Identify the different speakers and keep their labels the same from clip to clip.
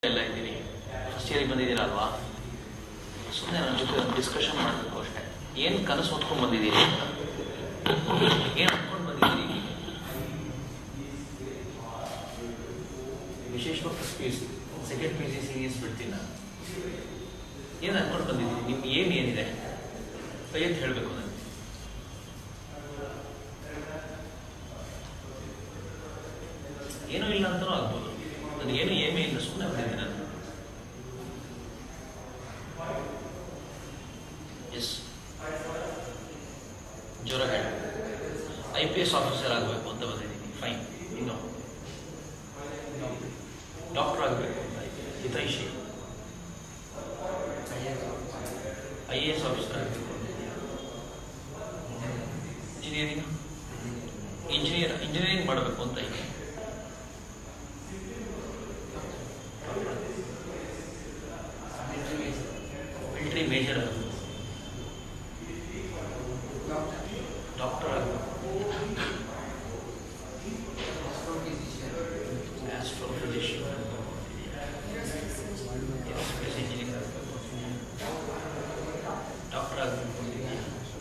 Speaker 1: ಎಲ್ಲ ಇದ್ದೀನಿ ಫಸ್ಟ್ ಇಯರಿಗೆ ಬಂದಿದ್ದೀರಾ ಅಲ್ವಾ ಸುಮ್ಮನೆ ನನ್ನ ಜೊತೆ ಒಂದು ಡಿಸ್ಕಷನ್ ಮಾಡಬೇಕು ಅಷ್ಟೇ ಏನು ಕನಸು ಹೊತ್ಕೊಂಡು ಬಂದಿದ್ದೀರಿ ಏನು ಅಂದ್ಕೊಂಡು ಬಂದಿದ್ದೀರಿ ವಿಶೇಷವಾಗಿ first P U C second P U C seniors ಬಿಡ್ತೀನಿ ನಾನು ಏನು ಅಂದ್ಕೊಂಡು ಬಂದಿದ್ದೀರಿ ನಿಮ್ಗೆ ಏನು ಏನಿದೆ ಕೈ ಅಂತ ಹೇಳಬೇಕು ನನಗೆ ಏನೂ ಇಲ್ಲ ಅಂತಲೂ ಆಗ್ಬೋದು ನನಗೇನು ಏಮೇ ಇಲ್ಲ ಸುಮ್ಮನೆ ಬಂದಿದ್ದೀನಿ ನಾನು ಎಸ್ ಜ್ವರ ಹೇಳ ಐ ಪಿ ಎಸ್ ಆಫೀಸರ್ ಆಗಬೇಕು ಅಂತ ಬಂದಿದ್ದೀನಿ ಫೈನ್ ಇನ್ನು ಡಾಕ್ಟರ್ ಆಗಬೇಕು ಅಂತ ಹಿತೈಷಿ ಐ ಎ ಎಸ್ ಆಫೀಸರ್ ಆಗಬೇಕು ಇಂಜಿನಿಯರಿಂಗ್ ಇಂಜಿನಿಯರ್ ಇಂಜಿನಿಯರಿಂಗ್ ಮಾಡಬೇಕು ಅಂತ ಇದೆ ಮಿಲಿಟರಿ ಮೇಜರ್ ಆಗಬೇಕು ಡಾಕ್ಟರ್ ಆಗಬೇಕು ಆಸ್ಟ್ರೋಫಿಸಿಷಿಯನ್ ಏರೋಸ್ಪೇಸ್ ಇಂಜಿನಿಯರ್ ಆಗಬೇಕು ಡಾಕ್ಟರ್ ಆಗಬೇಕು ಅಂತಿದ್ಯಾ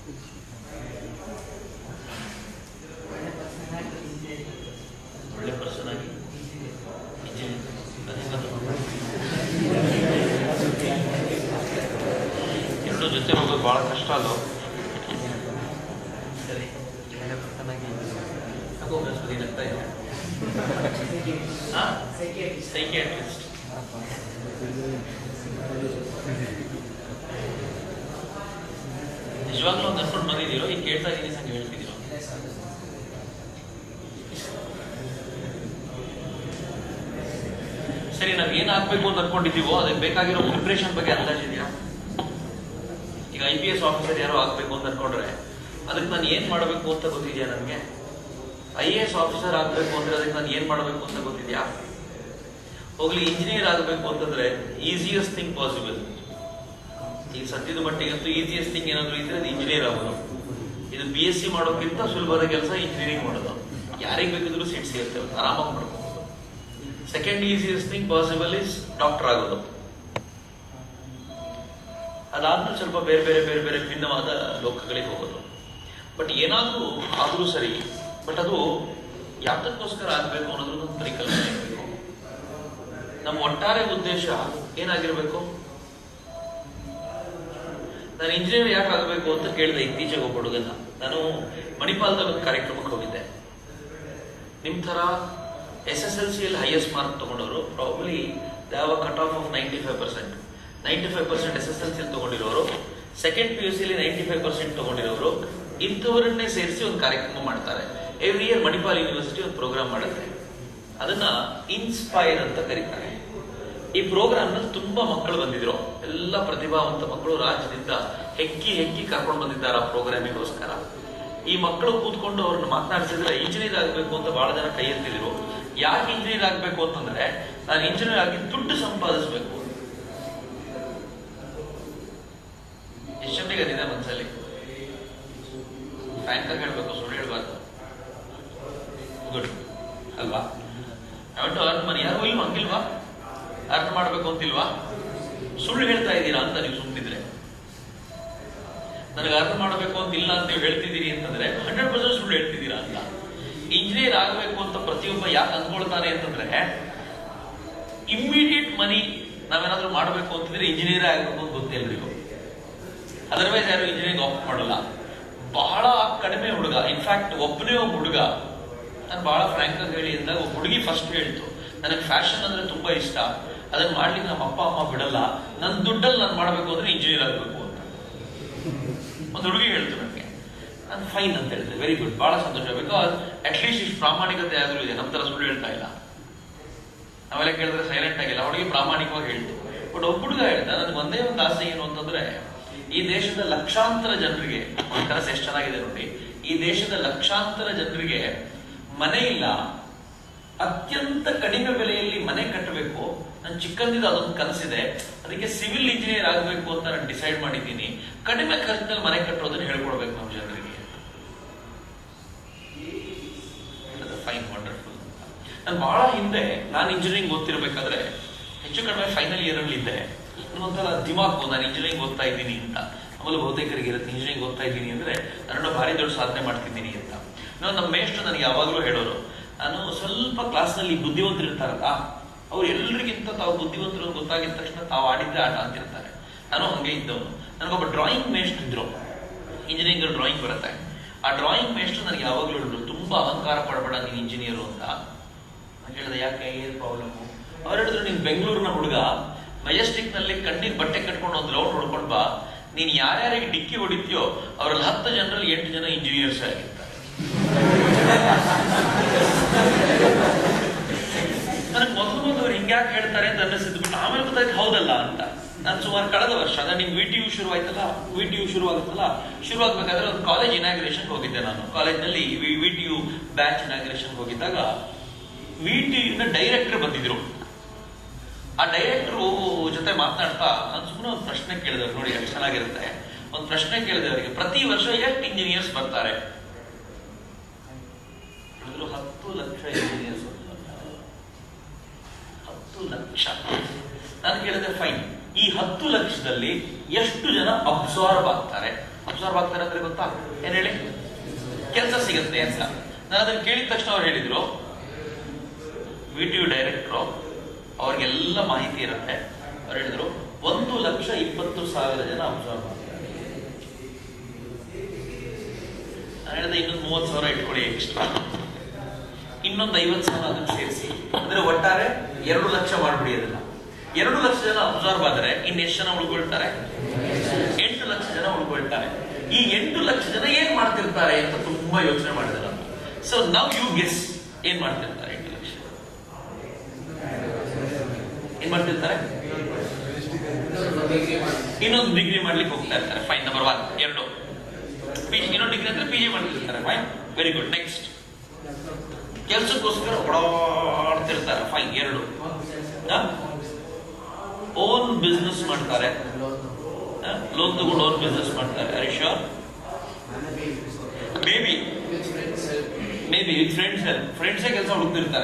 Speaker 1: ಒಳ್ಳೆ ಪರ್ಸನ್ ಆಗಿ ಇಂಜಿನಿಯರ್ ಅದೇ ಎರಡು ಜೊತೆ ಹೋಗೋದು ಭಾಳ ಕಷ್ಟ ಅಲ್ಲೋ ಸರಿ ಯಾಕೋ ಬೃಹಸ್ಪತಿ ನಗ್ತಾ ಇದೆ ಹಾಂ ಸೈಕಿಯಾಟ್ರಿಸ್ಟ್ ನಿಜವಾಗ್ಲೂ ಒಂದು ಅನ್ಕೊಂಡು ಬಂದಿದ್ದೀರೋ ಈಗ ಕೇಳ್ತಾ ಇದ್ದೀನಿ ಸಂಗೆ ಹೇಳ್ತಿದ್ದೀರೋ ಸರಿ ನಾವು ಏನು ಆಗ್ಬೇಕು ಅಂತ ಅನ್ಕೊಂಡಿದ್ದೀವೋ ಅದಕ್ಕೆ ಬೇಕಾಗಿರೋ ಪ್ರಿಪ್ರೇಷನ್ ಬಗ್ಗೆ ಅಂದಾಜಿದೆಯಾ ಈಗ ಐ ಪಿ ಎಸ್ ಆಫೀಸರ್ ಯಾರೋ ಆಗ್ಬೇಕು ಅಂತ ಅನ್ಕೊಂಡ್ರೆ ಅದಕ್ಕೆ ನಾನು ಏನ್ ಮಾಡಬೇಕು ಅಂತ ಗೊತ್ತಿದೆಯಾ ನನಗೆ ಐ ಎ ಎಸ್ ಆಫೀಸರ್ ಆಗ್ಬೇಕು ಅಂದ್ರೆ ಅದಕ್ಕೆ ನಾನು ಏನ್ ಮಾಡಬೇಕು ಅಂತ ಗೊತ್ತಿದೆಯಾ ಹೋಗ್ಲಿ ಇಂಜಿನಿಯರ್ ಆಗಬೇಕು ಅಂತಂದ್ರೆ ಈಸಿಯಸ್ಟ್ ಥಿಂಗ್ ಪಾಸಿಬಲ್ ಈಗ ಸದ್ಯದ ಮಟ್ಟಿಗಂತೂ ಈಸಿಯಸ್ಟ್ ಥಿಂಗ್ ಏನಾದ್ರು ಇದ್ರೆ ಅದು ಇಂಜಿನಿಯರ್ ಆಗೋದು ಇದು ಬಿ ಎಸ್ ಸಿ ಮಾಡೋಕ್ಕಿಂತ ಸುಲಭದ ಕೆಲಸ ಇಂಜಿನಿಯರಿಂಗ್ ಮಾಡೋದು ಯಾರಿಗೆ ಬೇಕಿದ್ರು ಸೀಟ್ ಸಿಗುತ್ತೆ ಆರಾಮಾಗಿ ಮಾಡ್ಬೋದು second easiest thing possible is doctor ಆಗೋದು ಅದಾದ್ಮೇಲೆ ಸ್ವಲ್ಪ ಬೇರೆ ಬೇರೆ ಬೇರೆ ಬೇರೆ ಭಿನ್ನವಾದ ಲೋಕಗಳಿಗೆ ಹೋಗೋದು ಬಟ್ ಏನಾದರೂ ಆದರೂ ಸರಿ ಬಟ್ ಅದು ಯಾತಕ್ಕೋಸ್ಕರ ಆಗಬೇಕು ಅನ್ನೋದ್ರ ಒಂದು ಪರಿಕಲ್ಪನೆ ಇರಬೇಕು ನಮ್ಮ ಒಟ್ಟಾರೆ ಉದ್ದೇಶ ಏನಾಗಿರ್ಬೇಕು ನಾನು ಇಂಜಿನಿಯರ್ ಯಾಕೆ ಆಗಬೇಕು ಅಂತ ಕೇಳಿದೆ ಇತ್ತೀಚೆಗೆ ಒಬ್ಬ ಹುಡುಗನ ನಾನು ಮಣಿಪಾಲದಲ್ಲಿ ಒಂದು ಕಾರ್ಯಕ್ರಮಕ್ಕೆ ಹೋಗಿದ್ದೆ ನಿಮ್ ತರ ಎಸ್ ಎಸ್ ಎಲ್ ಸಿಯಲ್ಲಿ ಹೈಯೆಸ್ಟ್ ಮಾರ್ಕ್ ತಗೊಂಡವರು ಪ್ರಾಬ್ಲಿ ಯಾವ cut off off ninety five percent ninety five percent S S L C ತಗೊಂಡಿರೋರು ಸೆಕೆಂಡ್ ಪಿ ಯು ಸಿಲಿ ನೈಂಟಿ ಫೈವ್ ಪರ್ಸೆಂಟ್ ತಗೊಂಡಿರೋರು ಇಂಥವರನ್ನೇ ಸೇರಿಸಿ ಒಂದು ಕಾರ್ಯಕ್ರಮ ಮಾಡ್ತಾರೆ ಎವ್ರಿ ಇಯರ್ ಮಣಿಪಾಲ್ ಯೂನಿವರ್ಸಿಟಿ ಒಂದು ಪ್ರೋಗ್ರಾಮ್ ಮಾಡುತ್ತೆ ಅದನ್ನ ಇನ್ಸ್ಪೈರ್ ಅಂತ ಕರೀತಾರೆ ಈ ಪ್ರೋಗ್ರಾಮ್ ನಲ್ಲಿ ತುಂಬಾ ಮಕ್ಕಳು ಬಂದಿದ್ರು ಎಲ್ಲ ಪ್ರತಿಭಾವಂತ ಮಕ್ಕಳು ರಾಜ್ಯದಿಂದ ಹೆಕ್ಕಿ ಹೆಕ್ಕಿ ಕರ್ಕೊಂಡು ಬಂದಿದ್ದಾರೆ ಆ ಪ್ರೋಗ್ರಾಮಿಗೋಸ್ಕರ ಈ ಮಕ್ಕಳು ಕೂತ್ಕೊಂಡು ಅವ್ರನ್ನ ಮಾತನಾಡಿಸಿದ್ರೆ ಇಂಜಿನಿಯರ್ ಆಗಬೇಕು ಅಂತ ಬಹಳ ಜನ ಕೈ ಎತ್ತಿದ್ರು ಯಾಕೆ ಇಂಜಿನಿಯರ್ ಆಗಬೇಕು ಅಂತಂದ್ರೆ ನಾನು ಇಂಜಿನಿಯರ್ ಆಗಿ ದುಡ್ಡು ಸಂಪಾದಿಸಬೇಕು ಎಷ್ಟು ಜನರಿಗೆ ಅದಿದೆ ಮನಸ್ಸಲ್ಲಿ ಫ್ರ್ಯಾಂಕ್ ಆಗಿ ಹೇಳ್ಬೇಕು ಸುಳ್ಳು ಹೇಳ್ಬಾರ್ದು ಗುಡ್ ಅಲ್ವಾ ಅವಟ್ಟು ಅರ್ನ್ ಮನಿ ಯಾರು ಇಲ್ವಾ ಹಂಗಿಲ್ವಾ ಅರ್ನ್ ಮಾಡ್ಬೇಕು ಅಂತಿಲ್ವಾ ಸುಳ್ಳು ಹೇಳ್ತಾ ಇದ್ದೀರಾ ಅಂತ ನೀವು ಸುಮ್ಮಿದ್ರೆ ನನಗೆ ಅರ್ನ್ ಮಾಡಬೇಕು ಅಂತ ಇಲ್ಲ ಅಂತ ನೀವು ಹೇಳ್ತಿದ್ದೀರಿ ಅಂತಂದ್ರೆ ಹಂಡ್ರೆಡ್ ಪರ್ಸೆಂಟ್ ಸುಳ್ಳು ಹೇಳ್ತಿದ್ದೀರಾ ಅಂತ ಇಂಜಿನಿಯರ್ ಆಗಬೇಕು ಅಂತ ಪ್ರತಿಯೊಬ್ಬ ಯಾಕೆ ಅಂದ್ಕೊಳ್ತಾನೆ ಅಂತಂದ್ರೆ ಇಮ್ಮಿಡಿಯೇಟ್ ಮನಿ ನಾವೇನಾದ್ರೂ ಮಾಡಬೇಕು ಅಂತಂದ್ರೆ ಇಂಜಿನಿಯರ್ ಆಗಬೇಕು ಅಂತ ಗೊತ್ತೇ ಎಲ್ರಿಗೂ ಅದರ್ವೈಸ್ ಯಾರು ಇಂಜಿನಿಯರಿಂಗ್ ಆಪ್ಟ್ ಮಾಡಲ್ಲ ಬಹಳ ಕಡಿಮೆ ಹುಡುಗ ಇನ್ಫ್ಯಾಕ್ಟ್ ಒಬ್ಬನೇ ಒಬ್ಬ ಹುಡುಗ ನಾನು ಬಹಳ ಫ್ರಾಂಕ್ ಆಗಿ ಹೇಳಿ ಅಂದಾಗ ಒಬ್ಬ ಹುಡುಗಿ ಫಸ್ಟ್ ಹೇಳ್ತು ನನಗೆ ಫ್ಯಾಷನ್ ಅಂದ್ರೆ ತುಂಬಾ ಇಷ್ಟ ಅದನ್ನ ಮಾಡ್ಲಿಕ್ಕೆ ನಮ್ಮ ಅಪ್ಪ ಅಮ್ಮ ಬಿಡಲ್ಲ ನನ್ನ ದುಡ್ಡಲ್ಲಿ ನಾನು ಮಾಡಬೇಕು ಅಂದ್ರೆ ಇಂಜಿನಿಯರ್ ಆಗಬೇಕು ಅಂತ ಒಂದು ಹುಡುಗಿ ಹೇಳ್ತು ನನಗೆ ನಾನು ಫೈನ್ ಅಂತ ಹೇಳಿದೆ ವೆರಿ ಗುಡ್ ಬಹಳ ಸಂತೋಷ ಬಿಕಾಸ್ ಅಟ್ ಲೀಸ್ಟ್ ಇಷ್ಟು ಪ್ರಾಮಾಣಿಕತೆ ಆದ್ರೂ ಇದೆ ನಮ್ಮ ತರ ಸುಳ್ಳು ಹೇಳ್ತಾ ಇಲ್ಲ ನಾವೆಲ್ಲ ಕೇಳಿದ್ರೆ ಸೈಲೆಂಟ್ ಆಗಿಲ್ಲ ಹುಡುಗಿ ಪ್ರಾಮಾಣಿಕವಾಗಿ ಹೇಳ್ತು ಬಟ್ ಒಬ್ಬ ಹುಡುಗ ಹೇಳ್ದ ನನಗೆ ಒಂದೇ ಒಂದು ಆಸೆ ಏನು ಅಂತಂದ್ರೆ ಈ ದೇಶದ ಲಕ್ಷಾಂತರ ಜನರಿಗೆ ಒಂದು ಕನಸು ಎಷ್ಟು ಚೆನ್ನಾಗಿದೆ ನೋಡಿ ಈ ದೇಶದ ಲಕ್ಷಾಂತರ ಜನರಿಗೆ ಮನೆ ಇಲ್ಲ ಅತ್ಯಂತ ಕಡಿಮೆ ಬೆಲೆಯಲ್ಲಿ ಮನೆ ಕಟ್ಟಬೇಕು ನಾನು ಚಿಕ್ಕಂದಿದ್ದು ಅದೊಂದು ಕನಸಿದೆ ಅದಕ್ಕೆ ಸಿವಿಲ್ ಇಂಜಿನಿಯರ್ ಆಗಬೇಕು ಅಂತ ನಾನು ಡಿಸೈಡ್ ಮಾಡಿದ್ದೀನಿ ಕಡಿಮೆ ಖರ್ಚಿನಲ್ಲಿ ಮನೆ ಕಟ್ಟೋದನ್ನ ಹೇಳ್ಕೊಡ್ಬೇಕು ನಮ್ಮ ಜನರಿಗೆ ಫೈನ್ ವಂಡರ್ಫುಲ್ ನಾನು ಬಹಳ ಹಿಂದೆ ನಾನು ಇಂಜಿನಿಯರಿಂಗ್ ಓದ್ತಿರ್ಬೇಕಾದ್ರೆ ಹೆಚ್ಚು ಕಡಿಮೆ ಫೈನಲ್ ಇಯರ್ ಅಲ್ಲಿ ಇದ್ದೆ ಒಂಥರ ದಿಮಾಕು ನಾನು ಇಂಜಿನಿಯರಿಂಗ್ ಓದ್ತಾ ಇದ್ದೀನಿ ಅಂತ ಆಮೇಲೆ ಬಹುತೇಕರಿಗೆ ಇರುತ್ತೆ ಇಂಜಿನಿಯರಿಂಗ್ ಓದ್ತಾ ಇದ್ದೀನಿ ಅಂದ್ರೆ ನಾನು ಭಾರಿ ದೊಡ್ಡ ಸಾಧನೆ ಮಾಡ್ತಿದ್ದೀನಿ ಅಂತ ನಾವು ನಮ್ಮ ಮೇಷ್ಟ್ರು ನನಗೆ ಯಾವಾಗಲೂ ಹೇಳೋರು ನಾನು ಸ್ವಲ್ಪ ಕ್ಲಾಸ್ನಲ್ಲಿ ಬುದ್ಧಿವಂತರು ಇರ್ತಾರಲ್ಲ ಅವ್ರು ಎಲ್ರಿಗಿಂತ ತಾವು ಬುದ್ಧಿವಂತರು ಅಂತ ಗೊತ್ತಾಗಿದ ತಕ್ಷಣ ತಾವು ಆಡಿದ್ರೆ ಆಟ ಅಂತಿರ್ತಾರೆ ನಾನು ಹಂಗೆ ಇದ್ದವನು ನನಗೊಬ್ಬ ಡ್ರಾಯಿಂಗ್ ಮೇಷ್ಟ್ರು ಇದ್ರು ಇಂಜಿನಿಯರಿಂಗ್ ಡ್ರಾಯಿಂಗ್ ಬರುತ್ತೆ ಆ ಡ್ರಾಯಿಂಗ್ ಮೇಷ್ಟ್ರು ನನಗೆ ಯಾವಾಗಲೂ ಹೇಳಿದ್ರು ತುಂಬಾ ಅಹಂಕಾರ ಪಡಬೇಡ ನೀನು ಇಂಜಿನಿಯರು ಅಂತ ನಾನು ಹೇಳಿದೆ ಯಾಕೆ ಏನು ಪ್ರಾಬ್ಲಮ್ ಅವ್ರು ಹೇಳಿದ್ರು ನೀನ್ ಬೆಂಗಳೂರಿನ ಹುಡುಗ ಮೆಜೆಸ್ಟಿಕ್ ನಲ್ಲಿ ಕಣ್ಣಿಗೆ ಬಟ್ಟೆ ಕಟ್ಕೊಂಡು ಒಂದು ರೌಂಡ್ ಹೊಡ್ಕೊಂಡ್ ಬಾ ನೀನ್ ಯಾರ್ಯಾರಿಗೆ ಡಿಕ್ಕಿ ಹೊಡಿತೀಯೋ ಅವರಲ್ಲಿ ಹತ್ತು ಜನರಲ್ಲಿ ಎಂಟು ಜನ ಇಂಜಿನಿಯರ್ಸ್ ಆಗಿರ್ತಾರೆ ನನಗೆ ಮೊದಲು ಮೊದಲು ಅವ್ರು ಹಿಂಗ್ಯಾಕೆ ಹೇಳ್ತಾರೆ ಅಂತ ಅನ್ನಿಸಿದ್ದು ಬಿಟ್ಟು ಆಮೇಲೆ ಗೊತ್ತಾಯ್ತು ಹೌದಲ್ಲ ಅಂತ ನಾನು ಸುಮಾರು ಕಳೆದ ವರ್ಷ ಅಂದ್ರೆ ನಿಮ್ ವಿ ಟಿ ಯು ಶುರು ಆಯ್ತಲ್ಲ ವಿ ಟಿ ಯು ಶುರು ಆಗುತ್ತಲ್ಲ ಶುರು ಆಗ್ಬೇಕಾದ್ರೆ ಒಂದು ಕಾಲೇಜ್ ಇನಾಗ್ರೇಷನ್ ಹೋಗಿದ್ದೆ ನಾನು ಕಾಲೇಜ್ನಲ್ಲಿ V T U batch inauguration ಹೋಗಿದ್ದಾಗ ವಿ ಟಿ ಯುನ ಡೈರೆಕ್ಟರ್ ಬಂದಿದ್ರು ಆ ಡೈರೆಕ್ಟರ್ ಜೊತೆ ಮಾತನಾಡ್ತಾ ನಾನು ಸುಮ್ಮನೆ ಒಂದು ಪ್ರಶ್ನೆ ಕೇಳಿದವ್ರು ನೋಡಿ ಎಷ್ಟು ಚೆನ್ನಾಗಿರುತ್ತೆ ಒಂದು ಪ್ರಶ್ನೆ ಕೇಳಿದೆ ಅವರಿಗೆ ಪ್ರತಿ ವರ್ಷ ಎಷ್ಟು ಇಂಜಿನಿಯರ್ಸ್ ಬರ್ತಾರೆ ಹೇಳಿದ್ರು ಹತ್ತು ಲಕ್ಷ ಇಂಜಿನಿಯರ್ಸ್ ಹತ್ತು ಲಕ್ಷ ನಾನು ಕೇಳಿದೆ ಫೈನ್ ಈ ಹತ್ತು ಲಕ್ಷದಲ್ಲಿ ಎಷ್ಟು ಜನ ಅಬ್ಸಾರ್ಬ್ ಆಗ್ತಾರೆ ಅಬ್ಸಾರ್ಬ್ ಆಗ್ತಾರೆ ಅಂದ್ರೆ ಗೊತ್ತಾ ಏನ್ ಹೇಳಿ ಕೆಲಸ ಸಿಗುತ್ತೆ ಅಂತ ನಾನು ಅದನ್ನ ಕೇಳಿದ ತಕ್ಷಣ ಅವ್ರು ಹೇಳಿದ್ರು ವಿ ಟಿ ಯು ಡೈರೆಕ್ಟ್ರು ಅವ್ರಿಗೆಲ್ಲ ಮಾಹಿತಿ ಇರುತ್ತೆ ಅವ್ರು ಹೇಳಿದ್ರು ಒಂದು ಲಕ್ಷ ಇಪ್ಪತ್ತು ಸಾವಿರ ಜನ ಅಬ್ಸರ್ವ್ ಮಾಡ್ತಾರೆ ನಾನು ಹೇಳಿದೆ ಇನ್ನೊಂದು ಮೂವತ್ತು ಸಾವಿರ ಇಟ್ಕೊಳ್ಳಿ ಎಕ್ಸ್ಟ್ರಾ ಇನ್ನೊಂದು ಐವತ್ತು ಸಾವಿರ ಅದನ್ನು ಸೇರಿಸಿ ಅಂದ್ರೆ ಒಟ್ಟಾರೆ ಎರಡು ಲಕ್ಷ ಮಾಡ್ಬಿಡಿ ಅದನ್ನ ಎರಡು ಲಕ್ಷ ಜನ ಅಬ್ಸರ್ವ್ ಆದರೆ ಇನ್ನೆಷ್ಟು ಜನ ಉಳ್ಕೊಳ್ತಾರೆ ಎಂಟು ಲಕ್ಷ ಜನ ಉಳ್ಕೊಳ್ತಾರೆ ಈ ಎಂಟು ಲಕ್ಷ ಜನ ಏನ್ ಮಾಡ್ತಿರ್ತಾರೆ ಅಂತ ತುಂಬಾ ಯೋಚನೆ ಮಾಡಿದೆ ನಾನು ಸೊ ನವ್ ಯು ಗೆಸ್ ಏನ್ ಮಾಡ್ತಿರ್ತಾರೆ ಎಂಟು ಲಕ್ಷ ಏನ್ ಮಾಡ್ತಿರ್ತಾರೆ ಇನ್ನೊಂದು ಡಿಗ್ರಿ ಮಾಡ್ಲಿಕ್ಕೆ ಹೋಗ್ತಾ ಇರ್ತಾರೆ ಫೈನ್ ನಂಬರ್ ಒನ್ ಎರಡು ಪಿ- ಇನ್ನೊಂದು ಡಿಗ್ರಿ ಅಂದ್ರೆ ಪಿ ಜಿ ಮಾಡ್ತಿರ್ತಾರೆ ಫೈನ್ ವೆರಿ ಗುಡ್ ನೆಕ್ಸ್ಟ್ ಕೆಲ್ಸಕ್ಕೋಸ್ಕರ ಓಡಾಡ್ತಿರ್ತಾರೆ ಫೈನ್ ಎರಡು ಓನ್ ಬಿಸ್ನೆಸ್ ಮಾಡ್ತಾರೆ ಲೋನ್ ತಗೊಂಡು ಓನ್ ಬಿಸ್ನೆಸ್ ಮಾಡ್ತಾರೆ ಹರೀಶ್ ಮೇಬಿ ಮೇಬಿ ಫ್ರೆಂಡ್ಸ್ ಫ್ರೆಂಡ್ಸೇ ಕೆಲಸ ಹುಡುಕ್ತಿರ್ತಾರೆ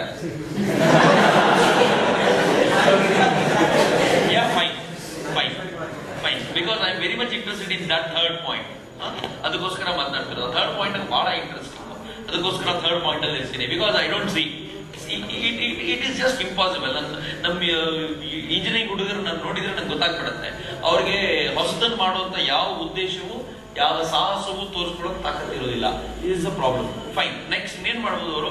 Speaker 1: yeah fine fine fine because I am very much interested in that third point ಅದಕ್ಕೋಸ್ಕರ ಮಾತನಾಡ್ತಿರೋದು ಥರ್ಡ್ ಪಾಯಿಂಟ್ ನಂಗೆ ಬಹಳ ಇಂಟ್ರೆಸ್ಟ್ ಅದಕ್ಕೋಸ್ಕರ ಥರ್ಡ್ ಪಾಯಿಂಟ್ ಅಲ್ಲಿ ಇರ್ತೀನಿ because I don't see it is just impossible ನಮ್ಮ ಇಂಜಿನಿಯರಿಂಗ್ ಹುಡುಗರು ನಾನು ನೋಡಿದ್ರೆ ನಂಗೆ ಗೊತ್ತಾಗ್ಬಿಡುತ್ತೆ ಅವ್ರಿಗೆ ಹೊಸದನ್ನು ಮಾಡುವಂತ ಯಾವ ಉದ್ದೇಶವೂ ಯಾವ ಸಾಹಸವೂ ತೋರಿಸ್ಕೊಳ್ಳೋಕೆ ತಾಕತ್ತಿರೋದಿಲ್ಲ is a problem fine next ಇನ್ನೇನ್ ಮಾಡ್ಬೋದು ಅವರು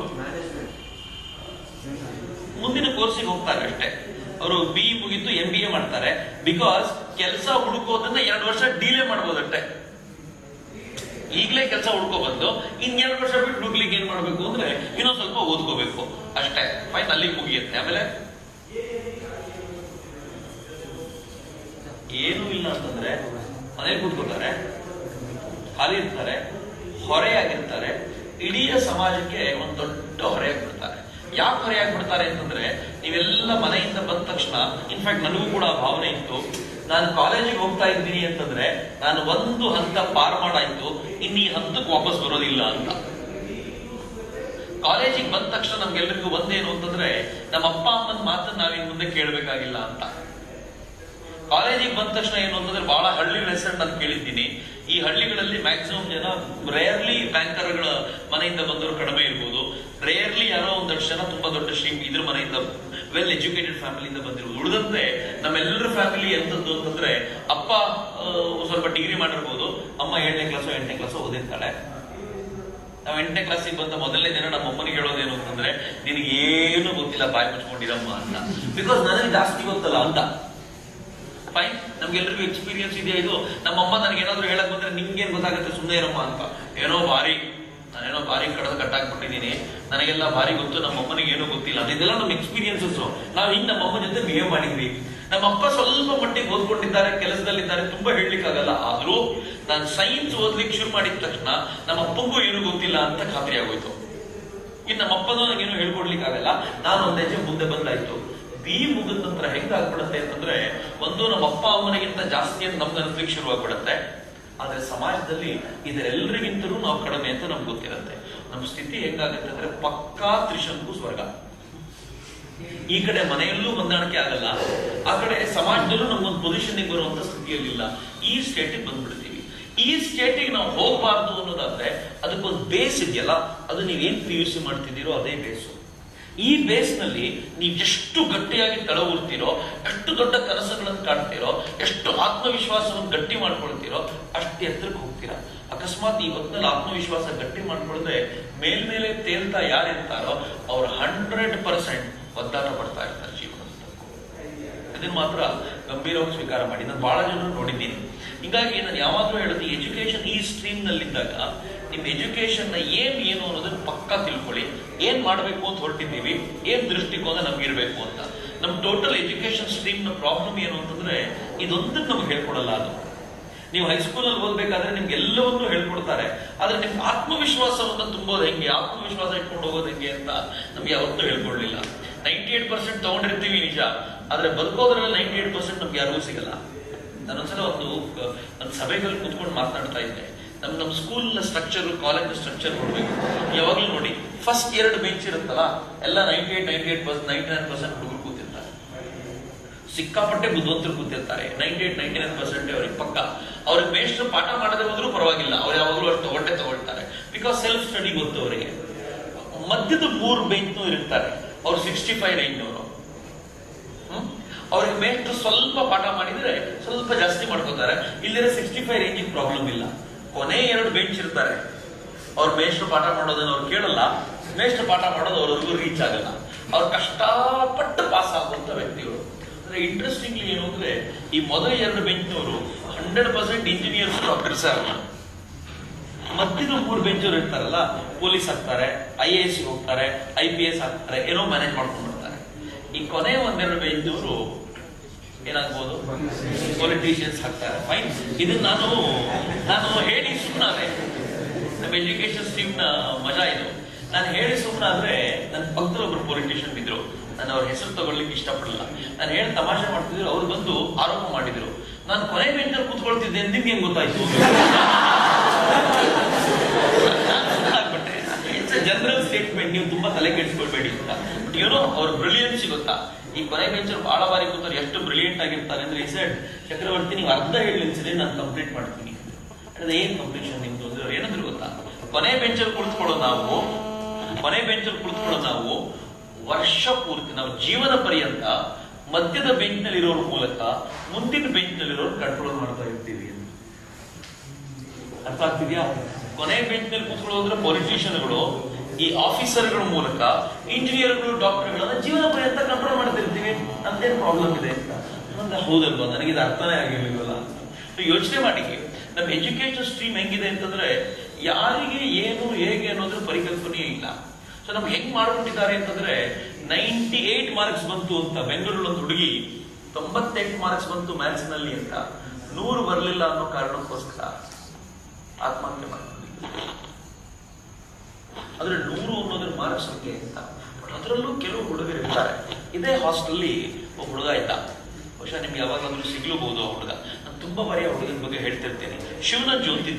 Speaker 1: ಮುಂದಿನ ಕೋರ್ಸಿಗೆ ಹೋಗ್ತಾರೆ ಅಷ್ಟೇ ಅವರು ಬಿ ಮುಗಿತು ಎಂ ಬಿ ಎ ಮಾಡ್ತಾರೆ ಬಿಕಾಸ್ ಕೆಲಸ ಹುಡುಕೋದನ್ನ ಎರಡು ವರ್ಷ ಡಿಲೇ ಮಾಡ್ಬೋದಷ್ಟೇ ಈಗಲೇ ಕೆಲಸ ಹುಡ್ಕೋ ಬಂದು ಇನ್ನೆರಡು ವರ್ಷ ಬಿಟ್ಟು ಹುಡುಕ್ಲಿಕ್ಕೆ ಏನ್ ಮಾಡ್ಬೇಕು ಅಂದ್ರೆ ಇನ್ನೊಂದ್ ಸ್ವಲ್ಪ ಓದ್ಕೋಬೇಕು ಅಷ್ಟೇ ಫೈನ್ ಅಲ್ಲಿ ಮುಗಿಯುತ್ತೆ ಆಮೇಲೆ ಏನೂ ಇಲ್ಲ ಅಂತಂದ್ರೆ ಮನೇಲಿ ಕೂತ್ಕೋತಾರೆ ಖಾಲಿ ಇರ್ತಾರೆ ಹೊರೆಯಾಗಿರ್ತಾರೆ ಇಡೀ ಸಮಾಜಕ್ಕೆ ಒಂದು ದೊಡ್ಡ ಹೊರೆಯಾಗ್ಬಿಡ್ತಾರೆ ಯಾಕೆ ಹೊರೆಯಾಗ್ಬಿಡ್ತಾರೆ ಅಂತಂದ್ರೆ ನೀವೆಲ್ಲ ಮನೆಯಿಂದ ಬಂದ ತಕ್ಷಣ ಇನ್ಫ್ಯಾಕ್ಟ್ ನನಗೂ ಕೂಡ ಆ ಭಾವನೆ ಇತ್ತು ನಾನು ಕಾಲೇಜಿಗೆ ಹೋಗ್ತಾ ಇದ್ದೀನಿ ಅಂತಂದ್ರೆ ನಾನು ಒಂದು ಹಂತ ಪಾರ್ ಮಾಡಾಯ್ತು ಇನ್ನು ಈ ಹಂತಕ್ಕೆ ವಾಪಸ್ ಬರೋದಿಲ್ಲ ಅಂತ ಕಾಲೇಜಿಗೆ ಬಂದ ತಕ್ಷಣ ನಮ್ಗೆಲ್ಲರಿಗೂ ಒಂದೇನು ಅಂತಂದ್ರೆ ನಮ್ಮ ಅಪ್ಪ ಅಮ್ಮನ ಮಾತನ್ನ ನಾವಿನ್ ಮುಂದೆ ಕೇಳಬೇಕಾಗಿಲ್ಲ ಅಂತ ಕಾಲೇಜಿಗೆ ಬಂದ ತಕ್ಷಣ ಏನು ಅಂತಂದ್ರೆ ಬಹಳ ಹಳ್ಳಿ ಲೆಸನ್ ನಾನು ಕೇಳಿದ್ದೀನಿ ಈ ಹಳ್ಳಿಗಳಲ್ಲಿ ಮ್ಯಾಕ್ಸಿಮಮ್ ಜನ ರೇರ್ಲಿ ಬ್ಯಾಂಕರ್ಗಳ ಮನೆಯಿಂದ ಬಂದವರು ಕಡಿಮೆ ಇರ್ಬೋದು ರೇರ್ಲಿ ಯಾರೋ ಒಂದಷ್ಟು ಜನ ತುಂಬಾ ದೊಡ್ಡ ಶ್ರೀ ಇದ್ರ ಮನೆಯಿಂದ ವೆಲ್ ಎಜುಕೇಟೆಡ್ ಫ್ಯಾಮಿಲಿಯಿಂದ ಬಂದಿರ್ಬೋದು ಉಳಿದಂತೆ ನಮ್ಮೆಲ್ಲರ ಫ್ಯಾಮಿಲಿ ಎಂತದ್ದು ಅಂತಂದ್ರೆ ಅಪ್ಪ ಆ, ಸ್ವಲ್ಪ ಡಿಗ್ರಿ ಮಾಡಿರ್ಬೋದು ಅಮ್ಮ ಏಳನೇ ಕ್ಲಾಸು ಎಂಟನೇ ಕ್ಲಾಸು ಓದಿರ್ತಾಳೆ ನಾವು ಎಂಟನೇ ಕ್ಲಾಸಿಗೆ ಬಂದ ಮೊದಲನೇ ದಿನ ನಮ್ಮ ಅಮ್ಮನಿಗೆ ಹೇಳೋದೇನು ಅಂತಂದ್ರೆ ನಿನಗೆ ಏನು ಗೊತ್ತಿಲ್ಲ ಬಾಯಿ ಮುಚ್ಕೊಂಡಿರಮ್ಮ ಅಂತ ಬಿಕಾಸ್ ನನಗೆ ಜಾಸ್ತಿ ಗೊತ್ತಲ್ಲ ಅಂತ ಫೈನ್ ನಮ್ಗೆಲ್ರಿಗೂ ಎಕ್ಸ್ಪೀರಿಯನ್ಸ್ ಇದೆಯಾ ಇದು ನಮ್ಮ ಅಮ್ಮ ನನಗೆ ಏನಾದ್ರು ಹೇಳಕ್ ಬಂದ್ರೆ ನಿಮ್ಗೇನ್ ಗೊತ್ತಾಗುತ್ತೆ ಸುಮ್ಮನೆ ಇರಮ್ಮ ಅಂತ ಏನೋ ಭಾರಿ ನಾನೇನೋ ಭಾರಿ ಕಡದ ಕಟ್ಟಾಕ್ಬಿಟ್ಟಿದ್ದೀನಿ ನನಗೆಲ್ಲ ಭಾರಿ ಗೊತ್ತು ನಮ್ಮ ಅಮ್ಮನಿಗೆ ಏನೂ ಗೊತ್ತಿಲ್ಲ ಅದೆಲ್ಲ ನಮ್ಮ ಎಕ್ಸ್ಪೀರಿಯನ್ಸಸ್ ನಾವು ಹಿಂಗ್ ನಮ್ಮ ಅಮ್ಮ ಜೊತೆ ಬಿಹೇವ್ ಮಾಡಿದ್ವಿ ನಮ್ಮ ಅಪ್ಪ ಸ್ವಲ್ಪ ಮಟ್ಟಿಗೆ ಓದ್ಕೊಂಡಿದ್ದಾರೆ ಕೆಲಸದಲ್ಲಿದ್ದಾರೆ ತುಂಬಾ ಹೇಳಲಿಕ್ಕಾಗಲ್ಲ ಆದ್ರೂ ನಾನು ಸೈನ್ಸ್ ಓದ್ಲಿಕ್ಕೆ ಶುರು ಮಾಡಿದ ತಕ್ಷಣ ನಮ್ಮ ಅಪ್ಪಂಗೂ ಏನು ಗೊತ್ತಿಲ್ಲ ಅಂತ ಖಾತ್ರಿ ಆಗೋಯ್ತು ಇನ್ನು ನಮ್ಮ ಅಪ್ಪನೂ ನನಗೇನು ಹೇಳ್ಕೊಡ್ಲಿಕ್ಕಾಗಲ್ಲ ನಾನು ಒಂದ್ ಹೆಜ್ಜೆ ಮುಂದೆ ಬಂದಾಯ್ತು ಬಿ ಮುಗಿದ ನಂತರ ಹೆಂಗಾಗ್ಬಿಡುತ್ತೆ ಅಂತಂದ್ರೆ ಒಂದು ನಮ್ಮ ಅಪ್ಪ ಅಮ್ಮನಿಗಿಂತ ಜಾಸ್ತಿ ಅಂತ ನಮ್ಗೆ ಅನ್ಸ್ಲಿಕ್ಕೆ ಶುರು ಆಗ್ಬಿಡುತ್ತೆ ಆದ್ರೆ ಸಮಾಜದಲ್ಲಿ ಇದರೆಲ್ಲರಿಗಿಂತಲೂ ನಾವು ಕಡಿಮೆ ಅಂತ ನಮ್ಗೆ ಗೊತ್ತಿರುತ್ತೆ ನಮ್ಮ ಸ್ಥಿತಿ ಹೆಂಗಾಗುತ್ತೆ ಅಂದ್ರೆ ಪಕ್ಕಾ ತ್ರಿಶಂಕು ಸ್ವರ್ಗ ಈ ಕಡೆ ಮನೆಯಲ್ಲೂ ಹೊಂದಾಣಿಕೆ ಆಗಲ್ಲ ಆ ಕಡೆ ಸಮಾಜದಲ್ಲೂ ನಮ್ಗೊಂದು ಪೊಸಿಷನ್ಗೆ ಬರುವಂತ ಸ್ಥಿತಿಯಲ್ಲಿಲ್ಲ ಈ ಸ್ಟೇಟಿಗೆ ಬಂದ್ಬಿಡ್ತೀವಿ ಈ ಸ್ಟೇಟಿಗೆ ನಾವು ಹೋಗಬಾರ್ದು ಅನ್ನೋದಾದ್ರೆ ಅದಕ್ಕೊಂದು ಬೇಸ್ ಇದೆಯಲ್ಲ ಅದು ನೀವೇನ್ ಪಿ ಯು ಸಿ ಮಾಡ್ತಿದ್ದೀರೋ ಅದೇ ಬೇಸು ಈ ಬೇಸ್ ನಲ್ಲಿ ನೀವು ಎಷ್ಟು ಗಟ್ಟಿಯಾಗಿ ತಳ ಊರ್ತೀರೋ ಎಷ್ಟು ದೊಡ್ಡ ಕನಸುಗಳನ್ನು ಕಾಣ್ತೀರೋ ಎಷ್ಟು ಆತ್ಮವಿಶ್ವಾಸವನ್ನು ಗಟ್ಟಿ ಮಾಡ್ಕೊಳ್ತೀರೋ ಅಷ್ಟು ಎತ್ತರಕ್ಕೆ ಹೋಗ್ತೀರಾ ಅಕಸ್ಮಾತ್ ಈ ಹೊತ್ತಿನಲ್ಲಿ ಆತ್ಮವಿಶ್ವಾಸ ಗಟ್ಟಿ ಮಾಡ್ಕೊಳ್ಳದೆ ಮೇಲ್ಮೇಲೆ ತೇಲ್ತಾ ಯಾರಿರ್ತಾರೋ ಅವ್ರು ಹಂಡ್ರೆಡ್ ಪರ್ಸೆಂಟ್ ಒದ್ದಾಟ ಪಡ್ತಾ ಇರ್ತಾರೆ ಜೀವನದುದ್ದಕ್ಕೂ ಇದನ್ನ ಮಾತ್ರ ಗಂಭೀರವಾಗಿ ಸ್ವೀಕಾರ ಮಾಡಿ ನಾನು ಬಹಳ ಜನ ನೋಡಿದ್ದೀನಿ ಹಿಂಗಾಗಿ ನಾನು ಯಾವಾಗಲೂ ಹೇಳೋದು ಎಜುಕೇಶನ್ ಈ ಸ್ಟ್ರೀಮ್ ನಲ್ಲಿದ್ದಾಗ ನಿಮ್ಮ ಎಜುಕೇಶನ್ ನ ಏನ್ ಏನು ಅನ್ನೋದನ್ನ ಪಕ್ಕಾ ತಿಳ್ಕೊಳ್ಳಿ ಏನ್ ಮಾಡಬೇಕು ಅಂತ ಹೊರಟಿದ್ದೀವಿ ಏನ್ ದೃಷ್ಟಿಕೋನ ನಮ್ಗೆ ಇರಬೇಕು ಅಂತ ನಮ್ ಟೋಟಲ್ ಎಜುಕೇಶನ್ ಸ್ಟ್ರೀಮ್ ನ ಪ್ರಾಬ್ಲಮ್ ಏನು ಅಂತಂದ್ರೆ ಇದೊಂದನ್ನು ನಮ್ಗೆ ಹೇಳ್ಕೊಡಲ್ಲ ಅದು ನೀವು ಹೈಸ್ಕೂಲ್ ಅಲ್ಲಿ ಓದ್ಬೇಕಾದ್ರೆ ನಿಮ್ಗೆ ಎಲ್ಲವನ್ನೂ ಹೇಳ್ಕೊಡ್ತಾರೆ ಆದ್ರೆ ನಿಮ್ಗೆ ಆತ್ಮವಿಶ್ವಾಸವನ್ನ ತುಂಬೋದು ಹೆಂಗೆ ಆತ್ಮವಿಶ್ವಾಸ ಇಟ್ಕೊಂಡು ಹೋಗೋದು ಹೆಂಗೆ ಅಂತ ನಮ್ಗೆ ಯಾವತ್ತೂ ಹೇಳ್ಕೊಡ್ಲಿಲ್ಲ ನೈಂಟಿ ಏಟ್ ಪರ್ಸೆಂಟ್ ತಗೊಂಡಿರ್ತೀವಿ ನಿಜ ಆದ್ರೆ ಬದುಕೋದ್ರಲ್ಲಿ ನೈಂಟಿ ಏಟ್ ಪರ್ಸೆಂಟ್ ನಮ್ಗೆ ಯಾರಿಗೂ ಸಿಗಲ್ಲ ನಾನೊಂದ್ಸಲ ಒಂದು ಒಂದು ಸಭೆಗಳಲ್ಲಿ ಕೂತ್ಕೊಂಡು ಮಾತನಾಡ್ತಾ ಇದ್ದೆ ನಮ್ ನಮ್ಮ ಸ್ಕೂಲ್ ಸ್ಟ್ರಕ್ಚರ್ ಕಾಲೇಜ್ ಸ್ಟ್ರಕ್ಚರ್ ನೋಡ್ಬೇಕು ಯಾವಾಗ್ಲೂ ನೋಡಿ ಫಸ್ಟ್ ಎರಡು ಬೆಂಚ್ ಇರುತ್ತಲ್ಲ ಎಲ್ಲ ninety eight ninety eight percent ninety nine percent ಹುಡುಗರು ಕೂತಿರ್ತಾರೆ ಸಿಕ್ಕಾಪಟ್ಟೆ ಬುದ್ಧಿವಂತರು ಕೂತಿರ್ತಾರೆ ninety eight ninety nine percent ಅವ್ರಿಗೆ ಪಕ್ಕ ಅವ್ರಿಗೆ ಮೇಷ್ಟ್ರು ಪಾಠ ಮಾಡದೆ ಹೋದ್ರೂ ಪರವಾಗಿಲ್ಲ ಅವ್ರು ಯಾವಾಗಲೂ ಅಷ್ಟು ತಗೊಂಡೇ ತಗೊಳ್ತಾರೆ ಬಿಕಾಸ್ ಸೆಲ್ಫ್ ಸ್ಟಡಿ ಗೊತ್ತು ಅವರಿಗೆ ಮಧ್ಯದ ಮೂರು ಬೆಂಚ್ನೂ ಇರ್ತಾರೆ ಅವ್ರು ಸಿಕ್ಸ್ಟಿ ಫೈವ್ ರೇಂಜ್ನವರು ಅವ್ರಿಗೆ ಮೇಷ್ಟ್ರು ಸ್ವಲ್ಪ ಪಾಠ ಮಾಡಿದ್ರೆ ಸ್ವಲ್ಪ ಜಾಸ್ತಿ ಮಾಡ್ಕೋತಾರೆ ಇಲ್ಲಿರೋ ಸಿಕ್ಸ್ಟಿ ಫೈವ್ ರೇಂಜಿಗೆ ಪ್ರಾಬ್ಲಮ್ ಇಲ್ಲ ಕೊನೆ ಎರಡು ಬೆಂಚ್ ಇರ್ತಾರೆ ಅವ್ರ ಮೇಷ್ಟ್ರು ಪಾಠ ಮಾಡೋದನ್ನ ಅವ್ರು ಕೇಳಲ್ಲ ಮೇಷ್ಟ್ರು ಪಾಠ ಮಾಡೋದು ಅವ್ರವರೆಗೂ ರೀಚ್ ಆಗಲ್ಲ ಅವ್ರು ಕಷ್ಟಪಟ್ಟು ಪಾಸ್ ಆಗುವಂತ ವ್ಯಕ್ತಿಗಳು ಅಂದ್ರೆ ಇಂಟ್ರೆಸ್ಟಿಂಗ್ಲಿ ಏನು ಅಂದ್ರೆ ಈ ಮೊದಲ ಎರಡು ಬೆಂಚ್ನವರು ಹಂಡ್ರೆಡ್ ಪರ್ಸೆಂಟ್ ಇಂಜಿನಿಯರ್ಸ್ ಡಾಕ್ಟರ್ಸ್ ಆಗಲ್ಲ ಮಧ್ಯದ ಮೂರು ಬೆಂಚರು ಇರ್ತಾರಲ್ಲ ಪೊಲೀಸ್ ಆಗ್ತಾರೆ ಐ ಎ ಎಸ್ ಹೋಗ್ತಾರೆ ಐ ಪಿ ಎಸ್ ಆಗ್ತಾರೆ ಏನೋ ಮ್ಯಾನೇಜ್ ಮಾಡ್ಕೊಂಡು ಬರ್ತಾರೆ ಈ ಕೊನೆ ಒಂದೆರಡು ಬೆಂಚವರು ಏನಾಗ್ಬೋದು ಪೊಲಿಟಿಷಿಯನ್ಸ್ ಆಗ್ತಾರೆ ಫೈನ್ ಇದನ್ನ ನಾನು ನಾನು ಹೇಳಿ ಸುಮ್ಮನಾದೆ ನಮ್ಮ ಎಜುಕೇಶನ್ ಸ್ಟ್ರೀಮ್ ನ ಮಜಾ ಇದು ನಾನು ಹೇಳಿ ಸುಮ್ಮನಾದ್ರೆ ನನ್ನ ಪಕ್ಕದಲ್ಲಿ ಒಬ್ರು ಪೊಲಿಟಿಷಿಯನ್ ಇದ್ರು ನಾನು ಅವ್ರ ಹೆಸರು ತಗೊಳ್ಳಿಕ್ಕೆ ಇಷ್ಟಪಡಲ್ಲ ನಾನು ಹೇಳಿ ತಮಾಷೆ ಮಾಡ್ತಿದ್ರು ಅವ್ರು ಬಂದು ಆರೋಪ ಮಾಡಿದ್ರು ನಾನು ಕೊನೆ ಬೆಂಚಲ್ಲಿ ಕೂತ್ಕೊಳ್ತಿದ್ದೆ ಅಂತ ನಿಮ್ಗೆ ಹೆಂಗ್ ಗೊತ್ತಾಯ್ತು ಜನರಲ್ ಸ್ಟೇಟ್ಮೆಂಟ್ ನೀವು ತುಂಬಾ ತಲೆ ಕೆಡಿಸ್ಕೊಳ್ಬೇಡಿ ಅಂತ ಬಟ್ ಏನೋ ಅವ್ರ ಬ್ರಿಲಿಯನ್ಸ್ ಗೊತ್ತಾ ಈ ಕೊನೆ ಬೆಂಚರ್ ಬಹಳ ಬಾರಿ ಕೂತಾರೆ ಎಷ್ಟು ಬ್ರಿಲಿಯಂಟ್ ಆಗಿರ್ತಾರೆ ಅಂದ್ರೆ ಈ ಸೈಡ್ ಚಕ್ರವರ್ತಿ ನೀವು ಅರ್ಧ ಹೇಳಿ ಅನ್ಸಿದ್ರೆ ನಾನು ಕಂಪ್ಲೀಟ್ ಮಾಡ್ತೀನಿ ಅದೇ ಏನ್ ಕಂಪ್ಲೀಷನ್ ನಿಮ್ದು ಅಂದ್ರೆ ಅವ್ರು ಏನಂದ್ರೆ ಗೊತ್ತಾ ಕೊನೆ ಬೆಂಚಲ್ಲಿ ಕುಳಿತುಕೊಳ್ಳೋ ನಾವು ಕೊನೆ ಬೆಂಚಲ್ಲಿ ಕುಳಿತುಕೊಳ್ಳೋ ನಾವು ವರ್ಷ ಪೂರ್ತಿ ನಾವು ಜೀವನ ಪರ್ಯಂತ ಮಧ್ಯದ ಬೆಂಚ್ ನಲ್ಲಿರೋರ ಮೂಲಕ ಮುಂದಿನ ಬೆಂಚ್ ನಲ್ಲಿರೋರು ಕಂಟ್ರೋಲ್ ಮಾಡ್ತಾ ಇರ್ತೀವಿ ಅಂತ. ಅರ್ಥ ಆಗ್ತಿದ್ಯಾ ಕೊನೆ ಬೆಂಚ್ ನಲ್ಲಿ ಕೂತ್ಕೊಳ್ಳೋದ್ರೆ ಪೊಲಿಟಿಷಿಯನ್ಗಳು ಈ ಆಫೀಸರ್ಗಳ ಮೂಲಕ ಇಂಜಿನಿಯರ್ಗಳು ಡಾಕ್ಟರ್ಗಳನ್ನ ಜೀವನ ಪರ್ಯಂತ ಕಂಟ್ರೋಲ್ ಮಾಡ್ತಿರ್ತೀವಿ ನಮ್ದೇನ್ ಪ್ರಾಬ್ಲಮ್ ಇದೆ ಅಂತ ನಂಗೆ ಹೌದಲ್ವಾ ನನಗೆ ಇದು ಅರ್ಥನೇ ಆಗಿರ್ಲಿಲ್ವಲ್ಲ ಅಂತ ಯೋಚನೆ ಮಾಡಿ ನಮ್ಮ ಎಜುಕೇಶನ್ ಸ್ಟ್ರೀಮ್ ಹೆಂಗಿದೆ ಅಂತಂದ್ರೆ ಯಾರಿಗೆ ಏನು ಹೇಗೆ ಅನ್ನೋದ್ರ ಪರಿಕಲ್ಪನೆಯೇ ಇಲ್ಲ ಸೊ ನಮ್ಗೆ ಹೆಂಗ್ ಮಾಡ್ಬಿಟ್ಟಿದ್ದಾರೆ ಅಂತಂದ್ರೆ ನೈಂಟಿ ಏಟ್ ಮಾರ್ಕ್ಸ್ ಬಂತು ಅಂತ ಬೆಂಗಳೂರಲ್ಲಿ ಒಂದು ಹುಡುಗಿ ತೊಂಬತ್ತೆಂಟು ಮಾರ್ಕ್ಸ್ ಬಂತು ಮ್ಯಾಥ್ಸ್ ನಲ್ಲಿ ಅಂತ ನೂರು ಬರಲಿಲ್ಲ ಅನ್ನೋ ಕಾರಣಕ್ಕೋಸ್ಕರ ಆತ್ಮಹತ್ಯೆ ಮಾಡ್ಕೊಂಡಿದ್ದೆ ಆದ್ರೆ ನೂರು ಅನ್ನೋದ್ರ ಮಾರ್ಕ್ಸ್ ಸಂಖ್ಯೆ ಅಂತ ಬಟ್ ಅದರಲ್ಲೂ ಕೆಲವು ಹುಡುಗರು ಇರ್ತಾರೆ ಇದೇ ಹಾಸ್ಟೆಲ್ ಒಬ್ಬ ಹುಡುಗ ಇದ್ದ ಬಹುಶಃ ನಿಮ್ಗೆ ಯಾವಾಗಾದ್ರೂ ಸಿಗ್ಲೂಬಹುದು ಆ ಹುಡುಗ ನಾನು ತುಂಬಾ ಬಾರಿ ಆ ಹುಡುಗನ ಬಗ್ಗೆ ಹೇಳ್ತಿರ್ತೇನೆ ಶಿವನಂಜು ಅಂತಿದ್ದ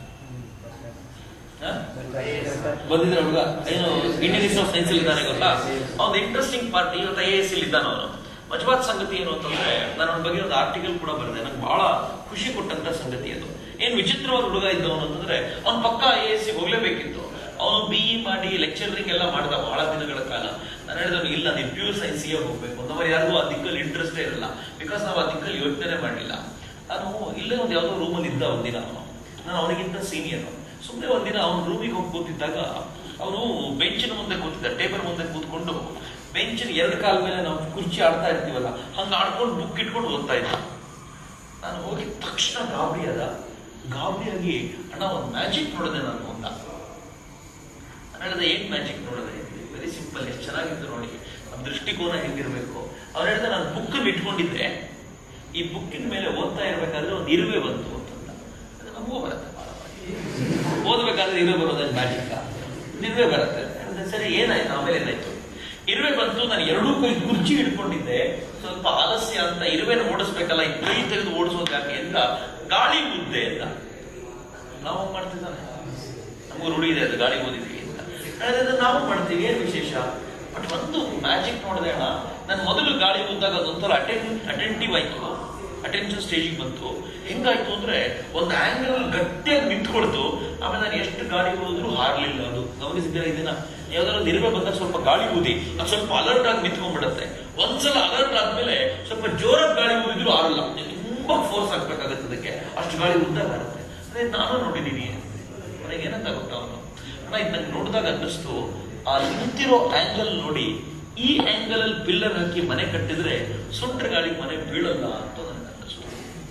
Speaker 1: ಹ? ಬಂದಿದ್ರೆ ಹುಡುಗ ಏನು ಇಂಡಿಯನ್ ಇನ್ಸ್ಟಿಟ್ಯೂಟ್ ಆಫ್ ಸೈನ್ಸ್ ಅಲ್ಲಿ ಇದ್ದಾನೆ ಗೊತ್ತಾ ಅವ್ನು ಇಂಟ್ರೆಸ್ಟಿಂಗ್ ಪಾರ್ಟ್ ಇವತ್ತು ಐ ಎಸ್ ಇಲ್ಲಿ ಇದ್ದಾನ ಅವನು ಮಜವಾದ ಸಂಗತಿ ಏನು ಅಂತಂದ್ರೆ ನಾನು ಅವನ ಬಗ್ಗೆ ಒಂದು ಆರ್ಟಿಕಲ್ ಕೂಡ ಬರೆದೆ ನಂಗೆ ಬಹಳ ಖುಷಿ ಕೊಟ್ಟಂತ ಸಂಗತಿ ಅದು ಏನ್ ವಿಚಿತ್ರವಾದ ಹುಡುಗ ಇದ್ದವನು ಅಂತಂದ್ರೆ ಅವ್ನ ಪಕ್ಕ ಐ ಎಸ್ ಹೋಗ್ಲೇಬೇಕಿತ್ತು ಅವನು ಬಿ ಇ ಮಾಡಿ ಲೆಕ್ಚರಿಂಗ್ ಎಲ್ಲ ಮಾಡಿದ ಬಹಳ ದಿನಗಳ ಕಾಲ ನಾನು ಹೇಳಿದವನು ಇಲ್ಲ ನೀವು ಪ್ಯೂರ್ ಸೈನ್ಸ್ಗೆ ಹೋಗ್ಬೇಕು ನಮ್ಮಲ್ಲಿ ಯಾರಿಗೂ ಆ ದಿಕ್ಕಲ್ಲಿ ಇಂಟ್ರೆಸ್ಟೇ ಇರಲ್ಲ ಬಿಕಾಸ್ ನಾವು ಆ ದಿಕ್ಕಲ್ಲಿ ಯೋಚನೆ ಮಾಡಲಿಲ್ಲ ನಾನು ಇಲ್ಲೇ ಒಂದು ಯಾವುದೋ ರೂಮಲ್ಲಿ ಇದ್ದ ಒಂದಿನ ಅವನು ನಾನು ಅವನಿಗಿಂತ ಸೀನಿಯರ್ ಸುಮ್ಮನೆ ಒಂದಿನ ಅವನ ರೂಮಿಗೆ ಹೋಗಿ ಕೂತಿದ್ದಾಗ ಅವನು ಬೆಂಚಿನ ಮುಂದೆ ಕೂತಿದ್ದ ಟೇಬಲ್ ಮುಂದೆ ಕೂತ್ಕೊಂಡು ಬೆಂಚಿನ ಎರಡು ಕಾಲ ಮೇಲೆ ನಾವು ಕುರ್ಚಿ ಆಡ್ತಾ ಇರ್ತೀವಲ್ಲ ಹಂಗ ಆಡ್ಕೊಂಡು ಬುಕ್ ಇಟ್ಕೊಂಡು ಓದ್ತಾ ಇದ್ದ ನಾನು ಹೋಗಿ ತಕ್ಷಣ ಗಾಬರಿ ಅದ ಗಾಬರಿಯಾಗಿ ಅಣ್ಣ ಒಂದು ಮ್ಯಾಜಿಕ್ ನೋಡಿದೆ ನಾನು ಅಂತ ನಾನು ಹೇಳಿದೆ ಏನ್ ಮ್ಯಾಜಿಕ್ ನೋಡಿದೆ ವೆರಿ ಸಿಂಪಲ್ ಎಷ್ಟು ಚೆನ್ನಾಗಿತ್ತು ನೋಡಿ ನಮ್ಮ ದೃಷ್ಟಿಕೋನ ಹೆಂಗಿರ್ಬೇಕು ಅವ್ರು ಹೇಳಿದೆ ನಾನು ಬುಕ್ ಇಟ್ಕೊಂಡಿದ್ದೆ ಈ ಬುಕ್ಕಿನ ಮೇಲೆ ಓದ್ತಾ ಇರ್ಬೇಕಾದ್ರೆ ಒಂದು ಇರುವೆ ಬಂತು ಅಂತಂದ ಅದು ನಮಗೂ ಬರುತ್ತೆ ಬಹಳ ಬಾರಿ. ಓದ್ಬೇಕಾದ್ರೆ ಇರುವೆ ಬರೋದೇನು ಮ್ಯಾಜಿಕ್ ಇರುವೆ ಬರುತ್ತೆ ಹೇಳಿದೆ, ಸರಿ ಏನಾಯ್ತು ಆಮೇಲೆ ಏನಾಯ್ತು ಇರುವೆ ಬಂತು ನಾನು ಎರಡೂ ಕೈ ಕುರ್ಚಿ ಹಿಡ್ಕೊಂಡಿದ್ದೆ ಸ್ವಲ್ಪ ಆಲಸ್ಯ ಅಂತ ಇರುವೆನ ಓಡಿಸ್ಬೇಕಲ್ಲ ಈ ಕೈ ತೆಗೆದು ಓಡಿಸೋದು ಯಾಕೆ ಅಂತ ಗಾಳಿ ಮುದ್ದೆ ಅಂತ ನಾವು ಹಂಗ್ ಮಾಡ್ತಿದ್ದಾನೆ ನಮಗೂ ರೂಢಿ ಇದೆ ಅದು ಗಾಳಿ ಓದಿದ್ವಿ ಅಂತ ಹೇಳಿದ್ರೆ ನಾವು ಮಾಡ್ತೀವಿ ಏನ್ ವಿಶೇಷ ಬಟ್ ಒಂದು ಮ್ಯಾಜಿಕ್ ನೋಡಿದೆ ಅಣ್ಣ ನಾನು ಮೊದಲು ಗಾಳಿ ಊದ್ದಾಗ ಅದೊಂಥರ ಅಟೆನ್ ಅಟೆಂಟಿವ್ ಆಯ್ತು ಅಟೆನ್ಷನ್ ಸ್ಟೇಜಿಗೆ ಬಂತು ಹೆಂಗಾಯ್ತು ಅಂದ್ರೆ ಒಂದು ಆಂಗಲ್ ಗಟ್ಟಿಯಾಗಿ ನಿಂತ್ಕೊಳ್ತು ಆಮೇಲೆ ನಾನು ಎಷ್ಟು ಗಾಳಿ ಊದಿದ್ರು ಹಾರ್ಲಿಲ್ಲ ಅದು ಗಮನಿಸಿದ್ದೀರಾ ಇದನ್ನ ಯಾವ್ದಾದ್ರು ಒಂದು ಇರುವೆ ಬಂದಾಗ ಸ್ವಲ್ಪ ಗಾಳಿ ಊದಿ ಅದು ಸ್ವಲ್ಪ ಅಲರ್ಟ್ ಆಗಿ ನಿಂತ್ಕೊಂಡ್ಬಿಡುತ್ತೆ ಒಂದ್ಸಲ ಅಲರ್ಟ್ ಆದ್ಮೇಲೆ ಸ್ವಲ್ಪ ಜೋರಾಗಿ ಗಾಳಿ ಊದಿದ್ರು ಆರಲ್ಲ ತುಂಬಾ ಫೋರ್ಸ್ ಆಗ್ಬೇಕಾಗತ್ತೆ ಅದಕ್ಕೆ ಅಷ್ಟು ಗಾಳಿ ಉದ್ದಾಗ ಆರುತ್ತೆ ಅದೇ ನಾನು ನೋಡಿದ್ದೀನಿ ನನಗೆ ಏನಂತ ಗೊತ್ತಾ ಅವನು ಅಣ್ಣ ಇದು ನಂಗೆ ನೋಡಿದಾಗ ಅನ್ನಿಸ್ತು ಆ ನಿಂತಿರೋ ಆಂಗಲ್ ನೋಡಿ ಈ ಆಂಗಲ್ ಅಲ್ಲಿ ಪಿಲ್ಲರ್ ಹಾಕಿ ಮನೆ ಕಟ್ಟಿದ್ರೆ ಸುಂಟ್ರ ಗಾಳಿ ಮನೆ ಬೀಳಲ್ಲ ಅಂತ ನನಗೆ ಅನ್ನಿಸ್ತು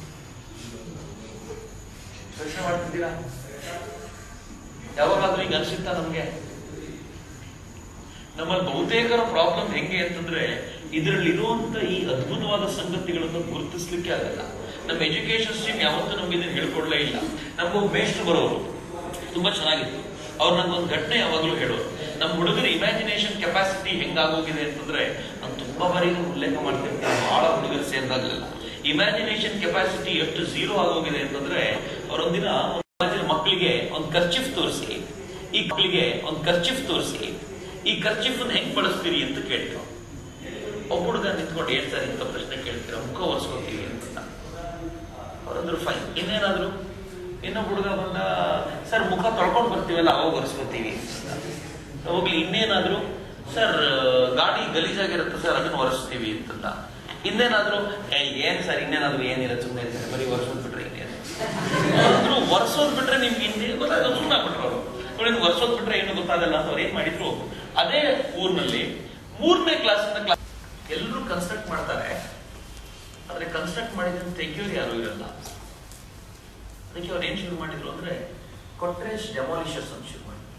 Speaker 1: ಪ್ರಶ್ನೆ ಮಾಡ್ತಿದ್ದೀರಾ ಯಾವಾಗಾದ್ರೂ ಈಗ ಅನ್ಸುತ್ತಾ ನಮ್ಗೆ ನಮ್ಮಲ್ಲಿ ಬಹುತೇಕರ ಪ್ರಾಬ್ಲಮ್ ಹೆಂಗೆ ಅಂತಂದ್ರೆ ಇದರಲ್ಲಿರುವಂತ ಈ ಅದ್ಭುತವಾದ ಸಂಗತಿಗಳನ್ನು ಗುರುತಿಸ್ಲಿಕ್ಕೆ ಆಗಲ್ಲ ನಮ್ಮ ಎಜುಕೇಶನ್ ಸ್ಟ್ರೀಮ್ ಯಾವತ್ತೂ ನಮ್ಗೆ ಇದನ್ನ ಹೇಳ್ಕೊಡ್ಲೇ ಇಲ್ಲ ನಮ್ಗೊಂದು ಮೇಷ್ಟ್ರು ಬರೋರು ತುಂಬಾ ಚೆನ್ನಾಗಿತ್ತು ಅವ್ರು ನಂಗೊಂದು ಘಟನೆ ಯಾವಾಗಲೂ ಹೇಳೋರು ನಮ್ಮ ಹುಡುಗರ ಇಮ್ಯಾಜಿನೇಷನ್ ಕೆಪಾಸಿಟಿ ಹೆಂಗಾಗೋಗಿದೆ ಅಂತಂದ್ರೆ ನಾನು ತುಂಬಾ ಬಾರಿ ಇದನ್ನ ಉಲ್ಲೇಖ ಮಾಡ್ತಿರ್ತೀನಿ ಬಹಳ ಹುಡುಗರು ಸೇರಿದಾಗಲೆಲ್ಲ ಇಮ್ಯಾಜಿನೇಷನ್ ಕೆಪಾಸಿಟಿ ಎಷ್ಟು ಝೀರೋ ಆಗೋಗಿದೆ ಅಂತಂದ್ರೆ ಅವರೊಂದಿನ ಮಕ್ಕಳಿಗೆ ಒಂದು ಖರ್ಚಿಫ್ ತೋರಿಸಿ ಈ ಮಕ್ಕಳಿಗೆ ಒಂದು ಖರ್ಚಿಫ್ ತೋರಿಸಿ ಈ ಖರ್ಚಿಫ್ ಹೆಂಗ್ ಬಳಸ್ತೀರಿ ಅಂತ ಕೇಳ್ತೀವಿ ಒಬ್ಬ ಹುಡುಗ ನಿಂತ್ಕೊಂಡು ಏನ್ ಸರ್ ಇಂಥ ಪ್ರಶ್ನೆ ಕೇಳ್ತೀರಾ ಮುಖ ಒರೆಸ್ಕೊತೀವಿ ಅಂತ ಅವರಂದ್ರು ಫೈನ್ ಇನ್ನೇನಾದ್ರು ಇನ್ನೊಬ್ಬ ಹುಡುಗ ಬಂದ ಸರ್ ಮುಖ ತೊಳ್ಕೊಂಡು ಬರ್ತೀವಲ್ಲ ಅವಾಗ ಒರೆಸ್ಕೊತೀವಿ ಅಂತ ಹೋಗ್ಲಿ ಇನ್ನೇನಾದ್ರು ಸರ್ ಗಾಡಿ ಗಲೀಜಾಗಿರುತ್ತೆ ಸರ್ ಅದನ್ನ ಒರೆಸ್ತೀವಿ ಅಂತಂದ ಇನ್ನೇನಾದ್ರು ಏ ಏನ್ ಸರ್ ಇನ್ನೇನಾದ್ರು ಏನಿಲ್ಲ ಸುಮ್ಮನೆ ಇರ್ತಾರೆ ಬರೀ ಒರೆಸೋದ್ ಬಿಟ್ರೆ ಇನ್ನೇನು ಅಂದ್ರು ಒರೆಸೋದ್ ಬಿಟ್ರೆ ನಿಮ್ಗೆ ಇನ್ನೇ ಗೊತ್ತಾಗ ಸುಮ್ಮನೆ ಆಗ್ಬಿಟ್ರು ಅವರು ನೋಡಿ ಒರೆಸೋದ್ ಬಿಟ್ರೆ ಏನು ಗೊತ್ತಾಗಲ್ಲ ಅಂತ ಅವ್ರು ಏನ್ ಮಾಡಿದ್ರು ಅದೇ ಊರ್ನಲ್ಲಿ ಮೂರನೇ ಕ್ಲಾಸ್ ಕ್ಲಾಸ್ ಎಲ್ಲರೂ ಕನ್ಸ್ಟ್ರಕ್ಟ್ ಮಾಡ್ತಾರೆ ಆದ್ರೆ ಕನ್ಸ್ಟ್ರಕ್ಟ್ ಮಾಡಿದ್ರೆ ತೆಗಿಯೋರು ಯಾರು ಇರಲ್ಲ ಅದಕ್ಕೆ ಅವ್ರು ಏನ್ ಶುರು ಮಾಡಿದ್ರು ಅಂದ್ರೆ ಕೊಟ್ರೇಶ್ ಡೆಮಾಲಿಷರ್ಸ್ ಅಂತ ಶುರು ಮಾಡಿದ್ರು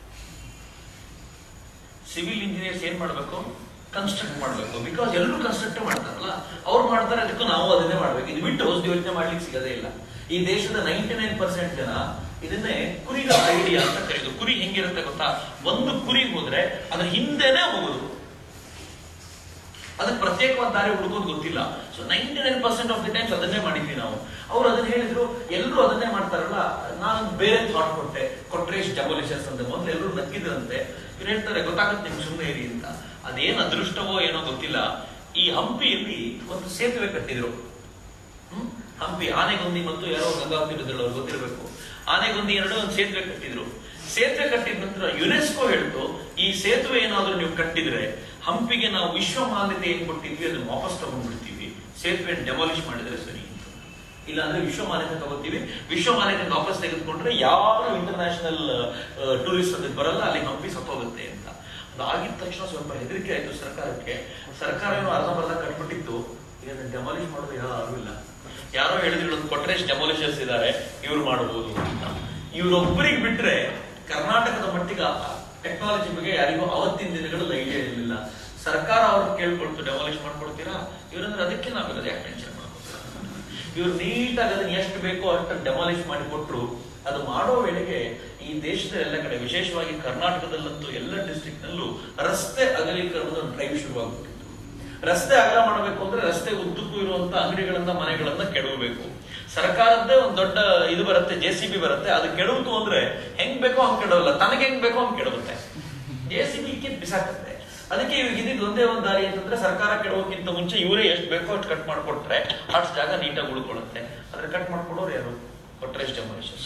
Speaker 1: ಸಿವಿಲ್ ಇಂಜಿನಿಯರ್ಸ್ ಏನ್ ಮಾಡ್ಬೇಕು ಕನ್ಸ್ಟ್ರಕ್ಟ್ ಮಾಡ್ಬೇಕು ಬಿಕಾಸ್ ಎಲ್ಲರೂ ಕನ್ಸ್ಟ್ರಕ್ಟ್ ಮಾಡ್ತಾರಲ್ಲ ಅವ್ರು ಮಾಡ್ತಾರೆ ಅದಕ್ಕೂ ನಾವು ಅದನ್ನೇ ಮಾಡ್ಬೇಕು ಇದು ಬಿಟ್ಟು ಹೊಸ ಯೋಚನೆ ಮಾಡ್ಲಿಕ್ಕೆ ಸಿಗದೇ ಇಲ್ಲ ಈ ದೇಶದ ನೈಂಟಿ ನೈನ್ ಪರ್ಸೆಂಟ್ ಜನ ಇದನ್ನೇ ಕುರಿಗಳ ಐಡಿಯಾ ಅಂತ ಕರೀದು ಕುರಿ ಹೆಂಗಿರುತ್ತೆ ಗೊತ್ತಾ ಒಂದು ಕುರಿ ಹೋದ್ರೆ ಅದ್ರ ಹಿಂದೆನೆ ಹೋಗುದು ಅದಕ್ಕೆ ಪ್ರತ್ಯೇಕವಾದ ದಾರಿ ಹುಡುಕೋದು ಗೊತ್ತಿಲ್ಲ so ninety nine percent of the times ಅದನ್ನೇ ಮಾಡಿದ್ವಿ ನಾವು ಅವ್ರು ಅದನ್ನ ಹೇಳಿದ್ರು ಎಲ್ಲರೂ ಅದನ್ನೇ ಮಾಡ್ತಾರಲ್ಲ ನಾನು ಬೇರೆ ಥಾಟ್ ಕೊಟ್ಟೆ ಕೊಟ್ರೇಶ್ ಡಬಲಿಷರ್ಸ್ ಅಂತ ಮೊದಲು ಎಲ್ಲರೂ ನಕ್ಕಿದ್ರಂತೆ ಇವ್ರು ಹೇಳ್ತಾರೆ ಗೊತ್ತಾಗುತ್ತೆ ನಿಮ್ಗೆ ಸುಮ್ಮನೆ ಇರಿ ಅಂತ ಅದೇನ್ ಅದೃಷ್ಟವೋ ಏನೋ ಗೊತ್ತಿಲ್ಲ ಈ ಹಂಪಿಯಲ್ಲಿ ಒಂದು ಸೇತುವೆ ಕಟ್ಟಿದ್ರು ಹ್ಮ್? ಹಂಪಿ ಆನೆಗೊಂದಿ ಮತ್ತು ಯಾರೋ ಗಂಗಾವತಿ ಅವ್ರು ಗೊತ್ತಿರಬೇಕು ಆನೆಗೊಂದಿ ಎರಡು ಒಂದು ಸೇತುವೆ ಕಟ್ಟಿದ್ರು ಸೇತುವೆ ಕಟ್ಟಿದ ನಂತರ ಯುನೆಸ್ಕೋ ಹೇಳ್ತು ಈ ಸೇತುವೆ ಏನಾದ್ರೂ ನೀವು ಕಟ್ಟಿದ್ರೆ ಹಂಪಿಗೆ ನಾವು ವಿಶ್ವ ಮಾನ್ಯತೆ ಏನ್ ಕೊಟ್ಟಿದ್ವಿ ಅದನ್ನ ವಾಪಸ್ ತಗೊಂಡ್ಬಿಡ್ತೀವಿ ಸೇತುವೆ ಡೆಮಾಲಿಷ್ ಮಾಡಿದ್ರೆ ಸರಿ ಅಂತ ಇಲ್ಲ ಅಂದ್ರೆ ವಿಶ್ವ ಮಾನ್ಯತೆ ತಗೋತೀವಿ ವಿಶ್ವ ಮಾನ್ಯತೆ ವಾಪಸ್ ತೆಗೆದುಕೊಂಡ್ರೆ ಯಾರು ಇಂಟರ್ನ್ಯಾಷನಲ್ ಟೂರಿಸ್ಟ್ ಅದಕ್ಕೆ ಬರಲ್ಲ ಅಲ್ಲಿ ಹಂಪಿ ಸತ್ತೋಗುತ್ತೆ ಅಂತ ಅದಾಗಿದ ತಕ್ಷಣ ಸ್ವಲ್ಪ ಹೆದರಿಕೆ ಆಯ್ತು ಸರ್ಕಾರಕ್ಕೆ ಸರ್ಕಾರ ಏನೋ ಅರ್ಧಂಬರ್ಧ ಕಟ್ಬಿಟ್ಟಿತ್ತು ಈಗ ಅದನ್ನ ಡೆಮಾಲಿಷ್ ಮಾಡೋದು ಯಾರು ಇಲ್ಲ ಯಾರೋ ಹೇಳಿದ್ರು ಒಂದು ಕೊಟ್ರೇಶ್ ಡೆಮಾಲಿಷರ್ಸ್ ಇದ್ದಾರೆ ಇವ್ರು ಮಾಡಬಹುದು ಅಂತ ಇವ್ರೊಬ್ಬರಿಗೆ ಬಿಟ್ರೆ ಕರ್ನಾಟಕದ ಮಟ್ಟಿಗೆ ಟೆಕ್ನಾಲಜಿ ಬಗ್ಗೆ ಯಾರಿಗೂ ಅವತ್ತಿನ ದಿನಗಳಲ್ಲಿ ಐಡಿಯಾ ಇರಲಿಲ್ಲ ಸರ್ಕಾರ ಅವ್ರು ಕೇಳ್ಕೊಳ್ತು ಡೆಮಾಲಿಷ್ ಮಾಡ್ಕೊಡ್ತೀರಾ ಇವ್ರಂದ್ರೆ ಅದಕ್ಕೆ ನಾವಿರೋದು ಯಾಕೆ ಟೆನ್ಷನ್ ಮಾಡ್ಕೊತೀರಾ ಇವ್ರು ನೀಟಾಗಿ ಅದನ್ನ ಎಷ್ಟು ಬೇಕೋ ಅಷ್ಟು ಡೆಮಾಲಿಷ್ ಮಾಡಿ ಕೊಟ್ರು ಅದು ಮಾಡೋ ವೇಳೆಗೆ ಈ ದೇಶದ ಎಲ್ಲ ಕಡೆ ವಿಶೇಷವಾಗಿ ಕರ್ನಾಟಕದಲ್ಲಂತೂ ಎಲ್ಲ ಡಿಸ್ಟ್ರಿಕ್ಟ್ ನಲ್ಲೂ ರಸ್ತೆ ಅಗಲೀಕರಣದ ಒಂದು ಡ್ರೈವ್ ಶುರುವಾಗ್ಬಿಟ್ಟಿತ್ತು ರಸ್ತೆ ಅಗಲ ಮಾಡಬೇಕು ಅಂದ್ರೆ ರಸ್ತೆ ಉದ್ದಕ್ಕೂ ಇರುವಂತ ಅಂಗಡಿಗಳನ್ನ ಮನೆಗಳನ್ನ ಕೆಡವಬೇಕು ಸರ್ಕಾರದ್ದೇ ಒಂದ್ ದೊಡ್ಡ ಇದು ಬರುತ್ತೆ ಜೆ ಸಿ ಬಿ ಬರುತ್ತೆ ಅದು ಕೆಡವಿತು ಅಂದ್ರೆ ಹೆಂಗ್ ಬೇಕೋ ಹಂಗ್ ಕೆಡವಲ್ಲ ತನಗೆ ಹೆಂಗ್ ಬೇಕೋ ಹಂಗ್ ಕೆಡವುತ್ತೆ ಜೆ ಸಿ ಬಿ ಬಿಸಾಕತ್ತೆ ಅದಕ್ಕೆ ಇವಾಗ ಇದ್ದಿದ್ದು ಒಂದೇ ಒಂದು ದಾರಿ ಅಂತಂದ್ರೆ ಸರ್ಕಾರ ಕೆಡವಕ್ಕಿಂತ ಮುಂಚೆ ಇವರೇ ಎಷ್ಟು ಬೇಕೋ ಅಷ್ಟು ಕಟ್ ಮಾಡ್ಕೊಟ್ರೆ ಅಷ್ಟು ಜಾಗ ನೀಟಾಗಿ ಉಳ್ಕೊಳ್ಳುತ್ತೆ ಆದ್ರೆ ಕಟ್ ಮಾಡ್ಕೊಡೋರು ಯಾರು ಕೊಟ್ರೇಶ್ ಡೆಮಾಲಿಷರ್ಸ್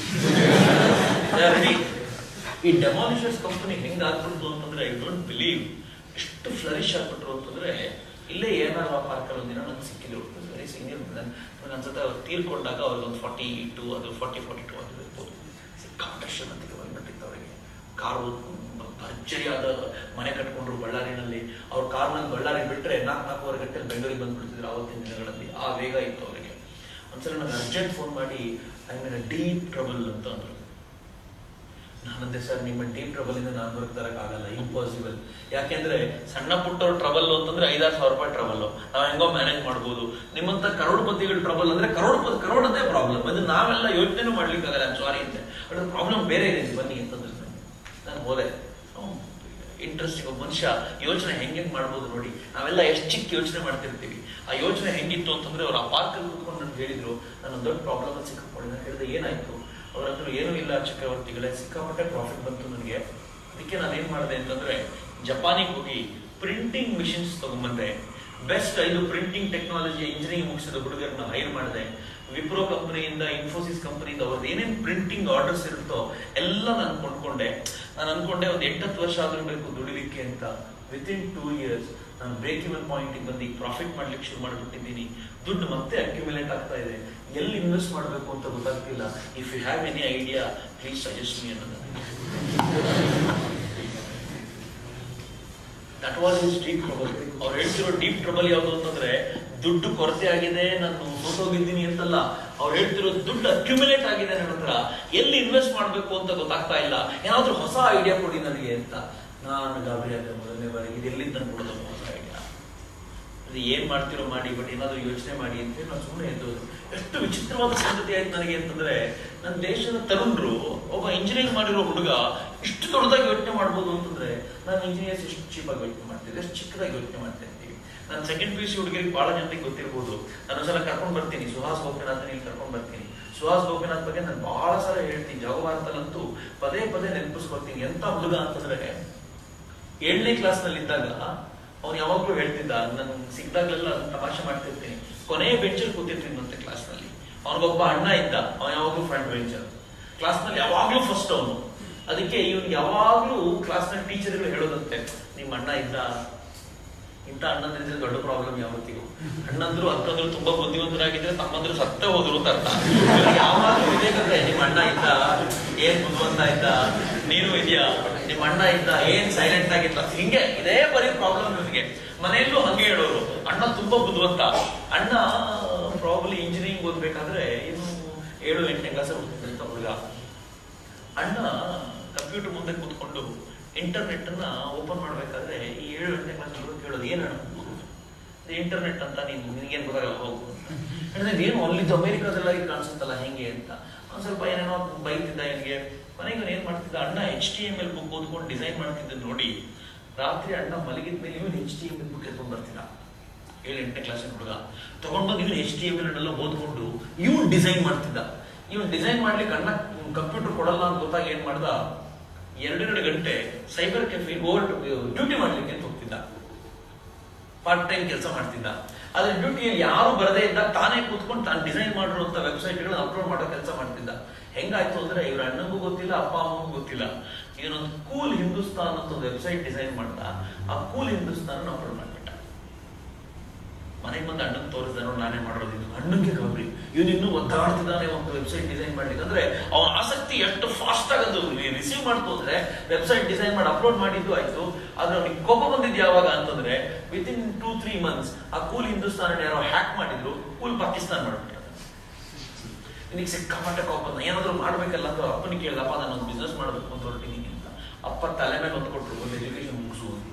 Speaker 1: ಈ ಡೆಮಾಲಿಷರ್ಸ್ ಕಂಪನಿ ಹೆಂಗ್ ಆಗ್ಬಿಡ್ತು ಅಂತಂದ್ರೆ ಐ ಡೋಂಟ್ ಬಿಲೀವ್ ಎಷ್ಟು ಫ್ಲರಿಶ್ ಆಗ್ಬಿಟ್ರು ಅಂತಂದ್ರೆ ಇಲ್ಲೇ ಏನಾರ ಪಾರ್ಕ್ ಅಲ್ಲಿ ಒಂದಿನ ನಂಗೆ ಸಿಕ್ಕಿದ್ರು ವೆರಿ ಸೀನಿಯರ್ ನನಗೆ ಅನ್ಸುತ್ತೆ ಅವ್ರು ತೀರ್ಕೊಂಡಾಗ ಅವ್ರಿಗೆ ಒಂದು ಫಾರ್ಟಿ ಟು ಅದು ಫಾರ್ಟಿ ಫಾರ್ಟಿ ಟು ಅದು ಇರ್ಬೋದು ಸಿಕ್ಕಾಪಟ್ಟೆ ಅಂತ ಬಂದ್ಬಿಟ್ಟಿತ್ತು ಅವರಿಗೆ ಕಾರು ಭರ್ಜರಿಯಾದ ಮನೆ ಕಟ್ಕೊಂಡ್ರು ಬಳ್ಳಾರಿನಲ್ಲಿ ಅವ್ರ ಕಾರ್ನಲ್ಲಿ ಬಳ್ಳಾರಿ ಬಿಟ್ರೆ ನಾಲ್ಕು ನಾಲ್ಕೂವರೆ ಗಂಟೆ ಬೆಂಗಳೂರಿಗೆ ಬಂದ್ಬಿಡ್ತಿದ್ರು ಆವತ್ತಿನ ದಿನಗಳಲ್ಲಿ ಆ ವೇಗ ಇತ್ತು ಅವರಿಗೆ ಒಂದ್ಸಲ ನನಗೆ ಅರ್ಜೆಂಟ್ ಫೋನ್ ಮಾಡಿ ಐ ಮೀನ್ ಡೀಪ್ ಟ್ರಬಲ್ ಅಂತ ಅಂದ್ರು ನಾನಂದೆ ಸರ್ ನಿಮ್ಮ ಡೀಪ್ ಟ್ರಬಲ್ ಇಂದ ನಾನು ಹೊರಗೆ ತರಕ್ಕಾಗಲ್ಲ ಇಂಪಾಸಿಬಲ್ ಯಾಕೆಂದ್ರೆ ಸಣ್ಣ ಪುಟ್ಟವ್ರ ಟ್ರಬಲ್ ಅಂತಂದ್ರೆ ಐದಾರು ಸಾವಿರ ರೂಪಾಯಿ ಟ್ರಬಲ್ ನಾವ್ ಹೆಂಗೋ ಮ್ಯಾನೇಜ್ ಮಾಡ್ಬೋದು ನಿಮ್ಮಂತ ಕರೋಡ್ಪತಿಗಳ ಟ್ರಬಲ್ ಅಂದ್ರೆ ಕರೋಡ್ಪತಿ ಕರೋಡದೇ ಪ್ರಾಬ್ಲಮ್ ಅದು ನಾವೆಲ್ಲ ಯೋಚನೆ ಮಾಡ್ಲಿಕ್ಕೆ ಆಗಲ್ಲ ಸಾರಿ ಅಂತೆ ಅದ್ರ ಪ್ರಾಬ್ಲಮ್ ಬೇರೆ ಇದೆ ಬನ್ನಿ ಅಂತಂದ್ರೆ ನಾನು ಹೋದೆ ಇಂಟ್ರೆಸ್ಟಿಂಗ್ ಒಬ್ಬ ಮನುಷ್ಯ ಯೋಚನೆ ಹೆಂಗೆ ಮಾಡ್ಬೋದು ನೋಡಿ ನಾವೆಲ್ಲ ಎಷ್ಟು ಚಿಕ್ಕ ಯೋಚನೆ ಮಾಡ್ತಿರ್ತೀವಿ ಆ ಯೋಚನೆ ಹೆಂಗಿತ್ತು ಅಂತಂದ್ರೆ ಅವ್ರು ಆ ಪಾರ್ಕ್ ಅಲ್ಲಿ ಕೂತ್ಕೊಂಡು ನನ್ಗೆ ಹೇಳಿದ್ರು ನಾನು ದೊಡ್ಡ ಪ್ರಾಬ್ಲಮ್ ಅಲ್ಲಿ ಸಿಕ್ಕಾಕೊಂಡು ನಾನು ಹೇಳಿದೆ ಏನಾಯ್ತು ಅವ್ರ ಹತ್ರ ಏನೂ ಇಲ್ಲ ಚಕ್ರವರ್ತಿಗಳೇ ಸಿಕ್ಕಾಪಟ್ಟೆ ಪ್ರಾಫಿಟ್ ಬಂತು ನನಗೆ ಅದಕ್ಕೆ ನಾನು ಏನ್ ಮಾಡಿದೆ ಅಂತಂದ್ರೆ ಜಪಾನಿಗೆ ಹೋಗಿ ಪ್ರಿಂಟಿಂಗ್ ಮಿಷಿನ್ಸ್ ತಗೊಂಬಂದೆ ಬೆಸ್ಟ್ ಐದು ಪ್ರಿಂಟಿಂಗ್ ಟೆಕ್ನಾಲಜಿ ಇಂಜಿನಿಯರಿಂಗ್ ಮುಗಿಸಿದ ಹುಡುಗರನ್ನ ಹೈರ್ ಮಾಡಿದೆ ವಿಪ್ರೋ ಕಂಪನಿಯಿಂದ ಇನ್ಫೋಸಿಸ್ ಕಂಪನಿಯಿಂದ ಅವ್ರದ್ದು ಏನೇನು ಪ್ರಿಂಟಿಂಗ್ ಆರ್ಡರ್ಸ್ ಇರುತ್ತೋ ಎಲ್ಲ ನಾನು ಕೊಂಡ್ಕೊಂಡೆ ನಾನು ಅನ್ಕೊಂಡೆ ಒಂದು ಎಂಟತ್ತು ವರ್ಷ ಆದ್ರೂ ಬೇಕು ದುಡಿಲಿಕ್ಕೆ ಅಂತ ವಿತ್ ಇನ್ ಟೂ ಇಯರ್ಸ್ ನಾನು ಬ್ರೇಕ್ ಇವನ್ ಪಾಯಿಂಟಿಗೆ ಬಂದು ಈಗ ಪ್ರಾಫಿಟ್ ಮಾಡ್ಲಿಕ್ಕೆ ಶುರು ಮಾಡಿಬಿಟ್ಟಿದ್ದೀನಿ ದುಡ್ಡು ಮತ್ತೆ ಅಕ್ಯುಮುಲೇಟ್ ಆಗ್ತಾ ಇದೆ ಎಲ್ಲಿ ಇನ್ವೆಸ್ಟ್ ಮಾಡಬೇಕು ಅಂತ ಗೊತ್ತಾಗ್ತಿಲ್ಲ if you have any idea please suggest me ಅನ್ನೋದು that was is deep trouble ಅವ್ರು ಹೇಳ್ತಿರೋ ಡೀಪ್ ಟ್ರಬಲ್ ಯಾವುದು ಅಂತಂದ್ರೆ ದುಡ್ಡು ಕೊರತೆ ಆಗಿದೆ ನಾನು ಸೋತೋಗಿದ್ದೀನಿ ಅಂತಲ್ಲ ಅವ್ರು ಹೇಳ್ತಿರೋ ದುಡ್ಡು ಅಕ್ಯುಮುಲೇಟ್ ಆಗಿದೆ ನನ್ನ ಹತ್ರ ಎಲ್ಲಿ ಇನ್ವೆಸ್ಟ್ ಮಾಡಬೇಕು ಅಂತ ಗೊತ್ತಾಗ್ತಾ ಇಲ್ಲ ಏನಾದ್ರೂ ಹೊಸ ಐಡಿಯಾ ಕೊಡಿ ನನಗೆ ಅಂತ ನಾನು ಗಾಬರಿ ಆದ ಮೊದಲನೇ ಬಾರಿಗೆ ಇದು ಎಲ್ಲಿಂದ ನಾನು ಕೊಡೋದು ಹೊಸ ಐಡಿಯಾ ಅದು ಏನ್ ಮಾಡ್ತಿರೋ ಮಾಡಿ ಬಟ್ ಏನಾದ್ರೂ ಯೋಚನೆ ಮಾಡಿ ಅಂತ ಹೇಳಿ ನಾನು ಸುಮ್ಮನೆ ಎದ್ದು ಎಷ್ಟು ವಿಚಿತ್ರವಾದ ಸಂಗತಿ ಆಯ್ತು ನನಗೆ ಅಂತಂದ್ರೆ ನನ್ನ ದೇಶದ ತರುಣರು ಒಬ್ಬ ಇಂಜಿನಿಯರಿಂಗ್ ಮಾಡಿರೋ ಹುಡುಗ ಇಷ್ಟು ದೊಡ್ಡದಾಗಿ ಯೋಚನೆ ಮಾಡ್ಬೋದು ಅಂತಂದ್ರೆ ನಾನು ಇಂಜಿನಿಯರ್ಸ್ ಎಷ್ಟು ಚೀಪ್ ಆಗಿ ಯೋಚನೆ ಮಾಡ್ತಿದ್ದೆ ಎಷ್ಟು ಚಿಕ್ಕದಾಗಿ ಯೋಚನೆ ಮಾಡ್ತಾ ಇರ್ತೀವಿ ನಾನು ಸೆಕೆಂಡ್ ಪಿ ಯು ಸಿ ಹುಡುಗರಿಗೆ ಬಹಳ ಜನರಿಗೆ ಗೊತ್ತಿರ್ಬೋದು ನಾನು ಒಂದ್ಸಲ ಕರ್ಕೊಂಡು ಬರ್ತೀನಿ ಸುಹಾಸ್ ಗೋಪಿನಾಥ್ ಇಲ್ಲಿ ಕರ್ಕೊಂಡು ಬರ್ತೀನಿ ಸುಹಾಸ್ ಗೋಪಿನಾಥ್ ಬಗ್ಗೆ ನಾನು ಬಹಳ ಸಲ ಹೇಳ್ತೀನಿ ಜಗಭಾರತಲ್ಲಂತೂ ಪದೇ ಪದೇ ನೆನಪಿಸ್ಕೊಳ್ತೀನಿ ಎಂತ ಹುಡುಗ ಅಂತಂದ್ರೆ ಏಳನೇ ಕ್ಲಾಸ್ ನಲ್ಲಿ ಇದ್ದಾಗ ಅವ್ನು ಯಾವಾಗ್ಲೂ ಹೇಳ್ತಿದ್ದ ನನ್ ಸಿಕ್ದಾಗ್ಲೆಲ್ಲ ತಮಾಷೆ ಮಾಡ್ತಿರ್ತೀನಿ ಕೊನೆ ಬೆಂಚಲ್ಲಿ ಕೂತಿರ್ತೀನಿ ಮತ್ತೆ ಕ್ಲಾಸ್ ನಲ್ಲಿ ಅವನಿಗೊಬ್ಬ ಅಣ್ಣ ಇದ್ದ ಅವನ್ ಯಾವಾಗ್ಲೂ ಫ್ರಂಟ್ ಬೆಂಚರ್ ಕ್ಲಾಸ್ ನಲ್ಲಿ ಯಾವಾಗ್ಲೂ ಫಸ್ಟ್ ಅವನು ಅದಕ್ಕೆ ಇವನ್ ಯಾವಾಗ್ಲೂ ಕ್ಲಾಸ್ ನಲ್ಲಿ ಟೀಚರ್ಗಳು ಹೇಳೋದಂತೆ ನಿಮ್ ಅಣ್ಣ ಇದ್ದ ಇಂಥ ಅಣ್ಣಂದ್ರಿದ್ರೆ ದೊಡ್ಡ ಪ್ರಾಬ್ಲಮ್ ಯಾವತ್ತಿಗೂ ಅಣ್ಣಂದ್ರು ಅಕ್ಕಂದ್ರು ತುಂಬಾ ಬುದ್ಧಿವಂತರಾಗಿದ್ರೆ ತಮ್ಮಂದ್ರು ಸತ್ತೇ ಹೋದ್ರು ಅಂತ ಅರ್ಥ ಇವ್ರಿಗೆ ಯಾವಾಗ್ಲೂ ಇದೇ ಕಥೆ ನಿಮ್ ಅಣ್ಣ ಇದ್ದ ಏನ್ ಬುದ್ಧಿವಂತ ಇದ್ದ ನೀನು ಇದೆಯಾ ನಿಮ್ ಅಣ್ಣ ಇದ್ದ ಏನ್ ಸೈಲೆಂಟ್ ಆಗಿದ್ದ ಹಿಂಗೆ ಇದೇ ಬರೀ ಪ್ರಾಬ್ಲಮ್ ಇವ್ರಿಗೆ ಮನೆಯಲ್ಲೂ ಹಂಗೆ ಹೇಳೋರು ಅಣ್ಣ ತುಂಬಾ ಬುದ್ಧಿವಂತ ಅಣ್ಣ ಪ್ರಾಬ್ಲಿ ಇಂಜಿನಿಯರಿಂಗ್ ಓದ್ಬೇಕಾದ್ರೆ ಇನ್ನು ಏಳು ಎಂಟನೇ ಕ್ಲಾಸ್ ಓದ್ತಿದ್ದಂತ ಹುಡುಗ ಅಣ್ಣ ಕಂಪ್ಯೂಟರ್ ಮುಂದೆ ಕೂತ್ಕೊಂಡು ಇಂಟರ್ನೆಟ್ ಅನ್ನ ಓಪನ್ ಮಾಡ್ಬೇಕಾದ್ರೆ ಈ ಏಳು ಎಂಟನೇ ಕ್ಲಾಸ್ ಹುಡುಗ ಕೇಳೋದು ಏನ್ ಅಣ್ಣ ಇಂಟರ್ನೆಟ್ ಅಂತ ನೀನು ನಿನಗೇನು ಗೊತ್ತಾಗಲ್ಲ ಹೋಗು ಹೇಳಿದ್ರೆ ಏನು ಅಲ್ಲಿದ್ದು ಅಮೆರಿಕಾದೆಲ್ಲ ಈಗ ಕಾಣಿಸುತ್ತಲ್ಲ ಹೆಂಗೆ ಅಂತ ಒಂದ್ ಸ್ವಲ್ಪ ಏನೇನೋ ಬೈತಿದ್ದ ಇವನಿಗೆ ಮನೆಗೆ ಅವ್ನು ಏನ್ ಮಾಡ್ತಿದ್ದ ಅಣ್ಣ H T M L book ಓದ್ಕೊಂಡು ಡಿಸೈನ್ ಮಾಡ್ತಿದ್ದ ನೋಡಿ ರಾತ್ರಿ ಅಣ್ಣ ಮಲಗಿದ ಮೇಲೆ ಇವನು H T M L book ಎತ್ಕೊಂಡು ಬರ್ತಿದ್ದ ಏಳು ಎಂಟನೇ ಕ್ಲಾಸಿನ ಹುಡುಗ ತಗೊಂಡ್ ಬಂದು ಇವನು ಎಚ್ ಟಿ ಎಮ್ ಎಲ್ ಎಲ್ಲ ಓದ್ಕೊಂಡು ಇವನು ಡಿಸೈನ್ ಮಾಡ್ತಿದ್ದ ಇವನು ಡಿಸೈನ್ ಮಾಡ್ಲಿಕ್ಕೆ ಅಣ್ಣ ಕಂಪ್ಯೂಟರ್ ಕೊಡಲ್ಲ ಅಂತ ಗೊತ್ತಾಗಿ ಏನ್ ಮಾಡ್ದ ಎರಡೆರಡು ಗಂಟೆ ಸೈಬರ್ ಕೆಫೆ ಓವರ್ ಡ್ಯೂಟಿ ಮಾಡ್ಲಿಕ್ಕೆ ಅಂತ ಹೋಗ್ತಿದ್ದ ಪಾರ್ಟ್ ಟೈಮ್ ಕೆಲಸ ಮಾಡ್ತಿದ್ದ ಆದ್ರೆ ಡ್ಯೂಟಿಯಲ್ಲಿ ಯಾರು ಬರದೇ ಇದ್ದ ತಾನೇ ಕೂತ್ಕೊಂಡು ತಾನು ಡಿಸೈನ್ ಮಾಡಿರುವಂತ ವೆಬ್ಸೈಟ್ಗಳನ್ನ ಅಪ್ಲೋಡ್ ಮಾಡೋ ಕೆಲಸ ಮಾಡ್ತಿದ್ದ ಹೆಂಗಾಯ್ತು ಅಂದ್ರೆ ಇವ್ರ ಅಣ್ಣಂಗೂ ಗೊತ್ತಿಲ್ಲ ಅಪ್ಪ ಅಮ್ಮಗೂ ಗೊತ್ತಿಲ್ಲ ಇದನ್ನೊಂದು ಕೂಲ್ ಹಿಂದೂಸ್ತಾನ್ ಅಂತ ಒಂದು ವೆಬ್ಸೈಟ್ ಡಿಸೈನ್ ಮಾಡ್ದ ಆ ಕೂಲ್ ಹಿಂದೂಸ್ತಾನ್ ಅಪ್ಲೋಡ್ ಮಾಡ್ಬಿಟ್ಟ ಮನೆಗೆ ಬಂದು ಅಣ್ಣನ್ ತೋರಿಸ್ದ ನೋಡಿ ನಾನೇ ಮಾಡಿರೋದು ಇದು ಅಣ್ಣಂಗೆ ಗಾಬರಿ ಇವನು ಇನ್ನೂ ಒದ್ದಾಡ್ತಿದ್ದಾನೆ ಒಂದು ವೆಬ್ಸೈಟ್ ಡಿಸೈನ್ ಮಾಡ್ಲಿಕ್ಕೆ ಅಂದ್ರೆ ಅವನ ಆಸಕ್ತಿ ಎಷ್ಟು ಫಾಸ್ಟ್ ಆಗಿ ಅದು ರಿಸೀವ್ ಮಾಡ್ತು ಅಂದ್ರೆ ವೆಬ್ಸೈಟ್ ಡಿಸೈನ್ ಮಾಡಿ ಅಪ್ಲೋಡ್ ಮಾಡಿದ್ದು ಆಯ್ತು ಆದ್ರೆ ಅವ್ನಿಗೆ ಕೋಪ ಬಂದಿದ್ದು ಯಾವಾಗ ಅಂತಂದ್ರೆ within two three months ಆ ಕೂಲ್ ಹಿಂದೂಸ್ತಾನ ಯಾರೋ ಹ್ಯಾಕ್ ಮಾಡಿದ್ರು ಕೂಲ್ ಪಾಕಿಸ್ತಾನ್ ಮಾಡ್ಬಿಟ್ಟ ನಿನಗೆ ಸಿಕ್ಕಾಪಟ್ಟೆ ಕೋಪ ಬಂದ ಏನಾದ್ರು ಮಾಡ್ಬೇಕಲ್ಲ ಅಂತ ಅಪ್ಪನಿಗೆ ಕೇಳಿದಪ್ಪ ನಾನು ಒಂದು ಬಿಸ್ನೆಸ್ ಮಾಡ್ಬೇಕು ಅಂತ ಹೊರಟಿದ್ದೀನಿ ಅಂತ ಅಪ್ಪ ತಲೆ ಮೇಲೆ ಒಂದು ಕೊಟ್ಟರು ಒಂದು ಎಜುಕೇಶನ್ ಮುಗಿಸು ಅಂತ.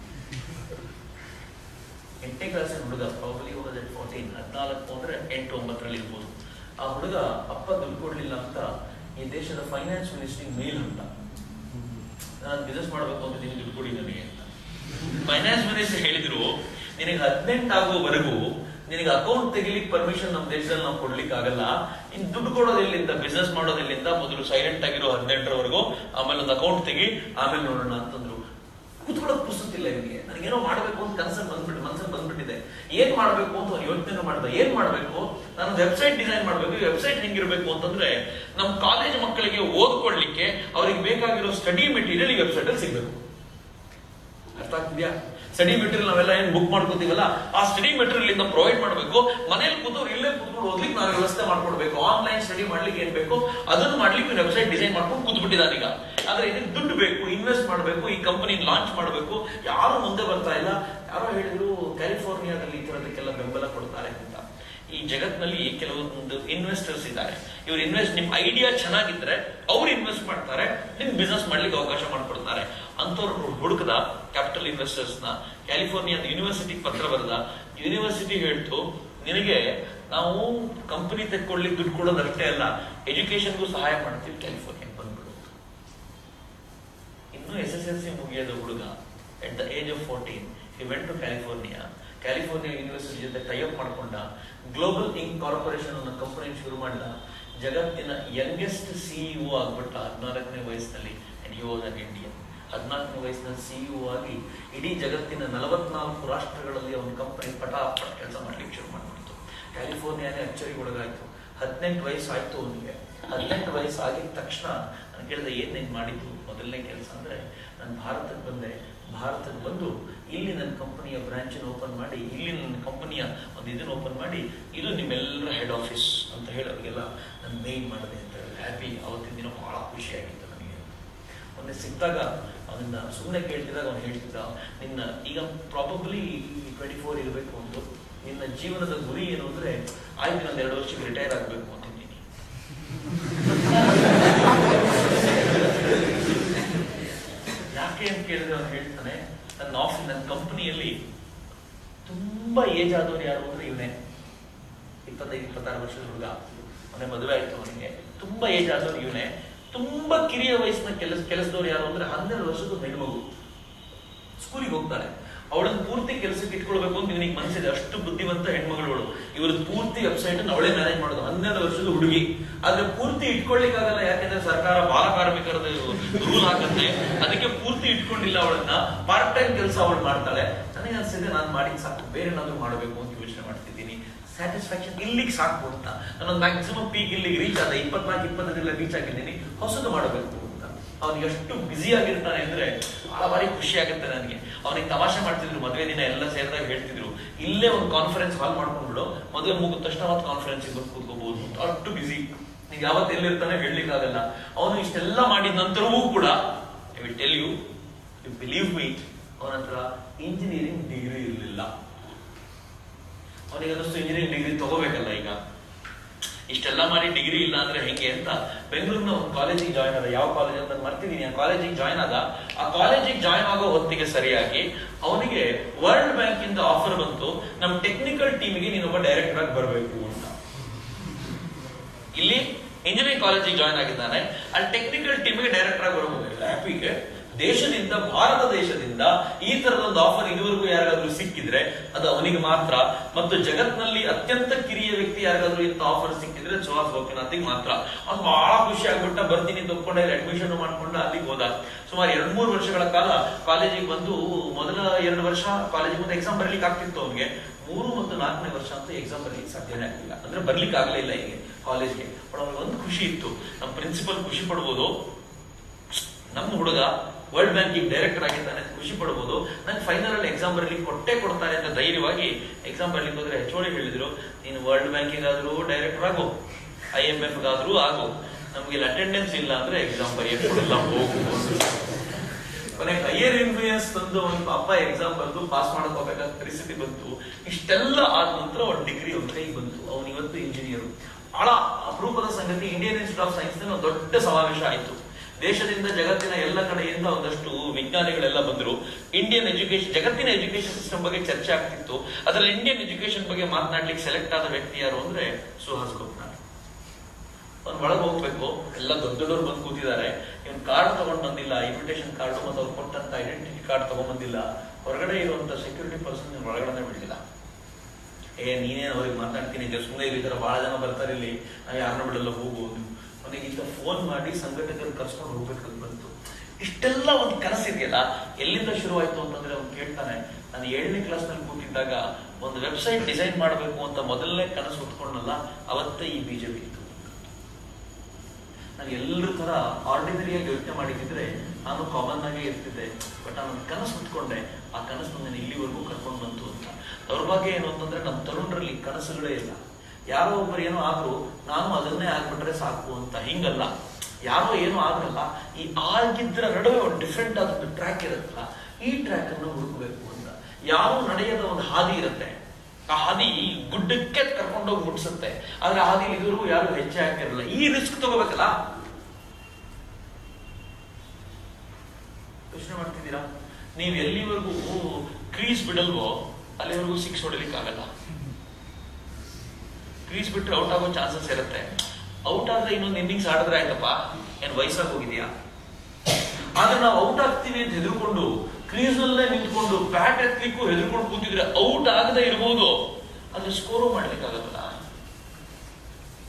Speaker 1: ಎಂಟನೇ ಕ್ಲಾಸಿನ ಹುಡುಗ ಪ್ರಾಬಲಿ ಹೋದ ಫೋರ್ಟೀನ್ ಹದಿನಾಲ್ಕು ಅಂದ್ರೆ ಎಂಟು ಒಂಬತ್ತರಲ್ಲಿ ಇರ್ಬೋದು ಆ ಹುಡುಗ ಅಪ್ಪ ದುಡ್ಡು ಕೊಡ್ಲಿಲ್ಲ ಅಂತ ಈ ದೇಶದ ಫೈನಾನ್ಸ್ ಮಿನಿಸ್ಟ್ರಿಗೆ ಮೇಲ್ ಅಂತ ನಾನು ಬಿಸ್ನೆಸ್ ಮಾಡಬೇಕು ಅಂತ ನಿಮ್ಗೆ ದುಡ್ಡು ಕೊಡಿ ನನಗೆ ಅಂತ ಫೈನಾನ್ಸ್ ಮಿನಿಸ್ಟರ್ ಹೇಳಿದ್ರು ನಿನಗೆ ಹದಿನೆಂಟು ಆಗುವವರೆಗೂ ನಿನಗೆ ಅಕೌಂಟ್ ತೆಗಿಲಿಕ್ಕೆ ಪರ್ಮಿಷನ್ ನಮ್ಮ ದೇಶದಲ್ಲಿ ನಾವು ಕೊಡ್ಲಿಕ್ಕೆ ಆಗಲ್ಲ ಇನ್ ದುಡ್ಡು ಕೊಡೋದು ಎಲ್ಲಿಂದ ಬಿಸ್ನೆಸ್ ಮಾಡೋದು ಎಲ್ಲಿಂದ ಮೊದಲು ಸೈಲೆಂಟ್ ಆಗಿರೋ ಹದಿನೆಂಟರವರೆಗೂ ಆಮೇಲೆ ಒಂದು ಅಕೌಂಟ್ ತೆಗಿ ಆಮೇಲೆ ನೋಡೋಣ ಅಂತಂದ್ರು ಕುತ್ಕೊಳ್ಳೋಕೆ ಪುಸ್ತಕ ಇವನಿಗೆ ನನಗೇನೋ ಮಾಡ್ಬೇಕು ಅಂತ ಕನ್ಸಲ್ಲಿ ಬಂದ್ಬಿಟ್ಟು ಮನ್ಸಲ್ಲಿ ಬಂದ್ಬಿಟ್ಟಿದೆ ಏನ್ ಮಾಡ್ಬೇಕು ಅಂತ ಅವ್ನು ಯೋಚನೆ ಮಾಡ್ದ ಏನ್ ಮಾಡ್ಬೇಕು ನಾನು ವೆಬ್ಸೈಟ್ ಡಿಸೈನ್ ಮಾಡ್ಬೇಕು ವೆಬ್ಸೈಟ್ ಹೆಂಗಿರ್ಬೇಕು ಅಂತಂದ್ರೆ ನಮ್ಮ ಕಾಲೇಜ್ ಮಕ್ಕಳಿಗೆ ಓದ್ಕೊಳ್ಳಿಕ್ಕೆ ಅವ್ರಿಗೆ ಬೇಕಾಗಿರೋ ಸ್ಟಡಿ ಮೆಟೀರಿಯಲ್ ಈ ವೆಬ್ಸೈಟ್ ಅಲ್ಲಿ ಸಿಗ್ಬೇಕು ಅರ್ಥ ಆಗ್ತಿದ್ಯಾ ಸ್ಟಡಿ ಮೆಟೀರಿಯಲ್ ನಾವೆಲ್ಲ ಏನ್ ಬುಕ್ ಮಾಡ್ಕೋತೀವಲ್ಲ ಆ ಸ್ಟಡಿ ಮೆಟೀರಿಯಲ್ ಇಂದ ಪ್ರೊವೈಡ್ ಮಾಡಬೇಕು ಮನೇಲಿ ಕೂತು ಇಲ್ಲೇ ಕೂತ್ಕೊಂಡು ಓದ್ಲಿಕ್ಕೆ ನಾವು ವ್ಯವಸ್ಥೆ ಮಾಡ್ಕೊಡ್ಬೇಕು ಆನ್ಲೈನ್ ಸ್ಟಡಿ ಮಾಡ್ಲಿಕ್ಕೆ ಏನ್ ಬೇಕು ಅದನ್ನು ಮಾಡ್ಲಿಕ್ಕೆ ವೆಬ್ಸೈಟ್ ಡಿಸೈನ್ ಮಾಡ್ಕೊಂಡು ಕೂತ್ಬಿಟ್ಟಿದ್ದಾನೆ ಈಗ ಆದ್ರೆ ಇದಕ್ಕೆ ದುಡ್ಡು ಬೇಕು ಇನ್ವೆಸ್ಟ್ ಮಾಡಬೇಕು ಈ ಕಂಪನಿ ಲಾಂಚ್ ಮಾಡಬೇಕು ಯಾರು ಮುಂದೆ ಬರ್ತಾ ಇಲ್ಲ ಯಾರೋ ಹೇಳಿದ್ರು ಕ್ಯಾಲಿಫೋರ್ನಿಯಾದಲ್ಲಿ ಈ ತರದಕ್ಕೆಲ್ಲ ಬೆಂಬಲ ಕೊಡ್ತಾರೆ ಅಂತ ಈ ಜಗತ್ನಲ್ಲಿ ಕೆಲವೊಂದು ಇನ್ವೆಸ್ಟರ್ಸ್ ಇದ್ದಾರೆ ಇವ್ರು ಇನ್ವೆಸ್ಟ್ ನಿಮ್ ಐಡಿಯಾ ಚೆನ್ನಾಗಿದ್ರೆ ಅವ್ರು ಇನ್ವೆಸ್ಟ್ ಮಾಡ್ತಾರೆ ನಿಮ್ ಬಿಸ್ನೆಸ್ ಮಾಡ್ಲಿಕ್ಕೆ ಅವಕಾಶ ಮಾಡ್ಕೊಡ್ತಾರೆ ಅಂತವ್ರು ಹುಡುಕದ ಕ್ಯಾಪಿಟಲ್ ಇನ್ವೆಸ್ಟರ್ಸ್ ನ ಕ್ಯಾಲಿಫೋರ್ನಿಯಾದ ಯೂನಿವರ್ಸಿಟಿ ಪತ್ರ ಬರೆದ ಯೂನಿವರ್ಸಿಟಿ ಹೇಳ್ತು ನಿನಗೆ ನಾವು ಕಂಪನಿ ತೆಕ್ಕೊಳ್ಳಿ ದುಡ್ಡು ಕೊಡೋದು ಅಷ್ಟೇ ಅಲ್ಲ ಎಜುಕೇಶನ್ಗೂ ಸಹಾಯ ಮಾಡ್ತೀವಿ ಕ್ಯಾಲಿಫೋರ್ನಿಯಾ ಬಂದ್ಬಿಡು ಇನ್ನು ಎಸ್ ಎಸ್ ಎಲ್ ಸಿ ಮುಗಿಯೋದು ಹುಡುಗ at the age of fourteen he went to California California university ಜೊತೆ ಟೈಅಪ್ ಮಾಡ್ಕೊಂಡ ಗ್ಲೋಬಲ್ ಇಂಕ್ ಕಾರ್ಪೊರೇಷನ್ ಅನ್ನೋ ಕಂಪನಿ ಶುರು ಮಾಡಿದ ಜಗತ್ತಿನ ಯಂಗೆಸ್ಟ್ ಸಿಇಒ ಆಗ್ಬಿಟ್ಟ ಹದಿನಾಲ್ಕನೇ ವಯಸ್ಸಿನಲ್ಲಿ and he was an Indian ಹದಿನಾಲ್ಕನೇ ವಯಸ್ಸಿನಲ್ಲಿ ಸಿಇಒ ಆಗಿ ಇಡೀ ಜಗತ್ತಿನ ನಲವತ್ನಾಲ್ಕು ರಾಷ್ಟ್ರಗಳಲ್ಲಿ ಅವನ ಕಂಪನಿ ಪಟ ಪಟ ಕೆಲಸ ಮಾಡ್ಲಿಕ್ಕೆ ಶುರು ಮಾಡ್ಬಿಡ್ತು ಕ್ಯಾಲಿಫೋರ್ನಿಯಾನೇ ಅಚ್ಚರಿಗೆ ಒಳಗಾಯ್ತು ಹದಿನೆಂಟು ವಯಸ್ಸು ಆಯ್ತು ಅವನಿಗೆ ಹದಿನೆಂಟು ವಯಸ್ಸು ಆಗಿದ ತಕ್ಷಣ ನಾನು ಕೇಳಿದೆ ಏನೇನು ಮಾಡಿದ್ದು ಮೊದಲನೇ ಕೆಲಸ ಅಂದ್ರೆ ನಾನು ಭಾರತಕ್ಕೆ ಬಂದೆ ಭಾರತಕ್ಕೆ ಬಂದು ಇಲ್ಲಿ ನನ್ನ ಕಂಪನಿಯ ಬ್ರಾಂಚನ್ನು ಓಪನ್ ಮಾಡಿ ಇಲ್ಲಿ ನನ್ನ ಕಂಪನಿಯ ಒಂದು ಇದನ್ನು ಓಪನ್ ಮಾಡಿ ಇದು ನಿಮ್ಮೆಲ್ಲರ ಹೆಡ್ ಆಫೀಸ್ ಅಂತ ಹೇಳಿ ಅವರಿಗೆಲ್ಲ ನಾನು ಮೇಲ್ ಮಾಡಿದೆ ಅಂತ ಹೇಳಿ ಹ್ಯಾಪಿ ಅವತ್ತಿನ ದಿನ ಬಹಳ ಖುಷಿಯಾಗಿತ್ತು ನನಗೆ ಮೊನ್ನೆ ಸಿಕ್ಕಿದಾಗ ಅವನ್ನ ಸುಮ್ಮನೆ ಕೇಳ್ತಿದ್ದಾಗ ಅವನು ಹೇಳ್ತಿದ್ದ ನಿನ್ನ ಈಗ ಪ್ರಾಬಬ್ಲಿ ಟ್ವೆಂಟಿ ಫೋರ್ ಇರಬೇಕು ಒಂದು ನಿನ್ನ ಜೀವನದ ಗುರಿ ಏನು ಅಂದ್ರೆ ಆಯ್ತು ನಾನು ಎರಡು ವರ್ಷಕ್ಕೆ ರಿಟೈರ್ ಆಗಬೇಕು ಅಂತಿದ್ದೀನಿ ಯಾಕೆ ಅಂತ ಕೇಳಿದ್ರೆ ಅವ್ನು ಹೇಳ್ತಾನೆ ನನ್ನ ಆಫೀಸ್ ನನ್ನ ಕಂಪನಿಯಲ್ಲಿ ತುಂಬಾ ಏಜ್ ಆದವ್ರು ಯಾರು ಅಂದ್ರೆ ಇವನೇ ಇಪ್ಪತ್ತೈದು ಇಪ್ಪತ್ತಾರು ವರ್ಷದ ಹುಡುಗ ಮೊನ್ನೆ ಮದುವೆ ಆಯ್ತು ಅವನಿಗೆ ತುಂಬಾ ಏಜ್ ಆದವ್ರು ಇವನೇ ತುಂಬಾ ಕಿರಿಯ ವಯಸ್ಸಿನ ಕೆಲಸ ಕೆಲಸದವ್ರು ಯಾರು ಅಂದ್ರೆ ಹನ್ನೆರಡು ವರ್ಷದ ಹೆಣ್ಮಗು ಸ್ಕೂಲಿಗೆ ಹೋಗ್ತಾಳೆ ಅವಳನ್ನ ಪೂರ್ತಿ ಕೆಲಸಕ್ಕೆ ಇಟ್ಕೊಳ್ಬೇಕು ಅಂತ ಇವನಿಗೆ ಮನಸ್ಸಿದೆ ಅಷ್ಟು ಬುದ್ಧಿವಂತ ಹೆಣ್ಮಗಳು ಇವ್ರದ್ದು ಪೂರ್ತಿ ವೆಬ್ಸೈಟ್ ಅವಳೇ ಮ್ಯಾನೇಜ್ ಮಾಡೋದು ಹನ್ನೆರಡು ವರ್ಷದ ಹುಡುಗಿ ಆದ್ರೆ ಪೂರ್ತಿ ಇಟ್ಕೊಳ್ಳಿಕ್ಕಾಗಲ್ಲ ಯಾಕೆಂದ್ರೆ ಸರ್ಕಾರ ಬಾಲ ಕಾರ್ಮಿಕರದ ರೂಲ್ ಹಾಕತ್ತೆ ಅದಕ್ಕೆ ಪೂರ್ತಿ ಇಟ್ಕೊಂಡಿಲ್ಲ ಅವಳನ್ನ ಪಾರ್ಟ್ ಟೈಮ್ ಕೆಲಸ ಅವಳು ಮಾಡ್ತಾಳೆ ನನಗೆ ಅನ್ಸಿದೆ ನಾನು ಮಾಡಿದ್ ಸಾಕು ಬೇರೆ ಏನಾದ್ರು ಮಾಡಬೇಕು ಅಂತ ಯೋಚನೆ ಮಾಡ್ತಿದ್ದೀನಿ ಸ್ಯಾಟಿಸ್ಫ್ಯಾಕ್ಷನ್ ಇಲ್ಲಿಗೆ ಸಾಕು ಅಂತ ನಾನೊಂದು ಮ್ಯಾಕ್ಸಿಮಮ್ ಪೀಕ್ ಇಲ್ಲಿಗೆ ರೀಚ್ ಆದ ಇಪ್ಪತ್ನಾಲ್ಕು ಇಪ್ಪತ್ತೈದೆಲ್ಲ ರೀಚ್ ಆಗಿದ್ದೀನಿ ಹೊಸದು ಮಾಡಬೇಕು ಅಂತ ಅವ್ನು ಎಷ್ಟು ಬ್ಯುಸಿ ಆಗಿರ್ತಾನೆ ಅಂದ್ರೆ ಬಹಳ ಬಾರಿ ಖುಷಿ ಆಗುತ್ತೆ ನನಗೆ ಅವನಿಗೆ ತಮಾಷೆ ಮಾಡ್ತಿದ್ರು ಮದುವೆ ದಿನ ಎಲ್ಲ ಸೇರಿದಾಗ ಹೇಳ್ತಿದ್ರು ಇಲ್ಲೇ ಒಂದು ಕಾನ್ಫರೆನ್ಸ್ ಹಾಲ್ ಮಾಡ್ಕೊಂಡ್ಬಿಡು ಮದುವೆ ಮುಗಿದ ತಕ್ಷಣ ಮತ್ತೆ ಕಾನ್ಫರೆನ್ಸ್ ಬಂದು ಕೂತ್ಕೋಬಹುದು ಅಂತ ಅಷ್ಟು ಬ್ಯುಸಿ ನೀವು ಯಾವತ್ತು ಎಲ್ಲಿರ್ತಾನೆ ಹೇಳಲಿಕ್ಕಾಗಲ್ಲ ಅವನು ಇಷ್ಟೆಲ್ಲ ಮಾಡಿದ ನಂತರವೂ ಕೂಡ I will tell you you believe me ಅವನ ಹತ್ರ ಇಂಜಿನಿಯರಿಂಗ್ ಡಿಗ್ರಿ ಇರಲಿಲ್ಲ ಅವನಿಗೆ ಅದಷ್ಟು ಇಂಜಿನಿಯರಿಂಗ್ ಡಿಗ್ರಿ ತಗೋಬೇಕಲ್ಲ ಈಗ ಇಷ್ಟೆಲ್ಲ ಮಾಡಿ ಡಿಗ್ರಿ ಇಲ್ಲ ಅಂದ್ರೆ ಹೆಂಗೆ ಅಂತ ಬೆಂಗಳೂರಿನ ಒಂದು ಕಾಲೇಜಿಗೆ ಜಾಯ್ನ್ ಆದ ಯಾವ ಕಾಲೇಜ್ ಅಂತ ನಾನು ಮರ್ತಿದ್ದೀನಿ ಆ ಕಾಲೇಜಿಗೆ ಜಾಯ್ನ್ ಆದ ಆ ಕಾಲೇಜಿಗೆ ಜಾಯ್ನ್ ಆಗೋ ಹೊತ್ತಿಗೆ ಸರಿಯಾಗಿ ಅವನಿಗೆ ವರ್ಲ್ಡ್ ಬ್ಯಾಂಕ್ ಇಂದ ಆಫರ್ ಬಂತು ನಮ್ಮ ಟೆಕ್ನಿಕಲ್ ಟೀಮಿಗೆ ನೀನೊಬ್ಬ ಡೈರೆಕ್ಟರ್ ಆಗಿ ಬರಬೇಕು ಅಂತ ಇಲ್ಲಿ ಇಂಜಿನಿಯರಿಂಗ್ ಕಾಲೇಜಿಗೆ ಜಾಯ್ನ್ ಆಗಿದ್ದಾನೆ ಅಲ್ಲಿ ಟೆಕ್ನಿಕಲ್ ಟೀಮಿಗೆ ಡೈರೆಕ್ಟರ್ ಆಗಿ ಬರಬಹುದು ಹ್ಯಾಪಿಗೆ ದೇಶದಿಂದ ಭಾರತ ದೇಶದಿಂದ ಈ ತರದೊಂದು ಆಫರ್ ಇದುವರೆಗೂ ಯಾರಿಗಾದ್ರೂ ಸಿಕ್ಕಿದ್ರೆ ಅದು ಅವನಿಗೆ ಮಾತ್ರ ಮತ್ತು ಜಗತ್ನಲ್ಲಿ ಅತ್ಯಂತ ಕಿರಿಯ ವ್ಯಕ್ತಿ ಯಾರಿಗಾದ್ರೂ ಇಂಥ ಆಫರ್ ಸಿಕ್ಕಿದ್ರೆ ಸುಹಾಸ್ ಗೋಪಿನಾಥಿಗೆ ಮಾತ್ರ ಅವ್ನು ಬಹಳ ಖುಷಿ ಆಗ್ಬಿಟ್ಟ ಬರ್ತೀನಿ ತಗೊಂಡೆ ಅಡ್ಮಿಷನ್ ಮಾಡ್ಕೊಂಡು ಅಲ್ಲಿಗೆ ಹೋದ ಸುಮಾರು ಎರಡ್ ಮೂರು ವರ್ಷಗಳ ಕಾಲ ಕಾಲೇಜಿಗೆ ಬಂದು ಮೊದಲ ಎರಡು ವರ್ಷ ಕಾಲೇಜಿಗೆ ಬಂದು ಎಕ್ಸಾಮ್ ಬರ್ಲಿಕ್ಕೆ ಆಗ್ತಿತ್ತು ಅವನಿಗೆ ಮೂರು ಮತ್ತು ನಾಲ್ಕನೇ ವರ್ಷ ಅಂತೂ ಎಕ್ಸಾಮ್ ಬರ್ಲಿಕ್ಕೆ ಸಾಧ್ಯನೇ ಆಗಲಿಲ್ಲ ಅಂದ್ರೆ ಬರ್ಲಿಕ್ಕೆ ಆಗ್ಲಿಲ್ಲ ಹೀಗೆ ಕಾಲೇಜ್ಗೆ ಬಟ್ ಅವ್ನಿಗೆ ಒಂದು ಖುಷಿ ಇತ್ತು ನಮ್ಮ ಪ್ರಿನ್ಸಿಪಲ್ ಖುಷಿ ಪಡ್ಬೋದು ನಮ್ಮ ಹುಡುಗ ವರ್ಲ್ಡ್ ಬ್ಯಾಂಕಿಂಗ್ ಡೈರೆಕ್ಟರ್ ಆಗಿದ್ದಾನೆ ಅಂತ ಖುಷಿ ಪಡ್ಬೋದು ನಂಗೆ ಫೈನಲ್ ಅಲ್ಲಿ ಎಕ್ಸಾಮ್ ಬರ್ಲಿಕ್ಕೆ ಕೊಟ್ಟೆ ಕೊಡ್ತಾರೆ ಅಂತ ಧೈರ್ಯವಾಗಿ ಎಕ್ಸಾಮ್ ಬರ್ಲಿಕ್ಕೆ ಹೋದ್ರೆ ಎಚ್ ಹೇಳಿದ್ರು ನೀನು ವರ್ಲ್ಡ್ ಬ್ಯಾಂಕಿಂಗ್ ಆದ್ರೂ ಡೈರೆಕ್ಟರ್ ಆಗು ಐ ಎಂ ಎಫ್ ಆದ್ರೂ ಆಗು ನಮ್ಗೆ ಇಲ್ಲಿ ಅಟೆಂಡೆನ್ಸ್ ಇಲ್ಲ ಅಂದ್ರೆ ಎಕ್ಸಾಮ್ ಬರೆಯಕ್ಕೆ ಕೊಡಲ್ಲ ಹೋಗು ಕೊನೆಗೆ ಹೈಯರ್ ಇನ್ಫ್ಲೂಯೆನ್ಸ್ ತಂದು ಒಂದು ಪಾಪ ಎಕ್ಸಾಮ್ ಬಂದು ಪಾಸ್ ಮಾಡಕ್ ಹೋಗ್ಬೇಕಾದ ಪರಿಸ್ಥಿತಿ ಬಂತು ಇಷ್ಟೆಲ್ಲ ಆದ ನಂತರ ಅವ್ರ ಡಿಗ್ರಿ ಅವ್ರ ಕೈಗೆ ಬಂತು ಅವನು ಇವತ್ತು ಇಂಜಿನಿಯರ್ ಬಹಳ ಅಪರೂಪದ ಸಂಗತಿ ಇಂಡಿಯನ್ ಇನ್ಸ್ಟಿಟ್ಯೂಟ್ ಆಫ್ ಸೈನ್ಸ್ ನಲ್ಲಿ ಒಂದು ದೊಡ್ಡ ಸಮಾವೇಶ ಆಯಿತು ದೇಶದಿಂದ ಜಗತ್ತಿನ ಎಲ್ಲ ಕಡೆಯಿಂದ ಒಂದಷ್ಟು ವಿಜ್ಞಾನಿಗಳೆಲ್ಲ ಬಂದರು ಇಂಡಿಯನ್ ಎಜುಕೇಶನ್ ಜಗತ್ತಿನ ಎಜುಕೇಶನ್ ಸಿಸ್ಟಮ್ ಬಗ್ಗೆ ಚರ್ಚೆ ಆಗ್ತಿತ್ತು ಅದರಲ್ಲಿ ಇಂಡಿಯನ್ ಎಜುಕೇಶನ್ ಬಗ್ಗೆ ಮಾತನಾಡ್ಲಿಕ್ಕೆ ಸೆಲೆಕ್ಟ್ ಆದ ವ್ಯಕ್ತಿ ಯಾರು ಅಂದ್ರೆ ಸುಹಾಸ್ ಗೋಪ್ನಾಥ್ ಅವ್ನು ಒಳಗೆ ಹೋಗ್ಬೇಕು ಎಲ್ಲ ದೊಡ್ಡ ದೊಡ್ಡವ್ರು ಬಂದು ಕೂತಿದ್ದಾರೆ ಇವ್ನು ಕಾರ್ಡ್ ತಗೊಂಡ್ ಬಂದಿಲ್ಲ ಇನ್ವಿಟೇಷನ್ ಕಾರ್ಡ್ ಮತ್ತು ಅವ್ರು ಕೊಟ್ಟಂತ ಐಡೆಂಟಿಟಿ ಕಾರ್ಡ್ ತಗೊಂಡ್ ಬಂದಿಲ್ಲ ಹೊರಗಡೆ ಇರುವಂತ ಸೆಕ್ಯೂರಿಟಿ ಪರ್ಸನ್ ಒಳಗಡೆ ಬಿಡಲಿಲ್ಲ ಏ ನೀನೇನು ಅವ್ರಿಗೆ ಮಾತಾಡ್ತೀನಿ ಸುಮ್ಮನೆ ಈ ತರ ಬಹಳ ಜನ ಬರ್ತಾರೆ ಇಲ್ಲಿ ನಾವು ಯಾರನ್ನ ಬಿಡಲ್ಲ ಹೋಗ್ಬೋದು ಅವನಿಗೆ ಇಂಥ ಫೋನ್ ಮಾಡಿ ಸಂಘಟಕರು ಕರ್ಸ್ಕೊಂಡು ಹೋಗ್ಬೇಕಂತ ಬಂತು ಇಷ್ಟೆಲ್ಲ ಒಂದು ಕನಸಿದೆಯಲ್ಲ ಎಲ್ಲಿಂದ ಶುರುವಾಯ್ತು ಅಂತಂದ್ರೆ ಅವ್ನು ಕೇಳ್ತಾನೆ ನಾನು ಏಳನೇ ಕ್ಲಾಸ್ ನಲ್ಲಿ ಕೂತಿದ್ದಾಗ ಒಂದು ವೆಬ್ಸೈಟ್ ಡಿಸೈನ್ ಮಾಡಬೇಕು ಅಂತ ಮೊದಲನೇ ಕನಸು ಹೊತ್ಕೊಂಡಲ್ಲ ಅವತ್ತೇ ಈ ಬಿಜೆಪಿ ಇತ್ತು ನಾನು ಎಲ್ಲರ ತರ ಆರ್ಡಿನರಿಯಾಗಿ ಯೋಚನೆ ಮಾಡಿದ್ರೆ ನಾನು ಕಾಮನ್ ಆಗೇ ಇರ್ತಿದ್ದೆ ಬಟ್ ನಾನು ಕನಸು ಹೊತ್ಕೊಂಡೆ ಆ ಕನಸು ನನ್ನ ಇಲ್ಲಿವರೆಗೂ ಕರ್ಕೊಂಡು ಬಂತು ಅಂತ ದೌರ್ಭಾಗ್ಯ ಏನು ಅಂತಂದ್ರೆ ನಮ್ಮ ತರುಣರಲ್ಲಿ ಕನಸುಗಳೇ ಇಲ್ಲ ಯಾರೋ ಒಬ್ಬರು ಏನೋ ಆದ್ರೂ ನಾನು ಅದನ್ನೇ ಆಗ್ಬಿಟ್ರೆ ಸಾಕು ಅಂತ ಹಿಂಗಲ್ಲ ಯಾರೋ ಏನೋ ಆಗಲ್ಲ ಈ ಆಗಿದ್ರ ನಡುವೆ ಒಂದು ಡಿಫ್ರೆಂಟ್ ಆದ ಟ್ರ್ಯಾಕ್ ಇರುತ್ತಲ್ಲ ಈ ಟ್ರ್ಯಾಕ್ ಅನ್ನು ಹುಡುಕಬೇಕು ಅಂತ ಯಾರು ನಡೆಯದ ಒಂದು ಹಾದಿ ಇರುತ್ತೆ ಆ ಹಾದಿ ಗುಡ್ಡಕ್ಕೆ ಕರ್ಕೊಂಡೋಗಿ ಮುಟ್ಸುತ್ತೆ ಆದ್ರೆ ಆ ಹಾದಿಲಿ ಇದುವರೆಗೂ ಯಾರು ಹೆಜ್ಜೆ ಹಾಕಿರಲ್ಲ ಈ ರಿಸ್ಕ್ ತಗೋಬೇಕಲ್ಲ ಯೋಚನೆ ಮಾಡ್ತಿದ್ದೀರಾ ನೀವು ಎಲ್ಲಿವರೆಗೂ ಕ್ರೀಸ್ ಬಿಡಲ್ವೋ ಅಲ್ಲಿವರೆಗೂ ಸಿಕ್ಸ್ ಹೊಡಿಲಿಕ್ಕೆ ಆಗಲ್ಲ ಕ್ರೀಸ್ ಬಿಟ್ರೆ ಔಟ್ ಆಗೋ ಚಾನ್ಸಸ್ ಇರುತ್ತೆ ಔಟ್ ಆದ್ರೆ ಇನ್ನೊಂದು ಇನ್ನಿಂಗ್ಸ್ ಆಡಿದ್ರೆ ಆಯ್ತಪ್ಪ ಏನ್ ವಯಸ್ಸಾಗಿ ಹೋಗಿದ್ಯಾ ಆದ್ರೆ ನಾವು ಔಟ್ ಆಗ್ತೀವಿ ಅಂತ ಹೆದರ್ಕೊಂಡು ಕ್ರೀಸ್ ನಲ್ಲೇ ನಿಂತ್ಕೊಂಡು ಬ್ಯಾಟ್ ಎತ್ತಲಿಕ್ಕೂ ಹೆದರ್ಕೊಂಡು ಕೂತಿದ್ರೆ ಔಟ್ ಆಗದೆ ಇರ್ಬೋದು ಆದ್ರೆ ಸ್ಕೋರು ಮಾಡ್ಲಿಕ್ಕಾಗಲ್ಲ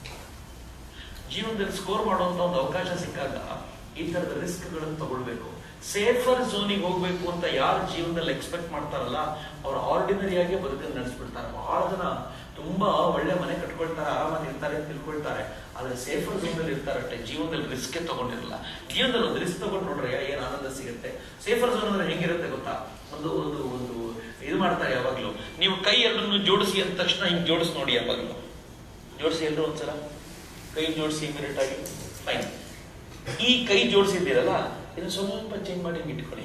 Speaker 1: ಜೀವನದಲ್ಲಿ ಸ್ಕೋರ್ ಮಾಡುವಂತ ಒಂದು ಅವಕಾಶ ಸಿಕ್ಕಾಗ ಈ ತರದ ರಿಸ್ಕ್ ಗಳನ್ನು ತಗೊಳ್ಬೇಕು ಸೇಫರ್ ಝೋನಿಗೆ ಹೋಗ್ಬೇಕು ಅಂತ ಯಾರು ಜೀವನದಲ್ಲಿ ಎಕ್ಸ್ಪೆಕ್ಟ್ ಮಾಡ್ತಾರಲ್ಲ ಅವ್ರು ಆರ್ಡಿನರಿಯಾಗಿ ಬದುಕನ್ನು ನಡೆಸ್ಬಿಡ್ತಾರೆ ಬಹಳ ಜನ ತುಂಬಾ ಒಳ್ಳೆ ಮನೆ ಕಟ್ಕೊಳ್ತಾರೆ ಆರಾಮಾಗಿ ಇರ್ತಾರೆ ಅಂತ ತಿಳ್ಕೊಳ್ತಾರೆ ಆದ್ರೆ ಸೇಫರ್ ಝೋನ್ ಅಲ್ಲಿ ಇರ್ತಾರಷ್ಟೇ ಜೀವನದಲ್ಲಿ ರಿಸ್ಕ್ ತಗೊಂಡಿರಲ್ಲ ಜೀವನದಲ್ಲಿ ಒಂದು ರಿಸ್ಕ್ ತಗೊಂಡು ನೋಡ್ರೆ ಏನ್ ಆನಂದ ಸಿಗುತ್ತೆ ಸೇಫರ್ ಝೋನ್ ಅಂದ್ರೆ ಹೆಂಗಿರುತ್ತೆ ಗೊತ್ತಾ ಒಂದು ಒಂದು ಒಂದು ಇದು ಮಾಡ್ತಾರೆ ಯಾವಾಗ್ಲೂ ನೀವು ಕೈ ಎರಡನ್ನು ಜೋಡಿಸಿ ಅಂದ ತಕ್ಷಣ ಹಿಂಗ್ ಜೋಡಿಸಿ ನೋಡಿ ಯಾವಾಗ್ಲೂ ಜೋಡಿಸಿ ಎಲ್ಲರೂ ಒಂದ್ಸಲ ಕೈ ಜೋಡಿಸಿ ಇಮಿಡಿಯೇಟ್ ಆಗಿ ಫೈನ್ ಈ ಕೈ ಜೋಡಿಸಿದ್ದೀರಲ್ಲ ಇದನ್ನ ಸ್ವಲ್ಪ ಚೇಂಜ್ ಮಾಡಿ ಹಿಂಗ್ ಇಟ್ಕೊಳ್ಳಿ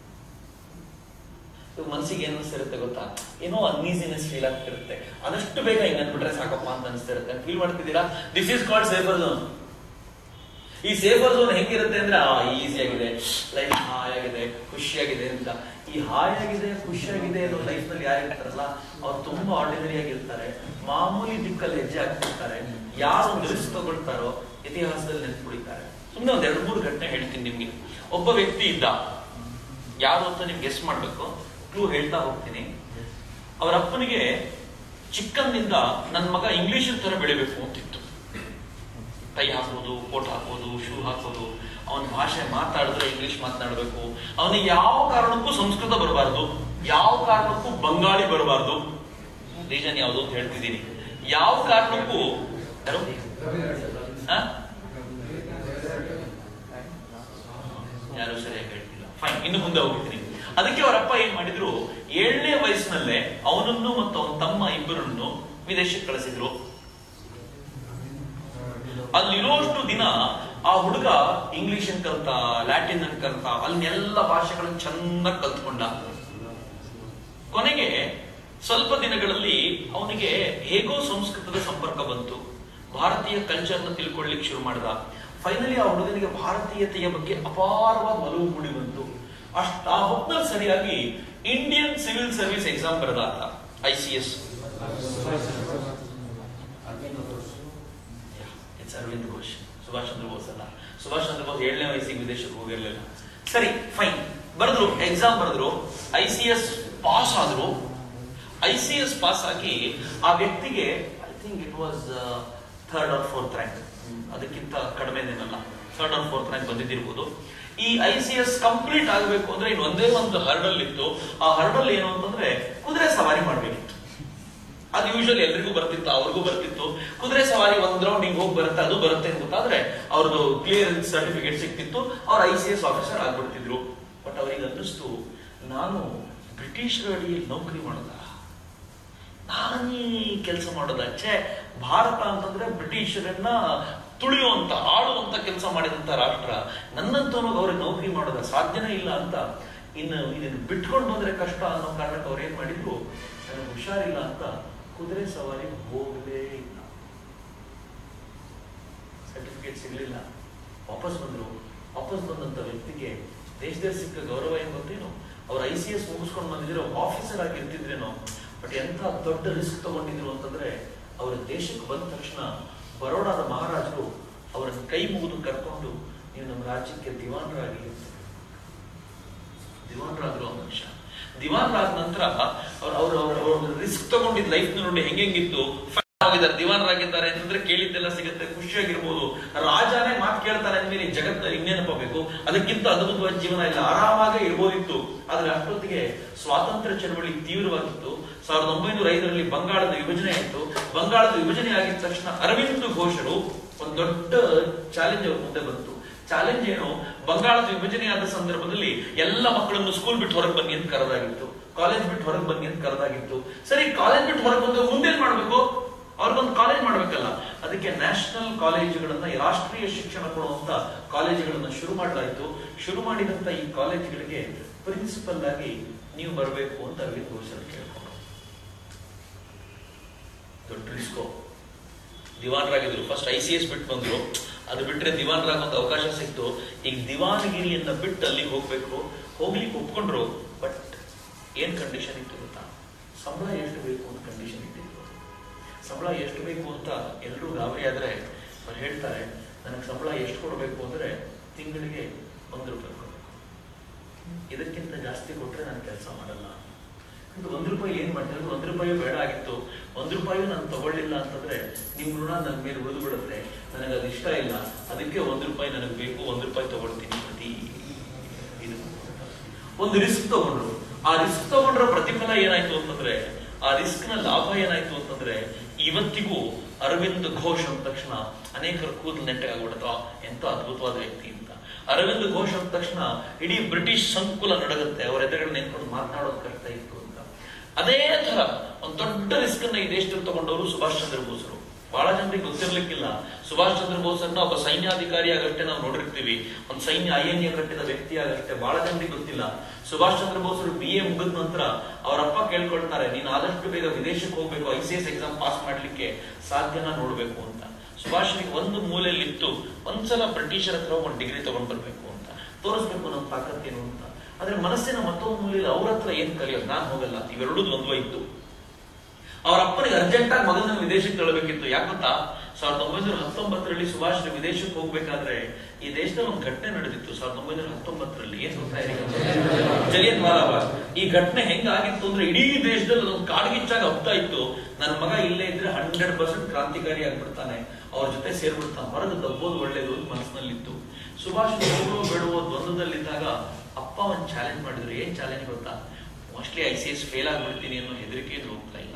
Speaker 1: ಇವಾಗ ಮನ್ಸಿಗೆ ಏನ್ ಅನಿಸ್ತಿರುತ್ತೆ ಗೊತ್ತಾ ಏನೋ ಅನ್ಈಸಿನೆಸ್ ಫೀಲ್ ಆಗ್ತಿರುತ್ತೆ ಆದಷ್ಟು ಬೇಗ ಹಿಂಗ್ ಅಂದ್ಬಿಟ್ರೆ ಸಾಕಪ್ಪ ಅಂತ ಅನಿಸ್ತಿರುತ್ತೆ ಫೀಲ್ ಮಾಡ್ತಿದ್ದೀರಾ this is called safer zone ಈ ಸೇಫರ್ ಝೋನ್ ಹೆಂಗಿರುತ್ತೆ ಅಂದ್ರೆ ಆ ಈಸಿ ಆಗಿದೆ ಲೈಫ್ ಹಾಯಾಗಿದೆ ಖುಷಿಯಾಗಿದೆ ಅಂತ ಈ ಹಾಯಾಗಿದೆ ಖುಷಿಯಾಗಿದೆ ಅನ್ನೋ ಲೈಫ್ ನಲ್ಲಿ ಯಾರು ಇರ್ತಾರಲ್ಲ ಅವ್ರು ತುಂಬಾ ಆರ್ಡಿನರಿ ಆಗಿರ್ತಾರೆ ಮಾಮೂಲಿ ದಿಕ್ಕಲ್ಲಿ ಹೆಜ್ಜೆ ಹಾಕ್ತಿರ್ತಾರೆ ಯಾರು ಒಂದು ರಿಸ್ಕ್ ತಗೊಳ್ತಾರೋ ಇತಿಹಾಸದಲ್ಲಿ ನೆನ್ಪುಳಿತಾರೆ ಸುಮ್ಮನೆ ಒಂದ್ ಎರಡು ಮೂರು ಘಟನೆ ಹೇಳ್ತೀನಿ ನಿಮ್ಗೆ ಒಬ್ಬ ವ್ಯಕ್ತಿ ಇದ್ದ ಯಾರು ಅಂತ ನೀವು ಗೆಸ್ ಮಾಡ್ಬೇಕು ಕ್ಲೂ ಹೇಳ್ತಾ ಹೋಗ್ತೀನಿ ಅವರ ಅಪ್ಪನಿಗೆ ಚಿಕ್ಕಂದಿಂದ ನನ್ನ ಮಗ ಇಂಗ್ಲಿಷ್ ತರ ಬೆಳಿಬೇಕು ಅಂತಿತ್ತು ಟೈ ಹಾಕೋದು ಕೋಟ್ ಹಾಕೋದು ಶೂ ಹಾಕೋದು ಅವನ ಭಾಷೆ ಮಾತಾಡಿದ್ರೆ ಇಂಗ್ಲಿಷ್ ಮಾತನಾಡಬೇಕು ಅವನಿಗೆ ಯಾವ ಕಾರಣಕ್ಕೂ ಸಂಸ್ಕೃತ ಬರಬಾರ್ದು ಯಾವ ಕಾರಣಕ್ಕೂ ಬಂಗಾಳಿ ಬರಬಾರ್ದು ರೀಸನ್ ಯಾವುದು ಅಂತ ಹೇಳ್ತಿದ್ದೀನಿ ಯಾವ ಕಾರಣಕ್ಕೂ ಯಾರು? ಆ? ಯಾರು ಸರಿಯಾಗಿ ಹೇಳ್ತಿಲ್ಲ ಫೈನ್ ಇನ್ನು ಮುಂದೆ ಹೋಗ್ತೀನಿ ಅದಕ್ಕೆ ಅವರಪ್ಪ ಏನ್ ಮಾಡಿದ್ರು ಏಳನೇ ವಯಸ್ಸಿನಲ್ಲೇ ಅವನನ್ನು ಮತ್ತು ಅವನ ತಮ್ಮ ಇಬ್ಬರನ್ನು ವಿದೇಶಕ್ಕೆ ಕಳಿಸಿದ್ರು ಅಲ್ಲಿರೋಷ್ಟು ದಿನ ಆ ಹುಡುಗ ಇಂಗ್ಲಿಷ್ ಅನ್ ಕಲ್ತ ಲ್ಯಾಟಿನ್ ಅನ್ ಕಲ್ತ ಅಲ್ಲೆಲ್ಲ ಭಾಷೆಗಳನ್ನ ಚೆನ್ನಾಗಿ ಕಲ್ತ್ಕೊಂಡ ಕೊನೆಗೆ ಸ್ವಲ್ಪ ದಿನಗಳಲ್ಲಿ ಅವನಿಗೆ ಹೇಗೋ ಸಂಸ್ಕೃತದ ಸಂಪರ್ಕ ಬಂತು ಭಾರತೀಯ ಕಲ್ಚರ್ನ ತಿಳ್ಕೊಳ್ಳಿಕ್ಕೆ ಶುರು ಮಾಡಿದ ಫೈನಲಿ ಆ ಹುಡುಗನಿಗೆ ಭಾರತೀಯತೆಯ ಬಗ್ಗೆ ಅಪಾರವಾದ ಒಲವು ಮೂಡಿ ಬಂತು ಅಷ್ಟ ಆ ಹೊತ್ತಿನಲ್ಲಿ ಸರಿಯಾಗಿ ಇಂಡಿಯನ್ ಸಿವಿಲ್ ಸರ್ವಿಸ್ ಎಕ್ಸಾಮ್ ಬರೆದ ಆತ I C S it's Arvind Ghosh Subhash Chandra Bose ಅಲ್ಲ ಸುಭಾಷ್ ಚಂದ್ರ ಬೋಸ್ ಏಳನೇ ವಯಸ್ಸಿಗೆ ವಿದೇಶಕ್ಕೆ ಹೋಗಿರ್ಲಿಲ್ಲ ಸರಿ ಫೈನ್ ಬರೆದ್ರು ಎಕ್ಸಾಮ್ ಬರೆದ್ರು ಐ ಸಿ ಎಸ್ ಪಾಸ್ ಆದ್ರು ಐ ಸಿ ಎಸ್ ಪಾಸ್ ಆಗಿ ಆ ವ್ಯಕ್ತಿಗೆ I think it was third or fourth rank ಅದಕ್ಕಿಂತ ಕಡಿಮೆನೇನಲ್ಲ ಥರ್ಡ್ ಆರ್ ಫೋರ್ತ್ ರ್ಯಾಂಕ್ ಬಂದಿದ್ದಿರ್ಬೋದು ಈ ಐ ಸಿ ಎಸ್ ಕಂಪ್ಲೀಟ್ ಆಗಬೇಕು ಅಂದ್ರೆ ಇನ್ನು ಒಂದೇ ಒಂದು ಹರ್ಡಲ್ ಇತ್ತು ಆ ಹರ್ಡಲ್ ಏನು ಅಂತಂದ್ರೆ ಕುದುರೆ ಸವಾರಿ ಮಾಡ್ಬೇಕಿತ್ತು ಅದು ಯೂಶಲಿ ಎಲ್ರಿಗೂ ಬರ್ತಿತ್ತು ಅವ್ರಿಗೂ ಬರ್ತಿತ್ತು ಕುದುರೆ ಸವಾರಿ ಒಂದ್ ರೌಂಡ್ ಹಿಂಗ್ ಹೋಗಿ ಬರುತ್ತೆ ಅದು ಬರುತ್ತೆ ಅಂತ ಗೊತ್ತಾದ್ರೆ ಅವ್ರದ್ದು ಕ್ಲಿಯರೆನ್ಸ್ ಸರ್ಟಿಫಿಕೇಟ್ ಸಿಕ್ತಿತ್ತು ಅವ್ರ ಐ ಸಿ ಎಸ್ ಆಫೀಸರ್ ಆಗ್ಬಿಡ್ತಿದ್ರು ಬಟ್ ಅವ್ರಿಗೆ ಅನ್ನಿಸ್ತು ನಾನು ಬ್ರಿಟಿಷರ ಅಡಿಯಲ್ಲಿ ನೌಕರಿ ಮಾಡೋದ ನಾನೀ ಕೆಲಸ ಮಾಡೋದ ಛೇ ಭಾರತ ಅಂತಂದ್ರೆ ಬ್ರಿಟಿಷರನ್ನ ತುಳಿಯುವಂತ ಆಳುವಂತ ಕೆಲಸ ಮಾಡಿದಂತ ರಾಷ್ಟ್ರ ನನ್ನಂತವನು ಅವ್ರಿಗೆ ನೌಕರಿ ಮಾಡೋದ ಸಾಧ್ಯನೇ ಇಲ್ಲ ಅಂತ ಇನ್ನು ಇದನ್ನು ಬಿಟ್ಕೊಂಡು ಬಂದ್ರೆ ಕಷ್ಟ ಅನ್ನೋ ಕಾರಣಕ್ಕೆ ಅವ್ರು ಏನ್ ಮಾಡಿದ್ರು ನನಗೆ ಹುಷಾರಿಲ್ಲ ಅಂತ ಕುದುರೆ ಸವಾರಿ ಹೋಗಲೇ ಇಲ್ಲ ಸರ್ಟಿಫಿಕೇಟ್ ಸಿಗ್ಲಿಲ್ಲ ವಾಪಸ್ ಬಂದ್ರು ವಾಪಸ್ ಬಂದಂತ ವ್ಯಕ್ತಿಗೆ ದೇಶದಲ್ಲಿ ಸಿಕ್ಕ ಗೌರವ ಏನ್ ಗೊತ್ತೇನು ಅವ್ರು ಐ ಸಿ ಎಸ್ ಮುಗಿಸ್ಕೊಂಡು ಬಂದಿದ್ರು ಆಫೀಸರ್ ಆಗಿ ಇರ್ತಿದ್ರೇನೋ ಬಟ್ ಎಂತ ದೊಡ್ಡ ರಿಸ್ಕ್ ತಗೊಂಡಿದ್ರು ಅಂತಂದ್ರೆ ಅವರ ದೇಶಕ್ಕೆ ಬಂದ ತಕ್ಷಣ ಬರೋಡಾದ ಮಹಾರಾಜರು ಅವರನ್ನ ಕೈ ಮುಗಿದು ಕರ್ಕೊಂಡು ನೀವು ನಮ್ಮ ರಾಜ್ಯಕ್ಕೆ ದಿವಾನರಾಗಿ ದಿವಾನರಾದ್ರು ಆ ಮನುಷ್ಯ ದಿವಾನರಾದ ನಂತರ ಅವ್ರು ಅವ್ರು ಅವ್ರ ರಿಸ್ಕ್ ತಗೊಂಡಿದ್ ಲೈಫ್ ನೋಡಿ ಹೆಂಗೆಂಗಿತ್ತು ಆಗಿದ್ದಾರೆ ದಿವಾನರಾಗಿದ್ದಾರೆ ಅಂತಂದ್ರೆ ಕೇಳಿದ್ದೆಲ್ಲ ಸಿಗುತ್ತೆ ಖುಷಿಯಾಗಿರ್ಬೋದು ರಾಜಾನೇ ಮಾತು ಕೇಳ್ತಾನೆ ಅಂದ್ಮೇಲೆ ಈ ಜಗತ್ತಲ್ಲಿ ಇನ್ನೇನಪ್ಪ ಬೇಕು ಅದಕ್ಕಿಂತ ಅದ್ಭುತವಾದ ಜೀವನ ಇಲ್ಲ ಆರಾಮಾಗೇ ಇರ್ಬೋದಿತ್ತು ಆದ್ರೆ ಅಷ್ಟೊತ್ತಿಗೆ ಸ್ವಾತಂತ್ರ್ಯ ಚಳವಳಿ ತೀವ್ರವಾಗಿತ್ತು ಸಾವಿರದ ಒಂಬೈನೂರ ಐದರಲ್ಲಿ ಬಂಗಾಳದ ವಿಭಜನೆ ಆಯಿತು ಬಂಗಾಳದ ವಿಭಜನೆ ಆಗಿದ ತಕ್ಷಣ ಅರವಿಂದ್ ಘೋಷರು ಒಂದು ದೊಡ್ಡ ಚಾಲೆಂಜ್ ಅವ್ರ ಮುಂದೆ ಬಂತು ಚಾಲೆಂಜ್ ಏನು ಬಂಗಾಳದ ವಿಭಜನೆ ಆದ ಸಂದರ್ಭದಲ್ಲಿ ಎಲ್ಲ ಮಕ್ಕಳನ್ನು ಸ್ಕೂಲ್ ಬಿಟ್ಟು ಹೊರಗೆ ಬನ್ನಿ ಅಂತ ಕರೆದಾಗಿತ್ತು ಕಾಲೇಜ್ ಬಿಟ್ಟು ಹೊರಗೆ ಬನ್ನಿ ಅಂತ ಕರೆದಾಗಿತ್ತು ಸರಿ ಕಾಲೇಜ್ ಬಿಟ್ಟು ಹೊರಗೆ ಬಂದು ಮುಂದೇನ್ ಮಾಡ್ಬೇಕು ಅವ್ರಿಗೊಂದು ಕಾಲೇಜ್ ಮಾಡ್ಬೇಕಲ್ಲ ಅದಕ್ಕೆ ನ್ಯಾಷನಲ್ ಕಾಲೇಜುಗಳನ್ನ ರಾಷ್ಟ್ರೀಯ ಶಿಕ್ಷಣ ಕೊಡುವಂತ ಕಾಲೇಜುಗಳನ್ನ ಶುರು ಮಾಡಲಾಯಿತು ಶುರು ಮಾಡಿದಂತ ಈ ಕಾಲೇಜುಗಳಿಗೆ ಪ್ರಿನ್ಸಿಪಲ್ ಆಗಿ ನೀವು ಬರಬೇಕು ಅಂತ ಅರವಿಂದ್ ಘೋಷರು ಕೇಳ್ಕೊಂಡು ದೊಡ್ಡ ರಿಸ್ಕೋ ದಿವಾನರಾಗಿದ್ರು ಫಸ್ಟ್ ಐ ಸಿ ಎಸ್ ಬಿಟ್ಟು ಬಂದ್ರು ಅದು ಬಿಟ್ರೆ ದಿವಾನರಾಗುವಂತ ಅವಕಾಶ ಸಿಕ್ತು ಈಗ ದಿವಾನಗಿರಿಯನ್ನ ಬಿಟ್ಟು ಅಲ್ಲಿಗೆ ಹೋಗ್ಬೇಕು ಹೋಗ್ಲಿಕ್ಕೆ ಒಪ್ಕೊಂಡ್ರು ಬಟ್ ಏನ್ ಕಂಡೀಷನ್ ಇತ್ತು ಗೊತ್ತಾ ಸಂಬಳ ಎಷ್ಟು ಬೇಕು ಅಂತ ಕಂಡೀಷನ್ ಇಟ್ಟಿದ್ರು ಸಂಬಳ ಎಷ್ಟು ಬೇಕು ಅಂತ ಎಲ್ಲರೂ ಗಾಬರಿ ಆದ್ರೆ ಅವ್ರು ಹೇಳ್ತಾರೆ ನನಗೆ ಸಂಬಳ ಎಷ್ಟು ಕೊಡಬೇಕು ಅಂದ್ರೆ ತಿಂಗಳಿಗೆ ಒಂದು ರೂಪಾಯಿ ಕೊಡಬೇಕು ಇದಕ್ಕಿಂತ ಜಾಸ್ತಿ ಕೊಟ್ರೆ ನಾನು ಕೆಲಸ ಮಾಡಲ್ಲ ಇದು ಒಂದು ರೂಪಾಯಿ ಏನ್ ಮಾಡ್ತಾರೆ ಒಂದು ರೂಪಾಯಿ ಬೇಡ ಆಗಿತ್ತು ಒಂದು ರೂಪಾಯಿ ನಾನು ತಗೊಳ್ಳಿಲ್ಲ ಅಂತಂದ್ರೆ ನಿಮ್ ಋಣ ನನ್ನ ಮೇಲೆ ಉಳಿದು ಬಿಡುತ್ತೆ ನನಗೆ ಅದು ಇಷ್ಟ ಇಲ್ಲ ಅದಕ್ಕೆ ಒಂದು ರೂಪಾಯಿ ನನಗೆ ಬೇಕು ಒಂದು ರೂಪಾಯಿ ತಗೊಳ್ತೀನಿ ಪ್ರತಿ ಇದು ಒಂದು ರಿಸ್ಕ್ ತಗೊಂಡ್ರು ಆ ರಿಸ್ಕ್ ತಗೊಂಡ್ರ ಪ್ರತಿಫಲ ಏನಾಯ್ತು ಅಂತಂದ್ರೆ ಆ ರಿಸ್ಕ್ ನ ಲಾಭ ಏನಾಯ್ತು ಅಂತಂದ್ರೆ ಇವತ್ತಿಗೂ ಅರವಿಂದ್ ಘೋಷ್ ಅಂದ ತಕ್ಷಣ ಅನೇಕರ ಕೂದಲು ನೆಟ್ಟಗಾಗ್ಬಿಡತ್ತ ಎಂತ ಅದ್ಭುತವಾದ ವ್ಯಕ್ತಿ ಅಂತ ಅರವಿಂದ್ ಘೋಷ್ ಅಂದ ತಕ್ಷಣ ಇಡೀ ಬ್ರಿಟಿಷ್ ಸಂಕುಲ ನಡಗುತ್ತೆ ಅವರ ಎದುರುಗಡೆ ನಿಂತ್ಕೊಂಡು ಮಾತನಾಡೋದು ಕಷ್ಟ ಇತ್ತು ಅಂತ ಅದೇ ತರ ಒಂದು ದೊಡ್ಡ ರಿಸ್ಕ್ ಅನ್ನ ಈ ದೇಶದಲ್ಲಿ ತಗೊಂಡವರು ಸುಭಾಷ್ ಚಂದ್ರ ಬೋಸರು ಬಹಳ ಜನರಿಗೆ ಗೊತ್ತಿರ್ಲಿಕ್ಕಿಲ್ಲ ಸುಭಾಷ್ ಚಂದ್ರ ಬೋಸನ್ನ ಒಬ್ಬ ಸೈನ್ಯಾಧಿಕಾರಿಯಾಗಷ್ಟೇ ನಾವು ನೋಡಿರ್ತೀವಿ ಒಂದು ಸೈನ್ಯ ಐಎನ್ಎ ಕಟ್ಟಿದ ವ್ಯಕ್ತಿಯಾಗಷ್ಟೇ ಬಹಳ ಜನರಿಗೆ ಗೊತ್ತಿಲ್ಲ ಸುಭಾಷ್ ಚಂದ್ರ ಬೋಸರು ಬಿ ಎ ಮುಗಿದ ನಂತರ ಅವರಪ್ಪ ಕೇಳ್ಕೊಳ್ತಾರೆ ನೀನು ಆದಷ್ಟು ಬೇಗ ವಿದೇಶಕ್ಕೆ ಹೋಗ್ಬೇಕು I C S exam pass ಮಾಡ್ಲಿಕ್ಕೆ ಸಾಧ್ಯನ ನೋಡ್ಬೇಕು ಅಂತ ಸುಭಾಷ್ನಿಗೆ ಒಂದು ಮೂಲೆಯಲ್ಲಿ ಇತ್ತು ಒಂದ್ಸಲ ಬ್ರಿಟಿಷರ ಹತ್ರ ಒಂದು ಡಿಗ್ರಿ ತಗೊಂಡ್ ಬರ್ಬೇಕು ಅಂತ ತೋರಿಸ್ಬೇಕು ನಮ್ಮ ತಾಕತ್ತೇನು ಅಂತ ಆದ್ರೆ ಮನಸ್ಸಿನ ಮತ್ತೊಂದು ಮೂಲೆಯಲ್ಲಿ ಅವ್ರ ಹತ್ರ ಏನ್ ಕಲಿಯೋದು ನಾನು ಹೋಗಲ್ಲ ಇವೆರಡೂ ದ್ವಂದ್ವ ಇತ್ತು ಅವ್ರ ಅಪ್ಪನಿಗೆ ಅರ್ಜೆಂಟ್ ಆಗಿ ಮಗನ ವಿದೇಶಕ್ಕೆ ತಳ್ಳಬೇಕಿತ್ತು ಯಾಕಂತ ಸಾವಿರದ ಒಂಬೈನೂರ ಹತ್ತೊಂಬತ್ತರಲ್ಲಿ ಸುಭಾಷ್ ವಿದೇಶಕ್ಕೆ ಹೋಗ್ಬೇಕಾದ್ರೆ ಈ ದೇಶದಲ್ಲಿ ಒಂದು ಘಟನೆ ನಡೆದಿತ್ತು ಸಾವಿರದ ಒಂಬೈನೂರ ಹತ್ತೊಂಬತ್ತರಲ್ಲಿ ಏನ್ ಗೊತ್ತಾ ಜಲಿಯನ್ ವಾಲಾಬಾಗ್ ಈ ಘಟನೆ ಹೆಂಗಾಗಿತ್ತು ಅಂದ್ರೆ ಇಡೀ ದೇಶದಲ್ಲಿ ಒಂದು ಕಾಡ್ಗಿಚ್ಚಾಗ ಹಬ್ತಾ ಇತ್ತು ನನ್ನ ಮಗ ಇಲ್ಲೇ ಇದ್ರೆ ಹಂಡ್ರೆಡ್ ಪರ್ಸೆಂಟ್ ಕ್ರಾಂತಿಕಾರಿ ಆಗ್ಬಿಡ್ತಾನೆ ಅವ್ರ ಜೊತೆ ಸೇರ್ಬಿಡ್ತಾನೆ ಹೊರಗೆ ದಬ್ಬೋದು ಒಳ್ಳೇದು ಅಂತ ಮನಸ್ಸಿನಲ್ಲಿತ್ತು ಸುಭಾಷ್ ಹೋಗೋ ಬೇಡುವ ದ್ವಂದ್ವದಲ್ಲಿದ್ದಾಗ ಅಪ್ಪ ಒಂದು ಚಾಲೆಂಜ್ ಮಾಡಿದ್ರು ಏನ್ ಚಾಲೆಂಜ್ ಗೊತ್ತಾ mostly I C S fail ಆಗ್ಬಿಡ್ತೀನಿ ಅನ್ನೋ ಹೆದರಿಕೆ ಇದ್ರು ಹೋಗ್ತಾ ಇಲ್ಲ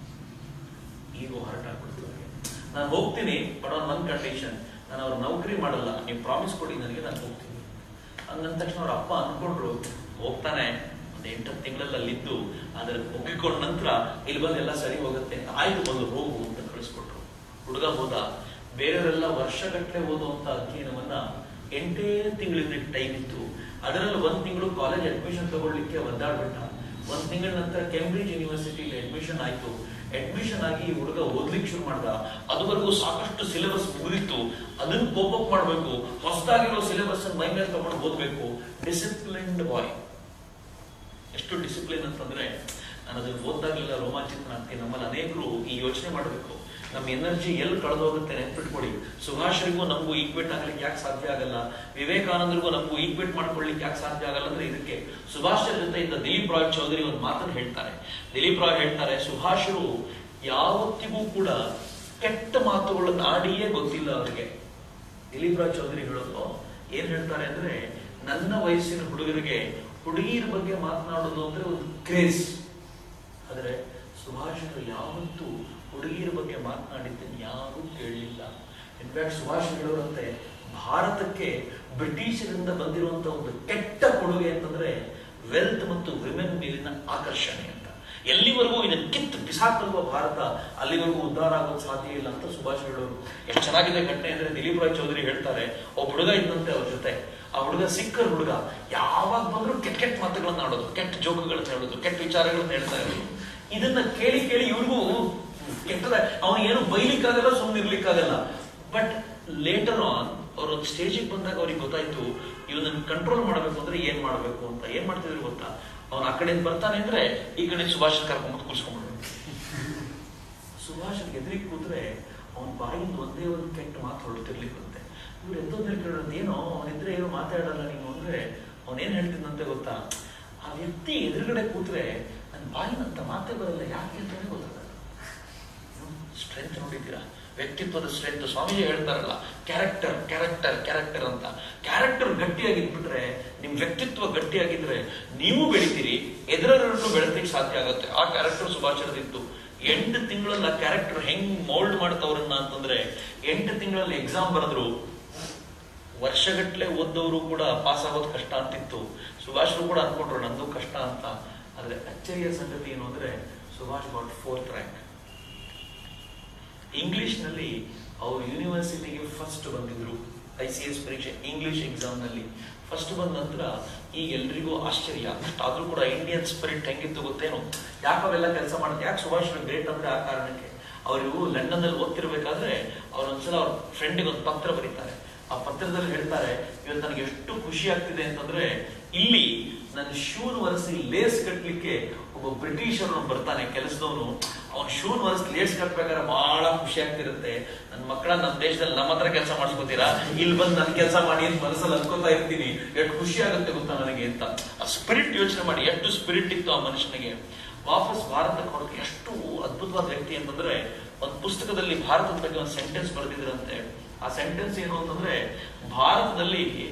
Speaker 1: ಈಗ ಹೊರಟ ನಾನು ಹೋಗ್ತೀನಿ ಬಟ್ ಆನ್ ಒನ್ ಕಂಡೀಷನ್ ನಾನು ಅವ್ರ ನೌಕರಿ ಮಾಡಲ್ಲ ನೀವು ಪ್ರಾಮಿಸ್ ಕೊಡಿ ನನಗೆ ನಾನು ಹೋಗ್ತೀನಿ ಹಂಗಂದ ತಕ್ಷಣ ಅವ್ರ ಅಪ್ಪ ಅನ್ಕೊಂಡ್ರು ಹೋಗ್ತಾನೆ ಒಂದು ಎಂಟತ್ತು ತಿಂಗಳಲ್ಲಿ ಅಲ್ಲಿದ್ದು ಅದ್ರ ಒಗ್ಗಿಕೊಂಡ ನಂತರ ಇಲ್ಲಿ ಬಂದು ಎಲ್ಲ ಸರಿ ಹೋಗುತ್ತೆ ಅಂತ ಆಯ್ತು ಬಂದು ಹೋಗು ಅಂತ ಕಳಿಸ್ಕೊಟ್ರು ಹುಡುಗ ಹೋದ ಬೇರೆಯವರೆಲ್ಲ ವರ್ಷಗಟ್ಟಲೆ ಓದುವಂತ ಅಧ್ಯಯನವನ್ನ ಎಂಟೇ ತಿಂಗಳಿಂದ ಟೈಮ್ ಇತ್ತು ಅದರಲ್ಲಿ ಒಂದ್ ತಿಂಗಳು ಕಾಲೇಜ್ ಅಡ್ಮಿಷನ್ ತಗೊಳ್ಳಿಕ್ಕೆ ಒದ್ದಾಡ್ಬಿಟ್ಟ ಒಂದ್ ತಿಂಗಳ ನಂತರ ಕೇಂಬ್ರಿಡ್ಜ್ ಯೂನಿವರ್ಸಿಟಿಲಿ ಅಡ್ಮಿಷನ್ ಆಯ್ತು ಅಡ್ಮಿಷನ್ ಆಗಿ ಈ ಹುಡುಗ ಓದ್ಲಿಕ್ಕೆ ಶುರು ಮಾಡ್ದ ಅದುವರೆಗೂ ಸಾಕಷ್ಟು ಸಿಲೆಬಸ್ ಮುಗಿದಿತ್ತು ಅದನ್ನ ಕೋಪ್ ಅಪ್ ಮಾಡ್ಬೇಕು ಹೊಸದಾಗಿರೋ ಸಿಲೆಬಸ್ ಮೈ ಮೇಲೆ ತಗೊಂಡು ಓದ್ಬೇಕು ಡಿಸಿಪ್ಲಿನ್ಡ್ ಬಾಯ್ ಎಷ್ಟು ಡಿಸಿಪ್ಲಿನ್ ಅಂತಂದ್ರೆ ನಾನು ಅದನ್ನ ಓದ್ದಾಗಲೆಲ್ಲ ರೋಮಾಂಚಿತನ ಆಗ್ತೀನಿ ನಮ್ಮಲ್ಲಿ ಅನೇಕರು ಈ ಯೋಚನೆ ಮಾಡಬೇಕು ನಮ್ಮ ಎನರ್ಜಿ ಎಲ್ಲಿ ಕಳೆದೋಗುತ್ತೆ ನೆನ್ಪಿಟ್ಕೊಡಿ ಸುಭಾಷರಿಗೂ ನಮಗೂ ಈಕ್ವೇಟ್ ಆಗ್ಲಿಕ್ಕೆ ಯಾಕೆ ಸಾಧ್ಯ ಆಗಲ್ಲ ವಿವೇಕಾನಂದರಿಗೂ ನಮಗೂ ಈಕ್ವೇಟ್ ಮಾಡ್ಕೊಳ್ಳಿಕ್ಕೆ ಯಾಕೆ ಸಾಧ್ಯ ಆಗಲ್ಲ ಅಂದ್ರೆ ಇದಕ್ಕೆ ಸುಭಾಷರ ಜೊತೆ ಇದ್ದ ದಿಲೀಪ್ ರಾಯ್ ಚೌಧರಿ ಒಂದು ಮಾತನ್ನು ಹೇಳ್ತಾರೆ ದಿಲೀಪ್ ರಾಯ್ ಹೇಳ್ತಾರೆ ಸುಭಾಷರು ಯಾವತ್ತಿಗೂ ಕೂಡ ಕೆಟ್ಟ ಮಾತುಗಳನ್ನು ಆಡಿಯೇ ಗೊತ್ತಿಲ್ಲ ಅವರಿಗೆ ದಿಲೀಪ್ ರಾಯ್ ಚೌಧರಿ ಹೇಳೋದು ಏನ್ ಹೇಳ್ತಾರೆ ಅಂದ್ರೆ ನನ್ನ ವಯಸ್ಸಿನ ಹುಡುಗರಿಗೆ ಹುಡುಗಿಯರ ಬಗ್ಗೆ ಮಾತನಾಡೋದು ಅಂದ್ರೆ ಒಂದು ಕ್ರೇಜ್ ಆದ್ರೆ ಸುಭಾಷರು ಯಾವತ್ತೂ ಹುಡುಗಿಯರ ಬಗ್ಗೆ ಮಾತನಾಡಿದ್ದನ್ನು ಯಾರೂ ಕೇಳಲಿಲ್ಲ ಇನ್ಫ್ಯಾಕ್ಟ್ ಸುಭಾಷ್ ಹೇಳೋರಂತೆ ಭಾರತಕ್ಕೆ ಬ್ರಿಟಿಷರಿಂದ ಬಂದಿರುವಂತ ಒಂದು ಕೆಟ್ಟ ಕೊಡುಗೆ ಅಂತಂದ್ರೆ ವೆಲ್ತ್ ಮತ್ತು ವಿಮೆನ್ ಮೇಲಿನ ಆಕರ್ಷಣೆ ಅಂತ ಎಲ್ಲಿವರೆಗೂ ಇದನ್ನು ಕಿತ್ತು ಬಿಸಾಕಲ್ವ ಭಾರತ ಅಲ್ಲಿವರೆಗೂ ಉದ್ಧಾರ ಆಗೋದು ಸಾಧ್ಯ ಇಲ್ಲ ಅಂತ ಸುಭಾಷ್ ಹೇಳೋರು ಎಷ್ಟು ಚೆನ್ನಾಗಿದೆ ಘಟನೆ ಅಂದ್ರೆ ದಿಲೀಪ್ ರಾಯ್ ಚೌಧರಿ ಹೇಳ್ತಾರೆ ಒಬ್ಬ ಹುಡುಗ ಇದ್ದಂತೆ ಅವ್ರ ಜೊತೆ ಆ ಹುಡುಗ ಸಿಕ್ಕರ್ ಹುಡುಗ ಯಾವಾಗ ಬಂದ್ರು ಕೆಟ್ಟ ಕೆಟ್ಟ ಮಾತುಗಳನ್ನ ಆಡೋದು ಕೆಟ್ಟ ಜೋಕುಗಳನ್ನ ಹೇಳೋದು ಕೆಟ್ಟ ವಿಚಾರಗಳನ್ನ ಹೇಳ್ತಾ ಇರೋದು ಇದನ್ನ ಕೇಳಿ ಕೇಳಿ ಇವ್ರಿಗೂ ಕೆಟ್ಟದ ಅವನು ಏನು ಬೈಲಿಕ್ಕಾಗಲ್ಲ ಸುಮ್ಮನಿರ್ಲಿಕ್ಕಾಗಲ್ಲ ಬಟ್ ಲೇಟರ್ ಆನ್ ಅವ್ರ ಒಂದು ಸ್ಟೇಜಿಗೆ ಬಂದಾಗ ಅವ್ರಿಗೆ ಗೊತ್ತಾಯ್ತು ಇವನನ್ನ ಕಂಟ್ರೋಲ್ ಮಾಡಬೇಕು ಅಂದ್ರೆ ಏನ್ ಮಾಡಬೇಕು ಅಂತ ಏನ್ ಮಾಡ್ತಿದ್ರು ಗೊತ್ತಾ ಅವನ ಆ ಕಡೆಯಿಂದ ಬರ್ತಾನೆ ಅಂದ್ರೆ ಈ ಕಡೆ ಸುಭಾಷ್ ಕರ್ಕೊಂಡ್ಬಂದು ಕೂರ್ಸ್ಕೊಂಡ್ಬಿಡು ಸುಭಾಷ್ ಎದುರಿಗೆ ಕೂತ್ರೆ ಅವನ ಬಾಯಿಂದ ಒಂದೇ ಒಂದು ಕೆಟ್ಟ ಮಾತು ಹೊರಡ್ತಿರ್ಲಿಕ್ಕಂತೆ ಇವ್ರು ಎದ್ದೊಂದು ಕೇಳೋದು ಏನೋ ಅವನಿದ್ರೆ ಏನು ಮಾತಾಡಲ್ಲ ನೀನು ಅಂದ್ರೆ ಅವನೇನ್ ಹೇಳ್ತಿದ್ದಂತೆ ಗೊತ್ತಾ ಆ ವ್ಯಕ್ತಿ ಎದುರುಗಡೆ ಕೂತ್ರೆ ನನ್ನ ಬಾಯಿನಂತ ಮಾತೇ ಬರಲ್ಲ ಯಾಕೆ ಅಂತಾನೆ ಗೊತ್ತಾಗಲ್ಲ ಸ್ಟ್ರೆಂತ್ ನೋಡಿದ್ದೀರಾ ವ್ಯಕ್ತಿತ್ವದ ಸ್ಟ್ರೆಂತ್ ಸ್ವಾಮೀಜಿ ಹೇಳ್ತಾರಲ್ಲ ಕ್ಯಾರೆಕ್ಟರ್ ಕ್ಯಾರೆಕ್ಟರ್ ಕ್ಯಾರೆಕ್ಟರ್ ಅಂತ ಕ್ಯಾರೆಕ್ಟರ್ ಗಟ್ಟಿಯಾಗಿದ್ಬಿಟ್ರೆ ನಿಮ್ ವ್ಯಕ್ತಿತ್ವ ಗಟ್ಟಿಯಾಗಿದ್ರೆ ನೀವು ಬೆಳಿತೀರಿ ಎದುರನ್ನು ಬೆಳೆದಕ್ಕೆ ಸಾಧ್ಯ ಆಗುತ್ತೆ ಆ ಕ್ಯಾರೆಕ್ಟರ್ ಸುಭಾಷಿರದಿತ್ತು ಎಂಟು ತಿಂಗಳಲ್ಲಿ ಆ ಕ್ಯಾರೆಕ್ಟರ್ ಹೆಂಗ್ ಮೌಲ್ಡ್ ಮಾಡ್ತವ್ರನ್ನ ಅಂತಂದ್ರೆ ಎಂಟು ತಿಂಗಳಲ್ಲಿ ಎಕ್ಸಾಮ್ ಬರೆದ್ರು ವರ್ಷಗಟ್ಲೆ ಓದ್ದವರು ಕೂಡ ಪಾಸ್ ಆಗೋದು ಕಷ್ಟ ಅಂತಿತ್ತು ಸುಭಾಷ್ರು ಕೂಡ ಅನ್ಕೊಂಡ್ರು ನಂದು ಕಷ್ಟ ಅಂತ ಆದ್ರೆ ಅಚ್ಚರಿಯ ಸಂಗತಿ ಏನು ಅಂದ್ರೆ Subhash got fourth rank English ನಲ್ಲಿ ಅವರು ಯೂನಿವರ್ಸಿಟಿಗೆ ಫಸ್ಟ್ ಬಂದಿದ್ರು ಐ ಸಿ ಎಸ್ ಪರೀಕ್ಷೆ ಇಂಗ್ಲಿಷ್ ಎಕ್ಸಾಮ್ ನಲ್ಲಿ ಫಸ್ಟ್ ಬಂದ ನಂತರ ಈಗ ಎಲ್ರಿಗೂ ಆಶ್ಚರ್ಯ ಆದ್ರೂ ಕೂಡ ಇಂಡಿಯನ್ ಸ್ಪಿರಿಟ್ ಹೆಂಗಿತ್ತು ಗೊತ್ತೇನು ಯಾಕೆ ಅವೆಲ್ಲ ಕೆಲಸ ಮಾಡುತ್ತೆ ಯಾಕೆ ಸುಭಾಷ್ ಗ್ರೇಟ್ ಅಂದ್ರೆ ಆ ಕಾರಣಕ್ಕೆ ಅವರು ಲಂಡನ್ ಅಲ್ಲಿ ಓದ್ತಿರ್ಬೇಕಾದ್ರೆ ಅವ್ರೊಂದ್ಸಲ ಅವ್ರ ಫ್ರೆಂಡಿಗೆ ಒಂದು ಪತ್ರ ಬರೀತಾರೆ ಆ ಪತ್ರದಲ್ಲಿ ಹೇಳ್ತಾರೆ ಇವತ್ತು ನನಗೆ ಎಷ್ಟು ಖುಷಿ ಆಗ್ತಿದೆ ಅಂತಂದ್ರೆ ಇಲ್ಲಿ ನನ್ನ ಶೂನ್ ಒರೆಸಿ ಲೇಸ್ ಕಟ್ಲಿಕ್ಕೆ ಒಬ್ಬ ಬ್ರಿಟಿಷರ್ ಬರ್ತಾನೆ ಕೆಲಸದವನು ಅವ್ನ ಶೂನ್ ಒರೆಸಿ ಲೇಸ್ ಕಟ್ಬೇಕಾದ್ರೆ ಬಹಳ ಖುಷಿ ಆಗ್ತಿರುತ್ತೆ ನನ್ನ ಮಕ್ಕಳ ನಮ್ಮ ದೇಶದಲ್ಲಿ ನಮ್ಮ ಹತ್ರ ಕೆಲಸ ಮಾಡಿಸ್ಕೋತೀರಾ ಇಲ್ಲಿ ಬಂದು ನನ್ ಕೆಲಸ ಮಾಡಿ ಅಂತ ಮನಸ್ಸಲ್ಲಿ ಅನ್ಕೋತಾ ಇರ್ತೀನಿ ಎಷ್ಟು ಖುಷಿ ಆಗುತ್ತೆ ಗೊತ್ತಾ ನನಗೆ ಅಂತ ಆ ಸ್ಪಿರಿಟ್ ಯೋಚನೆ ಮಾಡಿ ಎಷ್ಟು ಸ್ಪಿರಿಟ್ ಇತ್ತು ಆ ಮನುಷ್ಯನಿಗೆ ವಾಪಸ್ ಭಾರತಕ್ಕೆ ಹೊರತು ಎಷ್ಟು ಅದ್ಭುತವಾದ ವ್ಯಕ್ತಿ ಅಂತಂದ್ರೆ ಒಂದು ಪುಸ್ತಕದಲ್ಲಿ ಭಾರತದ ಬಗ್ಗೆ ಒಂದು ಸೆಂಟೆನ್ಸ್ ಬರೆದಿದ್ರಂತೆ ಆ ಸೆಂಟೆನ್ಸ್ ಏನು ಅಂತಂದ್ರೆ ಭಾರತದಲ್ಲಿ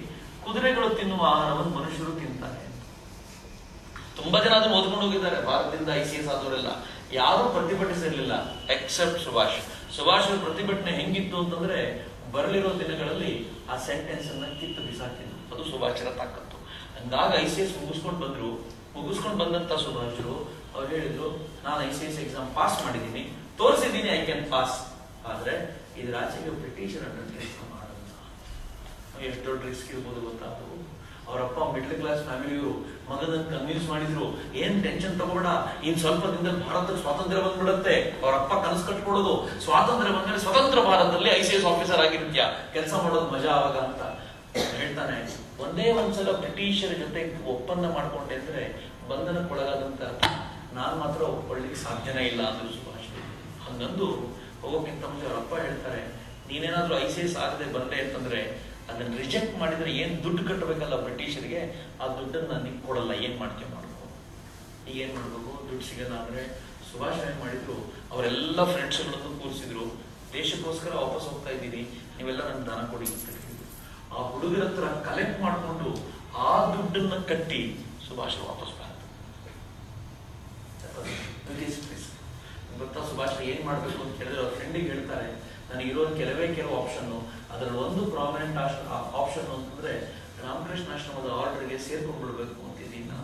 Speaker 1: ಕುದುರೆಗಳು ತಿನ್ನುವ ಆಹಾರವನ್ನು ಮನುಷ್ಯರು ತಿಂತಾರೆ ತುಂಬಾ ಜನ ಅದನ್ನು ಓದ್ಕೊಂಡು ಹೋಗಿದ್ದಾರೆ ಭಾರತದಿಂದ ಐ ಸಿ ಎಸ್ ಆದವರೆಲ್ಲ ಯಾರೂ ಪ್ರತಿಭಟಿಸಿರ್ಲಿಲ್ಲ ಎಕ್ಸೆಪ್ಟ್ ಸುಭಾಷ್ ಸುಭಾಷ್ ಅವ್ರ ಪ್ರತಿಭಟನೆ ಹೆಂಗಿತ್ತು ಅಂತಂದ್ರೆ ಬರಲಿರೋ ದಿನಗಳಲ್ಲಿ ಆ ಸೆಂಟೆನ್ಸ್ ಅನ್ನ ಕಿತ್ತು ಬಿಸಾಕಿದ್ರು ಅದು ಸುಭಾಷರ ತಾಕತ್ತು ಹಂಗಾಗ ಐ ಸಿ ಎಸ್ ಮುಗಿಸ್ಕೊಂಡು ಬಂದ್ರು ಮುಗಿಸ್ಕೊಂಡು ಬಂದಂತ ಸುಭಾಷರು ಅವ್ರು ಹೇಳಿದ್ರು ನಾನು I C S exam pass ಮಾಡಿದ್ದೀನಿ ತೋರಿಸಿದ್ದೀನಿ ಐ ಕ್ಯಾನ್ ಪಾಸ್ ಆದ್ರೆ ಇದ್ರ ಆಚೆಗೆ ಬ್ರಿಟಿಷರ ಕೆಲಸ ಮಾಡಲ್ಲ ನಾವು ಎಷ್ಟು ದೊಡ್ಡ ರಿಸ್ಕ್ ಇರ್ಬೋದು ಗೊತ್ತಾ ಅದು ಅವರಪ್ಪ ಮಿಡ್ಲ್ ಕ್ಲಾಸ್ ಫ್ಯಾಮಿಲಿಯವರು ಮಗನ ಕನ್ವಿನ್ಸ್ ಮಾಡಿದ್ರು ಏನ್ ಟೆನ್ಷನ್ ತಗೋಬೇಡ ಇನ್ ಸ್ವಲ್ಪ ದಿನದಲ್ಲಿ ಭಾರತಕ್ಕೆ ಸ್ವಾತಂತ್ರ್ಯ ಬಂದ್ಬಿಡುತ್ತೆ ಅವರಪ್ಪ ಕನಸು ಕಟ್ಕೊಡೋದು ಸ್ವಾತಂತ್ರ್ಯ ಬಂದ್ಮೇಲೆ ಸ್ವತಂತ್ರ ಭಾರತದಲ್ಲಿ ಐ ಸಿ ಎಸ್ ಆಫೀಸರ್ ಆಗಿರ್ತೀಯ ಕೆಲಸ ಮಾಡೋದು ಮಜಾ ಅವಾಗ ಅಂತ ಹೇಳ್ತಾನೆ ಒಂದೇ ಒಂದ್ಸಲ ಬ್ರಿಟಿಷರ ಜೊತೆ ಒಪ್ಪಂದ ಮಾಡ್ಕೊಂಡೆ ಅಂದ್ರೆ ಬಂಧನಕ್ಕೊಳಗಾದಂತ ನಾನ್ ಮಾತ್ರ ಒಪ್ಕೊಳ್ಳಿಕ್ಕೆ ಸಾಧ್ಯನೇ ಇಲ್ಲ ಅಂದ್ರು ಸುಭಾಷ್ ಹಂಗಂದು ಹೋಗೋಕ್ಕಿಂತ ಮುಂಚೆ ಅವರಪ್ಪ ಹೇಳ್ತಾರೆ ನೀನೇನಾದ್ರೂ ಐ ಸಿ ಎಸ್ ಆಗದೆ ಬಂದೆ ಅಂತಂದ್ರೆ ಅದನ್ನ ರಿಜೆಕ್ಟ್ ಮಾಡಿದ್ರೆ ಏನ್ ದುಡ್ಡು ಕಟ್ಟಬೇಕಲ್ಲ ಬ್ರಿಟಿಷರಿಗೆ ಆ ದುಡ್ಡನ್ನ ನಿಂಗೆ ಕೊಡಲ್ಲ ಏನ್ ಮಾಡ್ತೀಯ ಮಾಡ್ಕೊ ಈಗ ಏನ್ ಮಾಡ್ಬೇಕು ದುಡ್ಡು ಸಿಗಲ್ಲ ಅಂದ್ರೆ ಸುಭಾಷ್ ಏನ್ ಮಾಡಿದ್ರು ಅವರೆಲ್ಲ ಫ್ರೆಂಡ್ಸ್ಗಳನ್ನು ಕೂರಿಸಿದ್ರು ದೇಶಕ್ಕೋಸ್ಕರ ವಾಪಸ್ ಹೋಗ್ತಾ ಇದ್ದೀನಿ ನೀವೆಲ್ಲ ನನ್ ದಾನ ಕೊಡಿ ಅಂತ ಹೇಳಿದ್ರು ಆ ಹುಡುಗರ ಹತ್ರ ಕಲೆಕ್ಟ್ ಮಾಡ್ಕೊಂಡು ಆ ದುಡ್ಡನ್ನ ಕಟ್ಟಿ ಸುಭಾಷ್ ವಾಪಸ್ ಬಂದ್ರು ಗೊತ್ತಾ ಸುಭಾಷ್ ಏನ್ ಮಾಡ್ಬೇಕು ಅಂತ ಹೇಳಿದ್ರೆ ಅವ್ರ ಫ್ರೆಂಡಿಗೆ ಹೇಳ್ತಾರೆ ನನಗೆ ಇರೋ ಕೆಲವೇ ಕೆಲವು ಆಪ್ಷನ್ ಅದರಲ್ಲಿ ಒಂದು ಪ್ರಾಮಿನೆಂಟ್ ಆಪ್ಷನ್ ಅಂತಂದ್ರೆ ರಾಮಕೃಷ್ಣ ಆಶ್ರಮದ ಆರ್ಡರ್ಗೆ ಸೇರ್ಕೊಂಡ್ಬಿಡ್ಬೇಕು ಅಂತಿದ್ದೀನಿ ನಾನು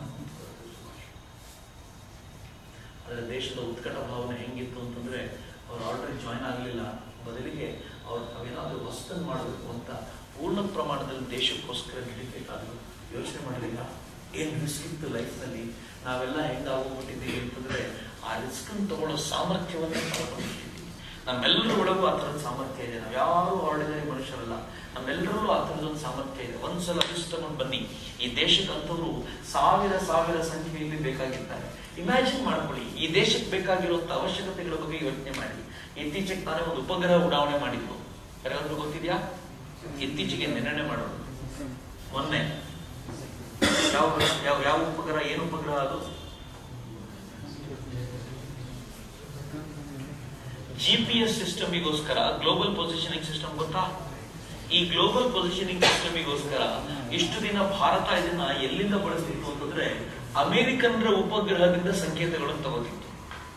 Speaker 1: ಅದರ ದೇಶದ ಉತ್ಕಟ ಭಾವನೆ ಹೆಂಗಿತ್ತು ಅಂತಂದ್ರೆ ಅವ್ರ ಆರ್ಡರ್ ಜಾಯ್ನ್ ಆಗಲಿಲ್ಲ ಬದಲಿಗೆ ಅವ್ರು ನಾವೇನಾದ್ರೂ ಹೊಸದನ್ನು ಮಾಡಬೇಕು ಅಂತ ಪೂರ್ಣ ಪ್ರಮಾಣದಲ್ಲಿ ದೇಶಕ್ಕೋಸ್ಕರ ನಡಿಬೇಕಾದ್ರು ಯೋಚನೆ ಮಾಡಲಿಲ್ಲ ಏನ್ ರಿಸ್ಕ್ ಇತ್ತು ಲೈಫ್ನಲ್ಲಿ ನಾವೆಲ್ಲ ಹೆಂಗಾಗೋಗ್ಬಿಟ್ಟಿದ್ದೀವಿ ಅಂತಂದ್ರೆ ಆ ರಿಸ್ಕ್ ತಗೊಳ್ಳೋ ಸಾಮರ್ಥ್ಯವನ್ನೇ ಕಳ್ಕೊಂಡಿದ್ದೀವಿ ನಮ್ಮೆಲ್ಲರ ಒಳಗೂ ಆ ಥರದ ಸಾಮರ್ಥ್ಯ ಇದೆ ನಾವು ಯಾರು ಆರ್ಡಿನರಿ ಮನುಷ್ಯರಲ್ಲ ನಮ್ಮೆಲ್ಲರಲ್ಲೂ ಆ ಥರದೊಂದು ಸಾಮರ್ಥ್ಯ ಇದೆ ಒಂದ್ಸಲ ರಿಸ್ಕ್ ತಗೊಂಡು ಬನ್ನಿ ಈ ದೇಶಕ್ಕಂಥವ್ರು ಸಾವಿರ ಸಾವಿರ ಸಂಖ್ಯೆಯಲ್ಲಿ ಬೇಕಾಗಿರ್ತಾರೆ ಇಮ್ಯಾಜಿನ್ ಮಾಡ್ಕೊಳ್ಳಿ ಈ ದೇಶಕ್ಕೆ ಬೇಕಾಗಿರುವಂತ ಅವಶ್ಯಕತೆಗಳ ಬಗ್ಗೆ ಯೋಚನೆ ಮಾಡಿ ಇತ್ತೀಚೆಗೆ ತಾನೇ ಒಂದು ಉಪಗ್ರಹ ಉಡಾವಣೆ ಮಾಡಿದ್ರು ಯಾರಾದ್ರೂ ಗೊತ್ತಿದ್ಯಾ ಇತ್ತೀಚೆಗೆ ನಿರ್ಣಯ ಮಾಡೋದು ಮೊನ್ನೆ ಯಾವ ಯಾವ ಯಾವ ಉಪಗ್ರಹ ಏನು ಉಪಗ್ರಹ ಅದು ಜಿ ಪಿ ಎಸ್ ಸಿಸ್ಟಮಿಗೋಸ್ಕರ ಗ್ಲೋಬಲ್ ಪೊಸಿಷನಿಂಗ್ ಸಿಸ್ಟಮ್ ಗೊತ್ತಾ ಈ ಗ್ಲೋಬಲ್ ಪೊಸಿಷನಿಂಗ್ ಸಿಸ್ಟಮಿಗೋಸ್ಕರ ಇಷ್ಟು ದಿನ ಭಾರತ ಇದನ್ನ ಎಲ್ಲಿಂದ ಬಳಸ್ತಿತ್ತು ಅಂತಂದ್ರೆ ಅಮೆರಿಕನ್ರ ಉಪಗ್ರಹದಿಂದ ಸಂಕೇತಗಳನ್ನು ತಗೋತಿತ್ತು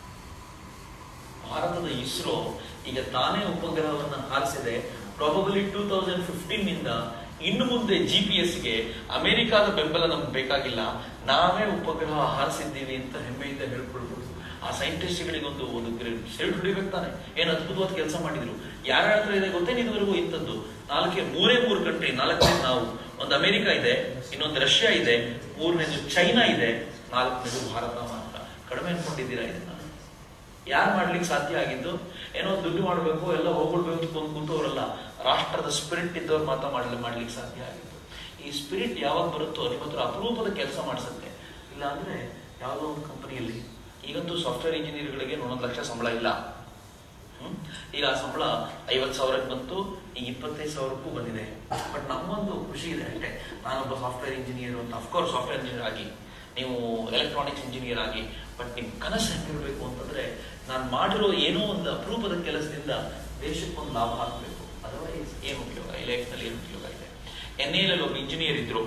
Speaker 1: ಭಾರತದ ಇಸ್ರೋ ಈಗ ತಾನೇ ಉಪಗ್ರಹವನ್ನ ಹಾರಿಸಿದೆ ಪ್ರಾಬಬಲಿ ಟೂ ತೌಸಂಡ್ ಫಿಫ್ಟೀನ್ ನಿಂದ ಇನ್ನು ಮುಂದೆ ಜಿ ಪಿ ಎಸ್ಗೆ ಅಮೆರಿಕಾದ ಬೆಂಬಲ ನಮ್ಗೆ ಬೇಕಾಗಿಲ್ಲ ನಾವೇ ಉಪಗ್ರಹ ಹಾರಿಸಿದ್ದೀವಿ ಅಂತ ಹೆಮ್ಮೆಯಿಂದ ಹೇಳ್ಕೊಳ್ಬೋದು ಆ ಸೈಂಟಿಸ್ಟ್ಗಳಿಗೊಂದು ಒಂದು ಸೆಲ್ಟ್ ಹೊಡಿಬೇಕು ತಾನೆ ಏನ್ ಅದ್ಭುತವಾದ ಕೆಲಸ ಮಾಡಿದ್ರು ಯಾರ ಹತ್ರ ಇದೆ ಗೊತ್ತೇನು ಇದುವರೆಗೂ ಇಂಥದ್ದು ನಾಲ್ಕೇ ಮೂರೇ ಮೂರು ಕಂಟ್ರಿ ನಾಲ್ಕನೇ ನಾವು ಒಂದು ಅಮೆರಿಕ ಇದೆ ಇನ್ನೊಂದು ರಷ್ಯಾ ಇದೆ ಮೂರನೇದು ಚೈನಾ ಇದೆ ನಾಲ್ಕನೇದು ಭಾರತ ಮಾತ್ರ ಕಡಿಮೆ ಅನ್ಕೊಂಡಿದ್ದೀರಾ ಇದನ್ನ ಯಾರು ಮಾಡ್ಲಿಕ್ಕೆ ಸಾಧ್ಯ ಆಗಿದ್ದು ಏನೋ ದುಡ್ಡು ಮಾಡಬೇಕು ಎಲ್ಲ ಹೋಗ್ಬಿಡ್ಬೇಕು ಅಂತ ಕೂತವ್ರಲ್ಲ ರಾಷ್ಟ್ರದ ಸ್ಪಿರಿಟ್ ಇದ್ದವ್ರು ಮಾತ್ರ ಮಾಡ್ಲಿ ಮಾಡ್ಲಿಕ್ಕೆ ಸಾಧ್ಯ ಆಗಿತ್ತು ಈ ಸ್ಪಿರಿಟ್ ಯಾವಾಗ ಬರುತ್ತೋ ನಿಮ್ಮ ಹತ್ರ ಅಪರೂಪದ ಕೆಲಸ ಮಾಡಿಸುತ್ತೆ ಇಲ್ಲ ಅಂದ್ರೆ ಯಾವುದೋ ಒಂದು ಕಂಪನಿಯಲ್ಲಿ ಈಗಂತೂ ಸಾಫ್ಟ್ವೇರ್ ಇಂಜಿನಿಯರ್ಗಳಿಗೆ ಒಂದೊಂದು ಲಕ್ಷ ಸಂಬಳ ಇಲ್ಲ ಹ್ಮ್? ಈಗ ಆ ಸಂಬಳ ಐವತ್ ಸಾವಿರಕ್ಕೆ ಬಂತು ಈಗ ಇಪ್ಪತ್ತೈದು ಸಾವಿರಕ್ಕೂ ಬಂದಿದೆ ಬಟ್ ನಮಗೊಂದು ಖುಷಿ ಇದೆ ಅಷ್ಟೇ ನಾನೊಬ್ಬ ಸಾಫ್ಟ್ವೇರ್ ಇಂಜಿನಿಯರ್ ಅಂತ ಅಫ್ಕೋರ್ಸ್ ಸಾಫ್ಟ್ವೇರ್ ಇಂಜಿನಿಯರ್ ಆಗಿ ನೀವು ಎಲೆಕ್ಟ್ರಾನಿಕ್ಸ್ ಇಂಜಿನಿಯರ್ ಆಗಿ ಬಟ್ ನಿಮ್ ಕನಸು ಹೆಂಗಿರ್ಬೇಕು ಅಂತಂದ್ರೆ ನಾನು ಮಾಡಿರೋ ಏನೋ ಒಂದು ಅಪರೂಪದ ಕೆಲಸದಿಂದ ದೇಶಕ್ಕೊಂದು ಲಾಭ ಆಗ್ಬೇಕು ಅದರ್ವೈಸ್ ಏನು ಉಪಯೋಗ ಈ ಲೈಫ್ನಲ್ಲಿ ಏನು ಉಪಯೋಗ ಇದೆ ಎನ್ ಎಲ್ ಒಬ್ಬ ಇಂಜಿನಿಯರ್ ಇದ್ರು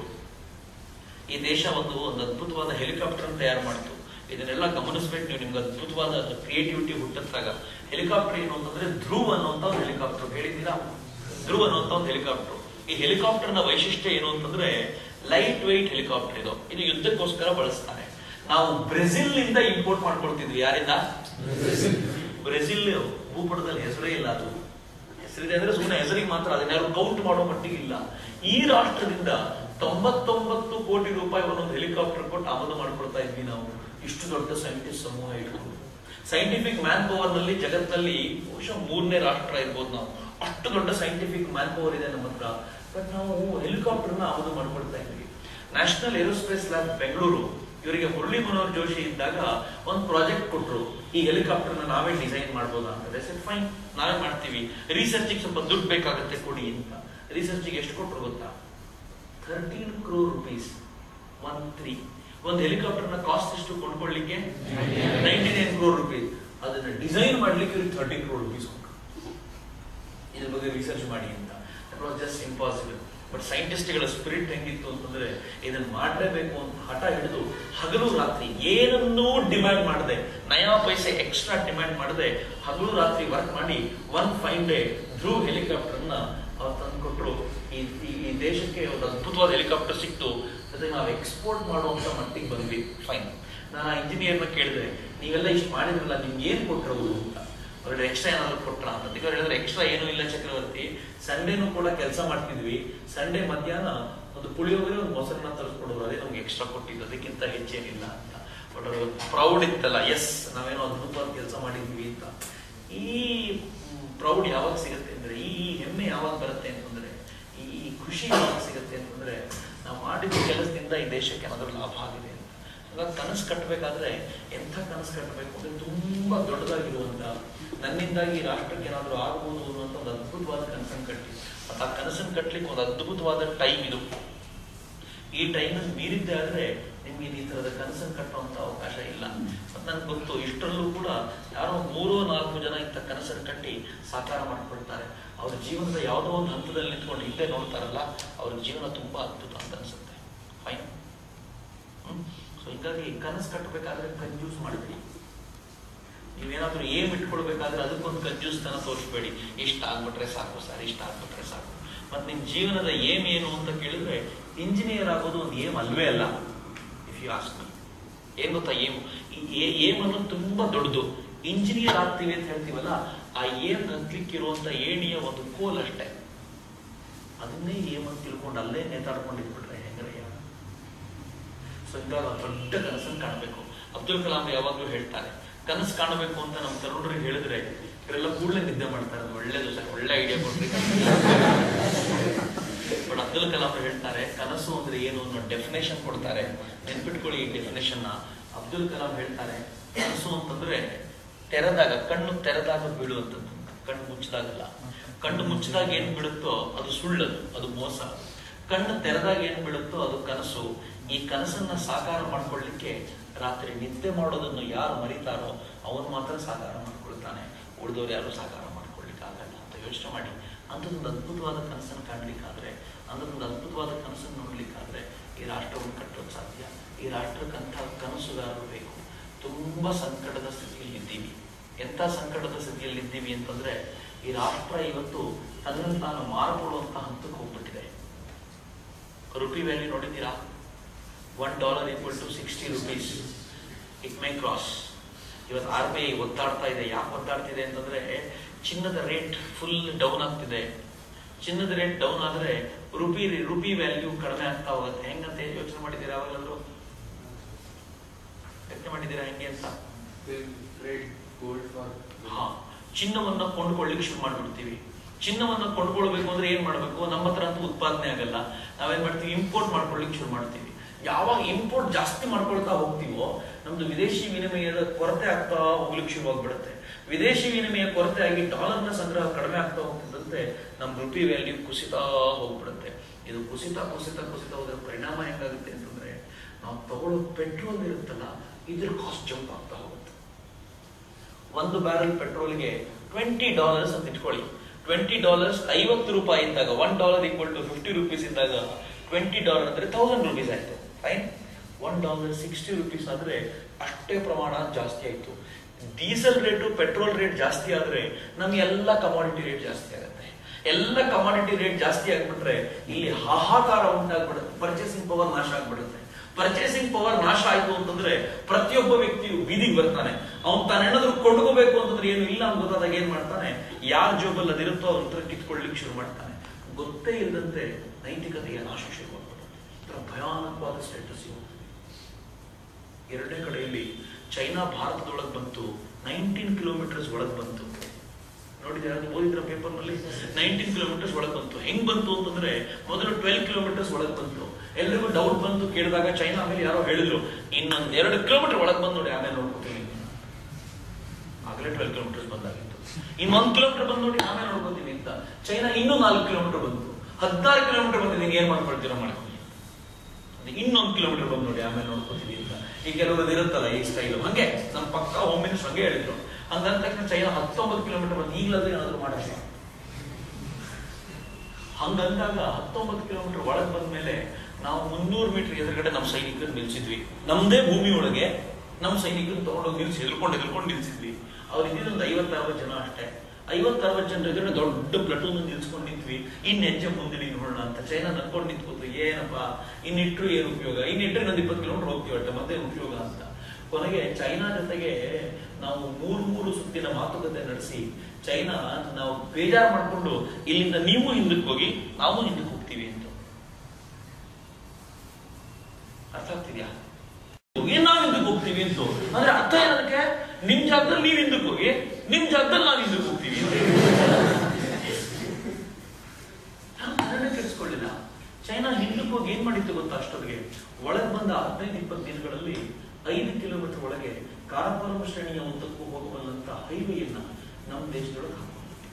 Speaker 1: ಈ ದೇಶ ಒಂದು ಒಂದು ಅದ್ಭುತವಾದ ಹೆಲಿಕಾಪ್ಟರ್ ತಯಾರು ಮಾಡಿತು ಇದನ್ನೆಲ್ಲ ಗಮನಿಸ್ಬೇಕು ನೀವು ನಿಮ್ಗೆ ಅದ್ಭುತವಾದ ಕ್ರಿಯೇಟಿವಿಟಿ ಹುಟ್ಟತ್ತಾಗ ಹೆಲಿಕಾಪ್ಟರ್ ಏನು ಅಂತಂದ್ರೆ ಧ್ರುವ್ ಅನ್ನುವಂತ ಒಂದು ಹೆಲಿಕಾಪ್ಟರ್ ಹೇಳಿದ್ದೀರಾ ಧ್ರುವ್ ಅನ್ನುವಂತ ಒಂದು ಹೆಲಿಕಾಪ್ಟರ್ ಈ ಹೆಲಿಕಾಪ್ಟರ್ ನ ವೈಶಿಷ್ಟ್ಯ ಏನು ಅಂತಂದ್ರೆ ಲೈಟ್ ವೆಯ್ಟ್ ಹೆಲಿಕಾಪ್ಟರ್ ಇದು ಇದು ಯುದ್ಧಕ್ಕೋಸ್ಕರ ಬಳಸ್ತಾರೆ ನಾವು ಬ್ರೆಜಿಲ್ ನಿಂದ ಇಂಪೋರ್ಟ್ ಮಾಡ್ಕೊಳ್ತಿದ್ವಿ ಯಾರಿಂದ ಬ್ರೆಜಿಲ್ ಭೂಪಟದಲ್ಲಿ ಹೆಸರೇ ಇಲ್ಲ ಅದು ಹೆಸರಿದೆ ಅಂದ್ರೆ ಸುಮ್ಮನೆ ಹೆಸರಿಗೆ ಮಾತ್ರ ಅದನ್ನ ಯಾರು ಕೌಂಟ್ ಮಾಡೋ ಮಟ್ಟಿಗೆ ಇಲ್ಲ ಈ ರಾಷ್ಟ್ರದಿಂದ ತೊಂಬತ್ತೊಂಬತ್ತು ಕೋಟಿ ರೂಪಾಯಿ ಒಂದೊಂದು ಹೆಲಿಕಾಪ್ಟರ್ ಕೊಟ್ಟು ಆಮದು ಮಾಡ್ಕೊಳ್ತಾ ಇದ್ವಿ ನಾವು ಇಷ್ಟು ದೊಡ್ಡ ಸೈಂಟಿಸ್ಟ್ ಸಮೂಹ ಇಟ್ಕೊಂಡು ಸೈಂಟಿಫಿಕ್ ಮ್ಯಾನ್ ಪವರ್ ನಲ್ಲಿ ಜಗತ್ತಿನಲ್ಲಿ ಬಹುಶಃ ಮೂರನೇ ರಾಷ್ಟ್ರ ಇರ್ಬೋದು ನಾವು ಅಷ್ಟು ದೊಡ್ಡ ಸೈಂಟಿಫಿಕ್ ಮ್ಯಾನ್ ಪವರ್ ಇದೆ ನಮ್ಮ ಹತ್ರ ಬಟ್ ನಾವು ಹೆಲಿಕಾಪ್ಟರ್ ನ ಆಮದು ಮಾಡ್ಕೊಳ್ತಾ ಇದ್ವಿ ನ್ಯಾಷನಲ್ ಏರೋಸ್ಪೇಸ್ ಲ್ಯಾಬ್ ಬೆಂಗಳೂರು ಇವರಿಗೆ ಮುರಳಿ ಮನೋಹರ್ ಜೋಶಿ ಇದ್ದಾಗ ಒಂದು ಪ್ರಾಜೆಕ್ಟ್ ಕೊಟ್ರು ಈ ಹೆಲಿಕಾಪ್ಟರ್ ನ ನಾವೇ ಡಿಸೈನ್ ಮಾಡ್ಬೋದಾ ಅಂತ ಸೆಟ್ ಫೈನ್ ನಾವೇ ಮಾಡ್ತೀವಿ ರಿಸರ್ಚ್ ಸ್ವಲ್ಪ ದುಡ್ಡು ಬೇಕಾಗುತ್ತೆ ಕೊಡಿ ಅಂತ ರಿಸರ್ಚ್ ಎಷ್ಟು ಕೊಟ್ರು ಗೊತ್ತಾ thirteen crore rupees one three ಒಂದು ಹೆಲಿಕಾಪ್ಟರ್ ನ ಕಾಸ್ಟ್ ಎಷ್ಟು ಕೊಂಡ್ಕೊಳ್ಳಿಕ್ಕೆ ನೈಂಟಿ ನೈನ್ ಕ್ರೋರ್ ರುಪೀಸ್ ಅದನ್ನ ಡಿಸೈನ್ ಮಾಡ್ಲಿಕ್ಕೆ ಇವ್ರಿಗೆ ಥರ್ಟೀನ್ ಕ್ರೋರ್ ರುಪೀಸ್ ಕೊಟ್ಟರು ಇದ್ರ ಬಗ್ಗೆ ರಿಸರ್ಚ್ ಮಾಡಿ ಅಂತ that was just impossible but ಸೈಂಟಿಸ್ಟ್ಗಳ ಸ್ಪಿರಿಟ್ ಹೆಂಗಿತ್ತು ಅಂತಂದ್ರೆ ಇದನ್ನ ಮಾಡಲೇಬೇಕು ಅಂತ ಹಠ ಹಿಡಿದು ಹಗಲು ರಾತ್ರಿ ಏನನ್ನೂ ಡಿಮ್ಯಾಂಡ್ ಮಾಡದೆ ನಯಾ ಪೈಸೆ ಎಕ್ಸ್ಟ್ರಾ ಡಿಮ್ಯಾಂಡ್ ಮಾಡದೆ ಹಗಲು ರಾತ್ರಿ ವರ್ಕ್ ಮಾಡಿ ಒನ್ ಫೈನ್ ಡೇ ಧ್ರುವ್ ಹೆಲಿಕಾಪ್ಟರ್ನ ಅವ್ರು ತಂದ್ಕೊಟ್ರು ಈ ಈ- ಈ ದೇಶಕ್ಕೆ ಒಂದು ಅದ್ಭುತವಾದ ಹೆಲಿಕಾಪ್ಟರ್ ಸಿಕ್ತು ಅದಕ್ಕೆ ನಾವು ಎಕ್ಸ್ಪೋರ್ಟ್ ಮಾಡುವಂತ ಮಟ್ಟಿಗೆ ಬಂದ್ವಿ ಫೈನ್ ನಾನು ಆ ಇಂಜಿನಿಯರ್ನ ಕೇಳಿದೆ ನೀವೆಲ್ಲ ಇಷ್ಟು ಮಾಡಿದ್ರಲ್ಲ ನಿಮ್ಗೆ ಏನ್ ಕೊಟ್ರು ಅವ್ರು ಅಂತ ಅವ್ರಿಗೆ ಎಕ್ಸ್ಟ್ರಾ ಏನಾದ್ರು ಕೊಟ್ರ ಅಂತ ಈಗ ಅವ್ರು ಹೇಳಿದ್ರೆ ಎಕ್ಸ್ಟ್ರಾ ಏನೂ ಇಲ್ಲ ಚಕ್ರವರ್ತಿ ಸಂಡೇನೂ ಕೂಡ ಕೆಲಸ ಮಾಡ್ತಿದ್ವಿ ಸಂಡೇ ಮಧ್ಯಾಹ್ನ ಒಂದು ಪುಳಿಯೋಗರೆ ಒಂದು ಮೊಸರನ್ನ ತರಿಸ್ಕೊಡೋರು ಅದೇ ನಮ್ಗೆ ಎಕ್ಸ್ಟ್ರಾ ಕೊಟ್ಟಿದ್ದು ಅದಕ್ಕಿಂತ ಹೆಚ್ಚೇನಿಲ್ಲ ಅಂತ ಬಟ್ ಅವ್ರಿಗೆ ಪ್ರೌಡ್ ಇತ್ತಲ್ಲ ಎಸ್ ನಾವೇನೋ ಅದ್ಭುತವಾದ ಕೆಲಸ ಮಾಡಿದ್ವಿ ಅಂತ ಈ ಪ್ರೌಡ್ ಯಾವಾಗ ಸಿಗುತ್ತೆ ಅಂದ್ರೆ ಈ ಈ ಹೆಮ್ಮೆ ಯಾವಾಗ ಬರುತ್ತೆ ಅಂತಂದ್ರೆ ಈ ಈ ಖುಷಿ ಯಾವಾಗ ಸಿಗುತ್ತೆ ಅಂತಂದ್ರೆ ನಾವು ಮಾಡಿದ ಕೆಲಸದಿಂದ ಈ ದೇಶಕ್ಕೆ ಏನಾದ್ರೂ ಲಾಭ ಆಗಿದೆ ಅಂತ ಹಾಗಾಗಿ ಕನಸು ಕಟ್ಟಬೇಕಾದ್ರೆ ಎಂಥ ಕನಸು ಕಟ್ಟಬೇಕು ಅಂದ್ರೆ ತುಂಬಾ ದೊಡ್ಡದಾಗಿರುವಂತ ನನ್ನಿಂದಾಗಿ ಈ ರಾಷ್ಟ್ರಕ್ಕೆ ಏನಾದ್ರೂ ಆಗ್ಬೋದು ಅನ್ನುವಂಥ ಒಂದು ಅದ್ಭುತವಾದ ಕನಸನ್ನು ಕಟ್ಟಿ ಮತ್ತು ಆ ಕನಸನ್ನು ಕಟ್ಟಲಿಕ್ಕೆ ಒಂದು ಅದ್ಭುತವಾದ ಟೈಮ್ ಇದು ಈ ಟೈಮನ್ನು ಮೀರಿದ್ದೆ ಆದ್ರೆ ನಿಮ್ಗೆ ಈ ತರದ ಕನಸನ್ನು ಕಟ್ಟುವಂತ ಅವಕಾಶ ಇಲ್ಲ ಮತ್ತೆ ನನ್ಗೆ ಗೊತ್ತು ಇಷ್ಟರಲ್ಲೂ ಕೂಡ ಯಾರೋ ಮೂರೋ ನಾಲ್ಕು ಜನ ಇಂಥ ಕನಸನ್ನು ಕಟ್ಟಿ ಸಾಕಾರ ಮಾಡ್ಕೊಳ್ತಾರೆ ಅವ್ರ ಜೀವನದ ಯಾವುದೋ ಒಂದು ಹಂತದಲ್ಲಿ ನಿಂತ್ಕೊಂಡು ಹಿಂದೆ ನೋಡ್ತಾರಲ್ಲ ಅವ್ರ ಜೀವನ ತುಂಬಾ ಅದ್ಭುತ ಅಂತ ಅನ್ಸುತ್ತೆ ಫೈನ್ ಸೊ ಹೀಗಾಗಿ ಕನಸು ಕಟ್ಟಬೇಕಾದ್ರೆ ಕಂಜೂಸ್ ಮಾಡಬೇಡಿ ನೀವೇನಾದ್ರೂ ಏಮ್ ಇಟ್ಕೊಳ್ಬೇಕಾದ್ರೆ ಅದಕ್ಕೊಂದು ಕಂಜೂಸ್ತನ ತೋರಿಸ್ಬೇಡಿ ಇಷ್ಟ ಆಗ್ಬಿಟ್ರೆ ಸಾಕು ಸರ್ ಇಷ್ಟ ಆಗ್ಬಿಟ್ರೆ ಸಾಕು ಮತ್ತೆ ನಿಮ್ ಜೀವನದ ಏಮ್ ಏನು ಅಂತ ಕೇಳಿದ್ರೆ ಇಂಜಿನಿಯರ್ ಆಗೋದು ಒಂದು ಏಮ್ ಅಲ್ವೇ ಅಲ್ಲ ಇಫ್ ಯು ಆಸ್ಕ್ ಏನ್ ಗೊತ್ತಾ ಏಮ್ ಈ ಏಮ್ ಅನ್ನೋದು ತುಂಬಾ ದೊಡ್ಡದು ಇಂಜಿನಿಯರ್ ಆಗ್ತೀವಿ ಅಂತ ಹೇಳ್ತೀವಲ್ಲ ಆ ಏಮ್ ಹತ್ಲಿಕ್ಕೆ ಇರುವಂತ ಏಣಿಯ ಒಂದು ಕೋಲ್ ಅಷ್ಟೇ ಅದನ್ನೇ ಏಮ್ ಅಂತ ತಿಳ್ಕೊಂಡು ಅಲ್ಲೇ ನೇತಾಡ್ಕೊಂಡಿದ್ಬಿಟ್ರೆ ಹೆಂಗ್ರಯ್ಯ ಸೊ ಇಂದಾಗ ದೊಡ್ಡ ಕನಸನ್ನು ಕಾಣಬೇಕು ಅಬ್ದುಲ್ ಕಲಾಂ ಯಾವಾಗ್ಲೂ ಹೇಳ್ತಾರೆ ಕನಸು ಕಾಣಬೇಕು ಅಂತ ನಮ್ಮ ತರುಣರಿಗೆ ಹೇಳಿದ್ರೆ ಇವರೆಲ್ಲ ಕೂಡಲೇ ನಿದ್ದೆ ಮಾಡ್ತಾರೆ ಅದು ಒಳ್ಳೇದು ಸರ್ ಒಳ್ಳೆ ಐಡಿಯಾ ಕೊಟ್ರಿ ಬಟ್ ಅಬ್ದುಲ್ ಕಲಾಂ ಹೇಳ್ತಾರೆ ಕನಸು ಅಂದ್ರೆ ಏನು ಅನ್ನೋ ಡೆಫಿನೇಷನ್ ಕೊಡ್ತಾರೆ ನೆನ್ಪಿಟ್ಕೊಳ್ಳಿ ಈ ಡೆಫಿನೇಷನ್ ಅಬ್ದುಲ್ ಕಲಾಂ ಹೇಳ್ತಾರೆ ಕನಸು ಅಂತಂದ್ರೆ ತೆರೆದಾಗ ಕಣ್ಣು ತೆರೆದಾಗ ಬೀಳುವಂಥದ್ದು ಕಣ್ಣು ಮುಚ್ಚಿದಾಗಲ್ಲ ಕಣ್ಣು ಮುಚ್ಚಿದಾಗ ಏನ್ ಬೀಳುತ್ತೋ ಅದು ಸುಳ್ಳದು ಅದು ಮೋಸ ಕಣ್ಣು ತೆರೆದಾಗ ಏನ್ ಬೀಳುತ್ತೋ ಅದು ಕನಸು ಈ ಕನಸನ್ನ ಸಾಕಾರ ಮಾಡ್ಕೊಳ್ಳಿಕ್ಕೆ ರಾತ್ರಿ ನಿದ್ದೆ ಮಾಡೋದನ್ನು ಯಾರು ಮರಿತಾರೋ ಅವನು ಮಾತ್ರ ಸಾಕಾರ ಮಾಡ್ಕೊಳ್ತಾನೆ ಉಳಿದವ್ರು ಯಾರು ಸಾಕಾರ ಮಾಡ್ಕೊಳ್ಳಿಕ್ಕೆ ಆಗಲ್ಲ ಅಂತ ಯೋಚನೆ ಮಾಡಿ ಅಂಥದ್ದೊಂದು ಅದ್ಭುತವಾದ ಕನಸನ್ನು ಕಾಣ್ಲಿಕ್ಕಾದ್ರೆ ಅಂಥದ್ದೊಂದು ಅದ್ಭುತವಾದ ಕನಸನ್ನು ನೋಡ್ಲಿಕ್ಕಾದ್ರೆ ಈ ರಾಷ್ಟ್ರವನ್ನು ಕಟ್ಟೋದು ಸಾಧ್ಯ ಈ ರಾಷ್ಟ್ರಕ್ಕಂಥ ಕನಸುಗಾರರು ಬೇಕು ತುಂಬಾ ಸಂಕಟದ ಸ್ಥಿತಿಯಲ್ಲಿ ಇದ್ದೀವಿ ಎಂಥ ಸಂಕಟದ ಸ್ಥಿತಿಯಲ್ಲಿ ಇದ್ದೀವಿ ಅಂತಂದ್ರೆ ಈ ರಾಷ್ಟ್ರ ಇವತ್ತು ತನ್ನನ್ನು ತಾನು ಮಾರ್ಕೊಳ್ಳುವಂತ ಹಂತಕ್ಕೆ ಹೋಗ್ಬಿಟ್ಟಿದೆ ರುಪಿ ವ್ಯಾಲ್ಯೂ ನೋಡಿದ್ದೀರಾ one dollar equal to sixty rupees it may cross ಇವತ್ತು ಆರ್ ಬಿ ಐ ಒತ್ತಾಡ್ತಾ ಇದೆ ಯಾಕೆ ಒತ್ತಾಡ್ತಿದೆ ಅಂತಂದ್ರೆ ಚಿನ್ನದ ರೇಟ್ ಫುಲ್ ಡೌನ್ ಆಗ್ತಿದೆ ಚಿನ್ನದ ರೇಟ್ ಡೌನ್ ಆದ್ರೆ ರುಪಿ ರುಪಿ ವ್ಯಾಲ್ಯೂ ಕಡಿಮೆ ಆಗ್ತಾ ಹೋಗುತ್ತೆ ಹೆಂಗಂತ ಯೋಚನೆ ಮಾಡಿದ್ದೀರಾ ಯಾವಾಗಲಾದ್ರೂ ಯೋಚನೆ ಮಾಡಿದ್ದೀರಾ ಹೆಂಗೆ ಅಂತ
Speaker 2: trade gold for
Speaker 1: ಹಾ ಚಿನ್ನವನ್ನ ಕೊಂಡ್ಕೊಳ್ಳಿಕ್ಕೆ ಶುರು ಮಾಡ್ಬಿಡ್ತೀವಿ ಚಿನ್ನವನ್ನ ಕೊಂಡ್ಕೊಳ್ಬೇಕು ಅಂದ್ರೆ ಏನ್ ಮಾಡ್ಬೇಕು ನಮ್ಮ ಹತ್ರ ಅಂತೂ ಉತ್ಪಾದನೆ ಆಗಲ್ಲ ನಾವೇನ್ ಮಾಡ್ತೀವಿ ಇಂಪೋರ್ಟ್ ಮಾಡ್ಕೊಳ್ಳಿಕ್ಕೆ ಶುರು ಮಾಡ್ತೀವಿ ಯಾವಾಗ ಇಂಪೋರ್ಟ್ ಜಾಸ್ತಿ ಮಾಡ್ಕೊಳ್ತಾ ಹೋಗ್ತೀವೋ ನಮ್ದು ವಿದೇಶಿ ವಿನಿಮಯದ ಕೊರತೆ ಆಗ್ತಾ ಹೋಗ್ಲಿಕ್ಕೆ ಶುರುವಾಗ್ಬಿಡುತ್ತೆ ವಿದೇಶಿ ವಿನಿಮಯ ಕೊರತೆ ಆಗಿ ಡಾಲರ್ನ ಸಂಗ್ರಹ ಕಡಿಮೆ ಆಗ್ತಾ ಹೋಗ್ತಿದ್ದಂತೆ ನಮ್ ರುಪಿ ವ್ಯಾಲ್ಯೂ ಕುಸಿತಾ ಹೋಗ್ಬಿಡುತ್ತೆ ಇದು ಕುಸಿತ ಕುಸಿತ ಕುಸಿತ ಹೋದ್ರ ಪರಿಣಾಮ ಹೆಂಗಾಗುತ್ತೆ ಅಂತಂದ್ರೆ ನಾವು ತಗೊಳ್ಳೋ ಪೆಟ್ರೋಲ್ ಇರುತ್ತಲ್ಲ ಇದ್ರ ಕಾಸ್ಟ್ ಜಂಪ್ ಆಗ್ತಾ ಹೋಗುತ್ತೆ ಒಂದು ಬ್ಯಾರಲ್ ಪೆಟ್ರೋಲ್ಗೆ ಟ್ವೆಂಟಿ ಡಾಲರ್ಸ್ ಅಂತ ಇಟ್ಕೊಳ್ಳಿ ಟ್ವೆಂಟಿ ಡಾಲರ್ಸ್ ಐವತ್ತು ರೂಪಾಯಿ ಇದ್ದಾಗ one dollar equal to fifty rupees ಇದ್ದಾಗ ಟ್ವೆಂಟಿ ಡಾಲರ್ ಅಂದ್ರೆ ತೌಸಂಡ್ ರುಪೀಸ್ ಆಯ್ತು fine one dollar sixty rupees ಆದ್ರೆ ಅಷ್ಟೇ ಪ್ರಮಾಣ ಜಾಸ್ತಿ ಆಯ್ತು ಡೀಸೆಲ್ ರೇಟು ಪೆಟ್ರೋಲ್ ರೇಟ್ ಜಾಸ್ತಿ ಆದ್ರೆ ನಮ್ಗೆ ಎಲ್ಲ ಕಮಾಡಿಟಿ ರೇಟ್ ಜಾಸ್ತಿ ಆಗುತ್ತೆ ಎಲ್ಲ ಕಮಾಡಿಟಿ ರೇಟ್ ಜಾಸ್ತಿ ಆಗ್ಬಿಟ್ರೆ ಇಲ್ಲಿ ಹಾಹಾಕಾರ ಉಂಟಾಗ್ಬಿಡುತ್ತೆ ಪರ್ಚೇಸಿಂಗ್ ಪವರ್ ನಾಶ ಆಗ್ಬಿಡುತ್ತೆ ಪರ್ಚೇಸಿಂಗ್ ಪವರ್ ನಾಶ ಆಯ್ತು ಅಂತಂದ್ರೆ ಪ್ರತಿಯೊಬ್ಬ ವ್ಯಕ್ತಿಯು ಬೀದಿಗೆ ಬರ್ತಾನೆ ಅವ್ನು ತಾನೇನಾದ್ರೂ ಕೊಂಡ್ಕೋಬೇಕು ಅಂತಂದ್ರೆ ಏನು ಇಲ್ಲ ಅಂತ ಗೊತ್ತಾದಾಗ ಏನ್ ಮಾಡ್ತಾನೆ ಯಾರ ಜೋಬಲ್ಲಿ ಅದಿರುತ್ತೋ ಅವ್ರ ಹತ್ರ ಕಿತ್ಕೊಳ್ಳಿಕ್ಕೆ ಶುರು ಮಾಡ್ತಾನೆ ಗೊತ್ತೇ ಇಲ್ಲದಂತೆ ನೈತಿಕತೆಯ ನಾಶ ಶುರುವಾಗ್ಬಿಡುತ್ತೆ ಒಂಥರ ಭಯಾನಕವಾದ ಸ್ಟೇಟಸ್ ಇವು ಎರಡನೇ ಕಡೆಯಲ್ಲಿ ಚೈನಾ ಭಾರತದೊಳಗೆ ಬಂತು ನೈನ್ಟೀನ್ ಕಿಲೋಮೀಟರ್ಸ್ ಒಳಗೆ ಬಂತು ನೋಡಿದ್ರೆ ಅದು ಓದಿದ್ರ ಪೇಪರ್ ನಲ್ಲಿ ನೈನ್ಟೀನ್ ಕಿಲೋಮೀಟರ್ಸ್ ಒಳಗೆ ಬಂತು ಹೆಂಗ್ ಬಂತು ಅಂತಂದ್ರೆ ಮೊದಲು ಟ್ವೆಲ್ ಕಿಲೋಮೀಟರ್ಸ್ ಒಳಗೆ ಬಂತು ಎಲ್ರಿಗೂ ಡೌಟ್ ಬಂತು ಕೇಳಿದಾಗ ಚೈನಾ ಮೇಲೆ ಯಾರೋ ಹೇಳಿದ್ರು ಇನ್ನೊಂದ್ ಎರಡು ಕಿಲೋಮೀಟರ್ ಒಳಗೆ ಬಂದು ನೋಡಿ ಆಮೇಲೆ ನೋಡ್ಕೋತೀನಿ ಆಗಲೇ ಟ್ವೆಲ್ ಕಿಲೋಮೀಟರ್ಸ್ ಬಂದಾಗಿತ್ತು ಇನ್ನೊಂದ್ ಕಿಲೋಮೀಟರ್ ಬಂದು ನೋಡಿ ಆಮೇಲೆ ನೋಡ್ಕೋತೀನಿ ಅಂತ ಚೈನಾ ಇನ್ನೂ ನಾಲ್ಕು ಕಿಲೋಮೀಟರ್ ಬಂತು ಹದಿನಾರು ಕಿಲೋಮೀಟರ್ ಬಂದಿದೆ ಏನ್ ಮಾಡ್ಕೊಳ್ತೀರೋ ಮಾಡ್ಕೊಳ್ಳಿ ಅದು ಇನ್ನೊಂದು ಕಿಲೋಮೀಟರ್ ಬಂದು ನೋಡಿ ಆಮೇಲೆ ನೋಡ್ಕೋತೀವಿ ಅಂತ ಈಗ ಕೆಲವರು ಇರುತ್ತಲ್ಲ ಈ ಸ್ಟೈಲ್ ಹಂಗೆ ನಮ್ಮ ಪಕ್ಕ ಹೋಮ್ ಮಿನಿಸ್ಟರ್ ಹಂಗೆ ಹೇಳಿದ್ರು ಹಂಗಂದ ತಕ್ಷಣ ಚೈನಾ ಹತ್ತೊಂಬತ್ತು ಕಿಲೋಮೀಟರ್ ಬಂದು ಈಗಲಾದ್ರೂ ಏನಾದ್ರು ಮಾಡಿಸಿ ಹಂಗಂದಾಗ ಹತ್ತೊಂಬತ್ತು ಕಿಲೋಮೀಟರ್ ಒಳಗೆ ಬಂದ ಮೇಲೆ ನಾವು ಮುನ್ನೂರು ಮೀಟರ್ ಎದುರುಗಡೆ ನಮ್ಮ ಸೈನಿಕರನ್ನ ನಿಲ್ಸಿದ್ವಿ ನಮ್ದೇ ಭೂಮಿ ಒಳಗೆ ನಮ್ಮ ಸೈನಿಕರನ್ನ ತಗೊಂಡೋಗಿ ನಿಲ್ಸಿ ಎದ್ಕೊಂಡು ಎದ್ಕೊಂಡು ನಿಲ್ಸಿದ್ವಿ ಅವ್ರು ಇದ್ದಿದ್ದೊಂದು ಐವತ್ತರವತ್ತು ಜನ ಅಷ್ಟೇ ಐವತ್ತರವತ್ತು ಜನರ ಎದುರು ದೊಡ್ಡ ಪ್ಲಟೂನ್ ನಿಲ್ಸ್ಕೊಂಡು ನಿಂತ್ವಿ ಇನ್ ಹೆಜ್ಜೆ ಮುಂದೆ ನೀನು ನೋಡೋಣ ಅಂತ ಚೈನಾ ನನ್ಕೊಂಡು ನಿಂತ್ಕೋತು ಏನಪ್ಪ ಇನ್ನಿಟ್ರು ಏನು ಉಪಯೋಗ ಇನ್ನಿಟ್ರೆ ನಂದು ಇಪ್ಪತ್ತು ಕಿಲೋಮೀಟರ್ ಹೋಗ್ತೀವಿ ಅಷ್ಟೇ ಮತ್ತೆ ಉಪಯೋಗ ಅಂತ ಕೊನೆಗೆ ಚೈನಾ ಜೊತೆಗೆ ನಾವು ಮೂರು ಮೂರು ಸುತ್ತಿನ ಮಾತುಕತೆ ನಡೆಸಿ ಚೈನಾ ನಾವು ಬೇಜಾರು ಮಾಡ್ಕೊಂಡು ಇಲ್ಲಿಂದ ನೀವು ಹಿಂದಕ್ಕೆ ಹೋಗಿ ನಾವು ಹಿಂದಕ್ಕೆ ಹೋಗ್ತೀವಿ ಅಂತ ಅರ್ಥ ಆಗ್ತಿದ್ಯಾ ಏನ್ ನಾವ್ ಹಿಂದಕ್ಕೆ ಹೋಗ್ತೀವಿ ಅಂತ ಅಂದ್ರೆ ಅರ್ಥ ಏನದಕ್ಕೆ ನಿಮ್ ಜಾಗದಲ್ಲಿ ನೀವ್ ಹಿಂದಕ್ಕೆ ಹೋಗಿ ನಿಮ್ ಜಾಗದಲ್ಲಿ ನಾವ್ ಹಿಂದಕ್ಕೆ ಹೋಗ್ತೀವಿ ಅಂತ ನಾನು ತಲೆನೇ ಕೆಡಿಸ್ಕೊಳ್ಳಿಲ್ಲ ಚೈನಾ ಹಿಂದಕ್ಕೆ ಹೋಗಿ ಏನ್ ಮಾಡಿತ್ತು ಗೊತ್ತಾ ಅಷ್ಟೊತ್ತಿಗೆ ಒಳಗೆ ಬಂದ ಹದಿನೈದು ಇಪ್ಪತ್ತು ದಿನಗಳಲ್ಲಿ ಐದು ಕಿಲೋಮೀಟರ್ ಒಳಗೆ ಕಾರಪರಮ ಶ್ರೇಣಿಯ ಉದ್ದಕ್ಕೂ ಹೋಗಬಲ್ಲಂತ ಹೈವೇಯನ್ನ ನಮ್ಮ ದೇಶದೊಳಗೆ ಹಾಕೊಂಡಿತ್ತು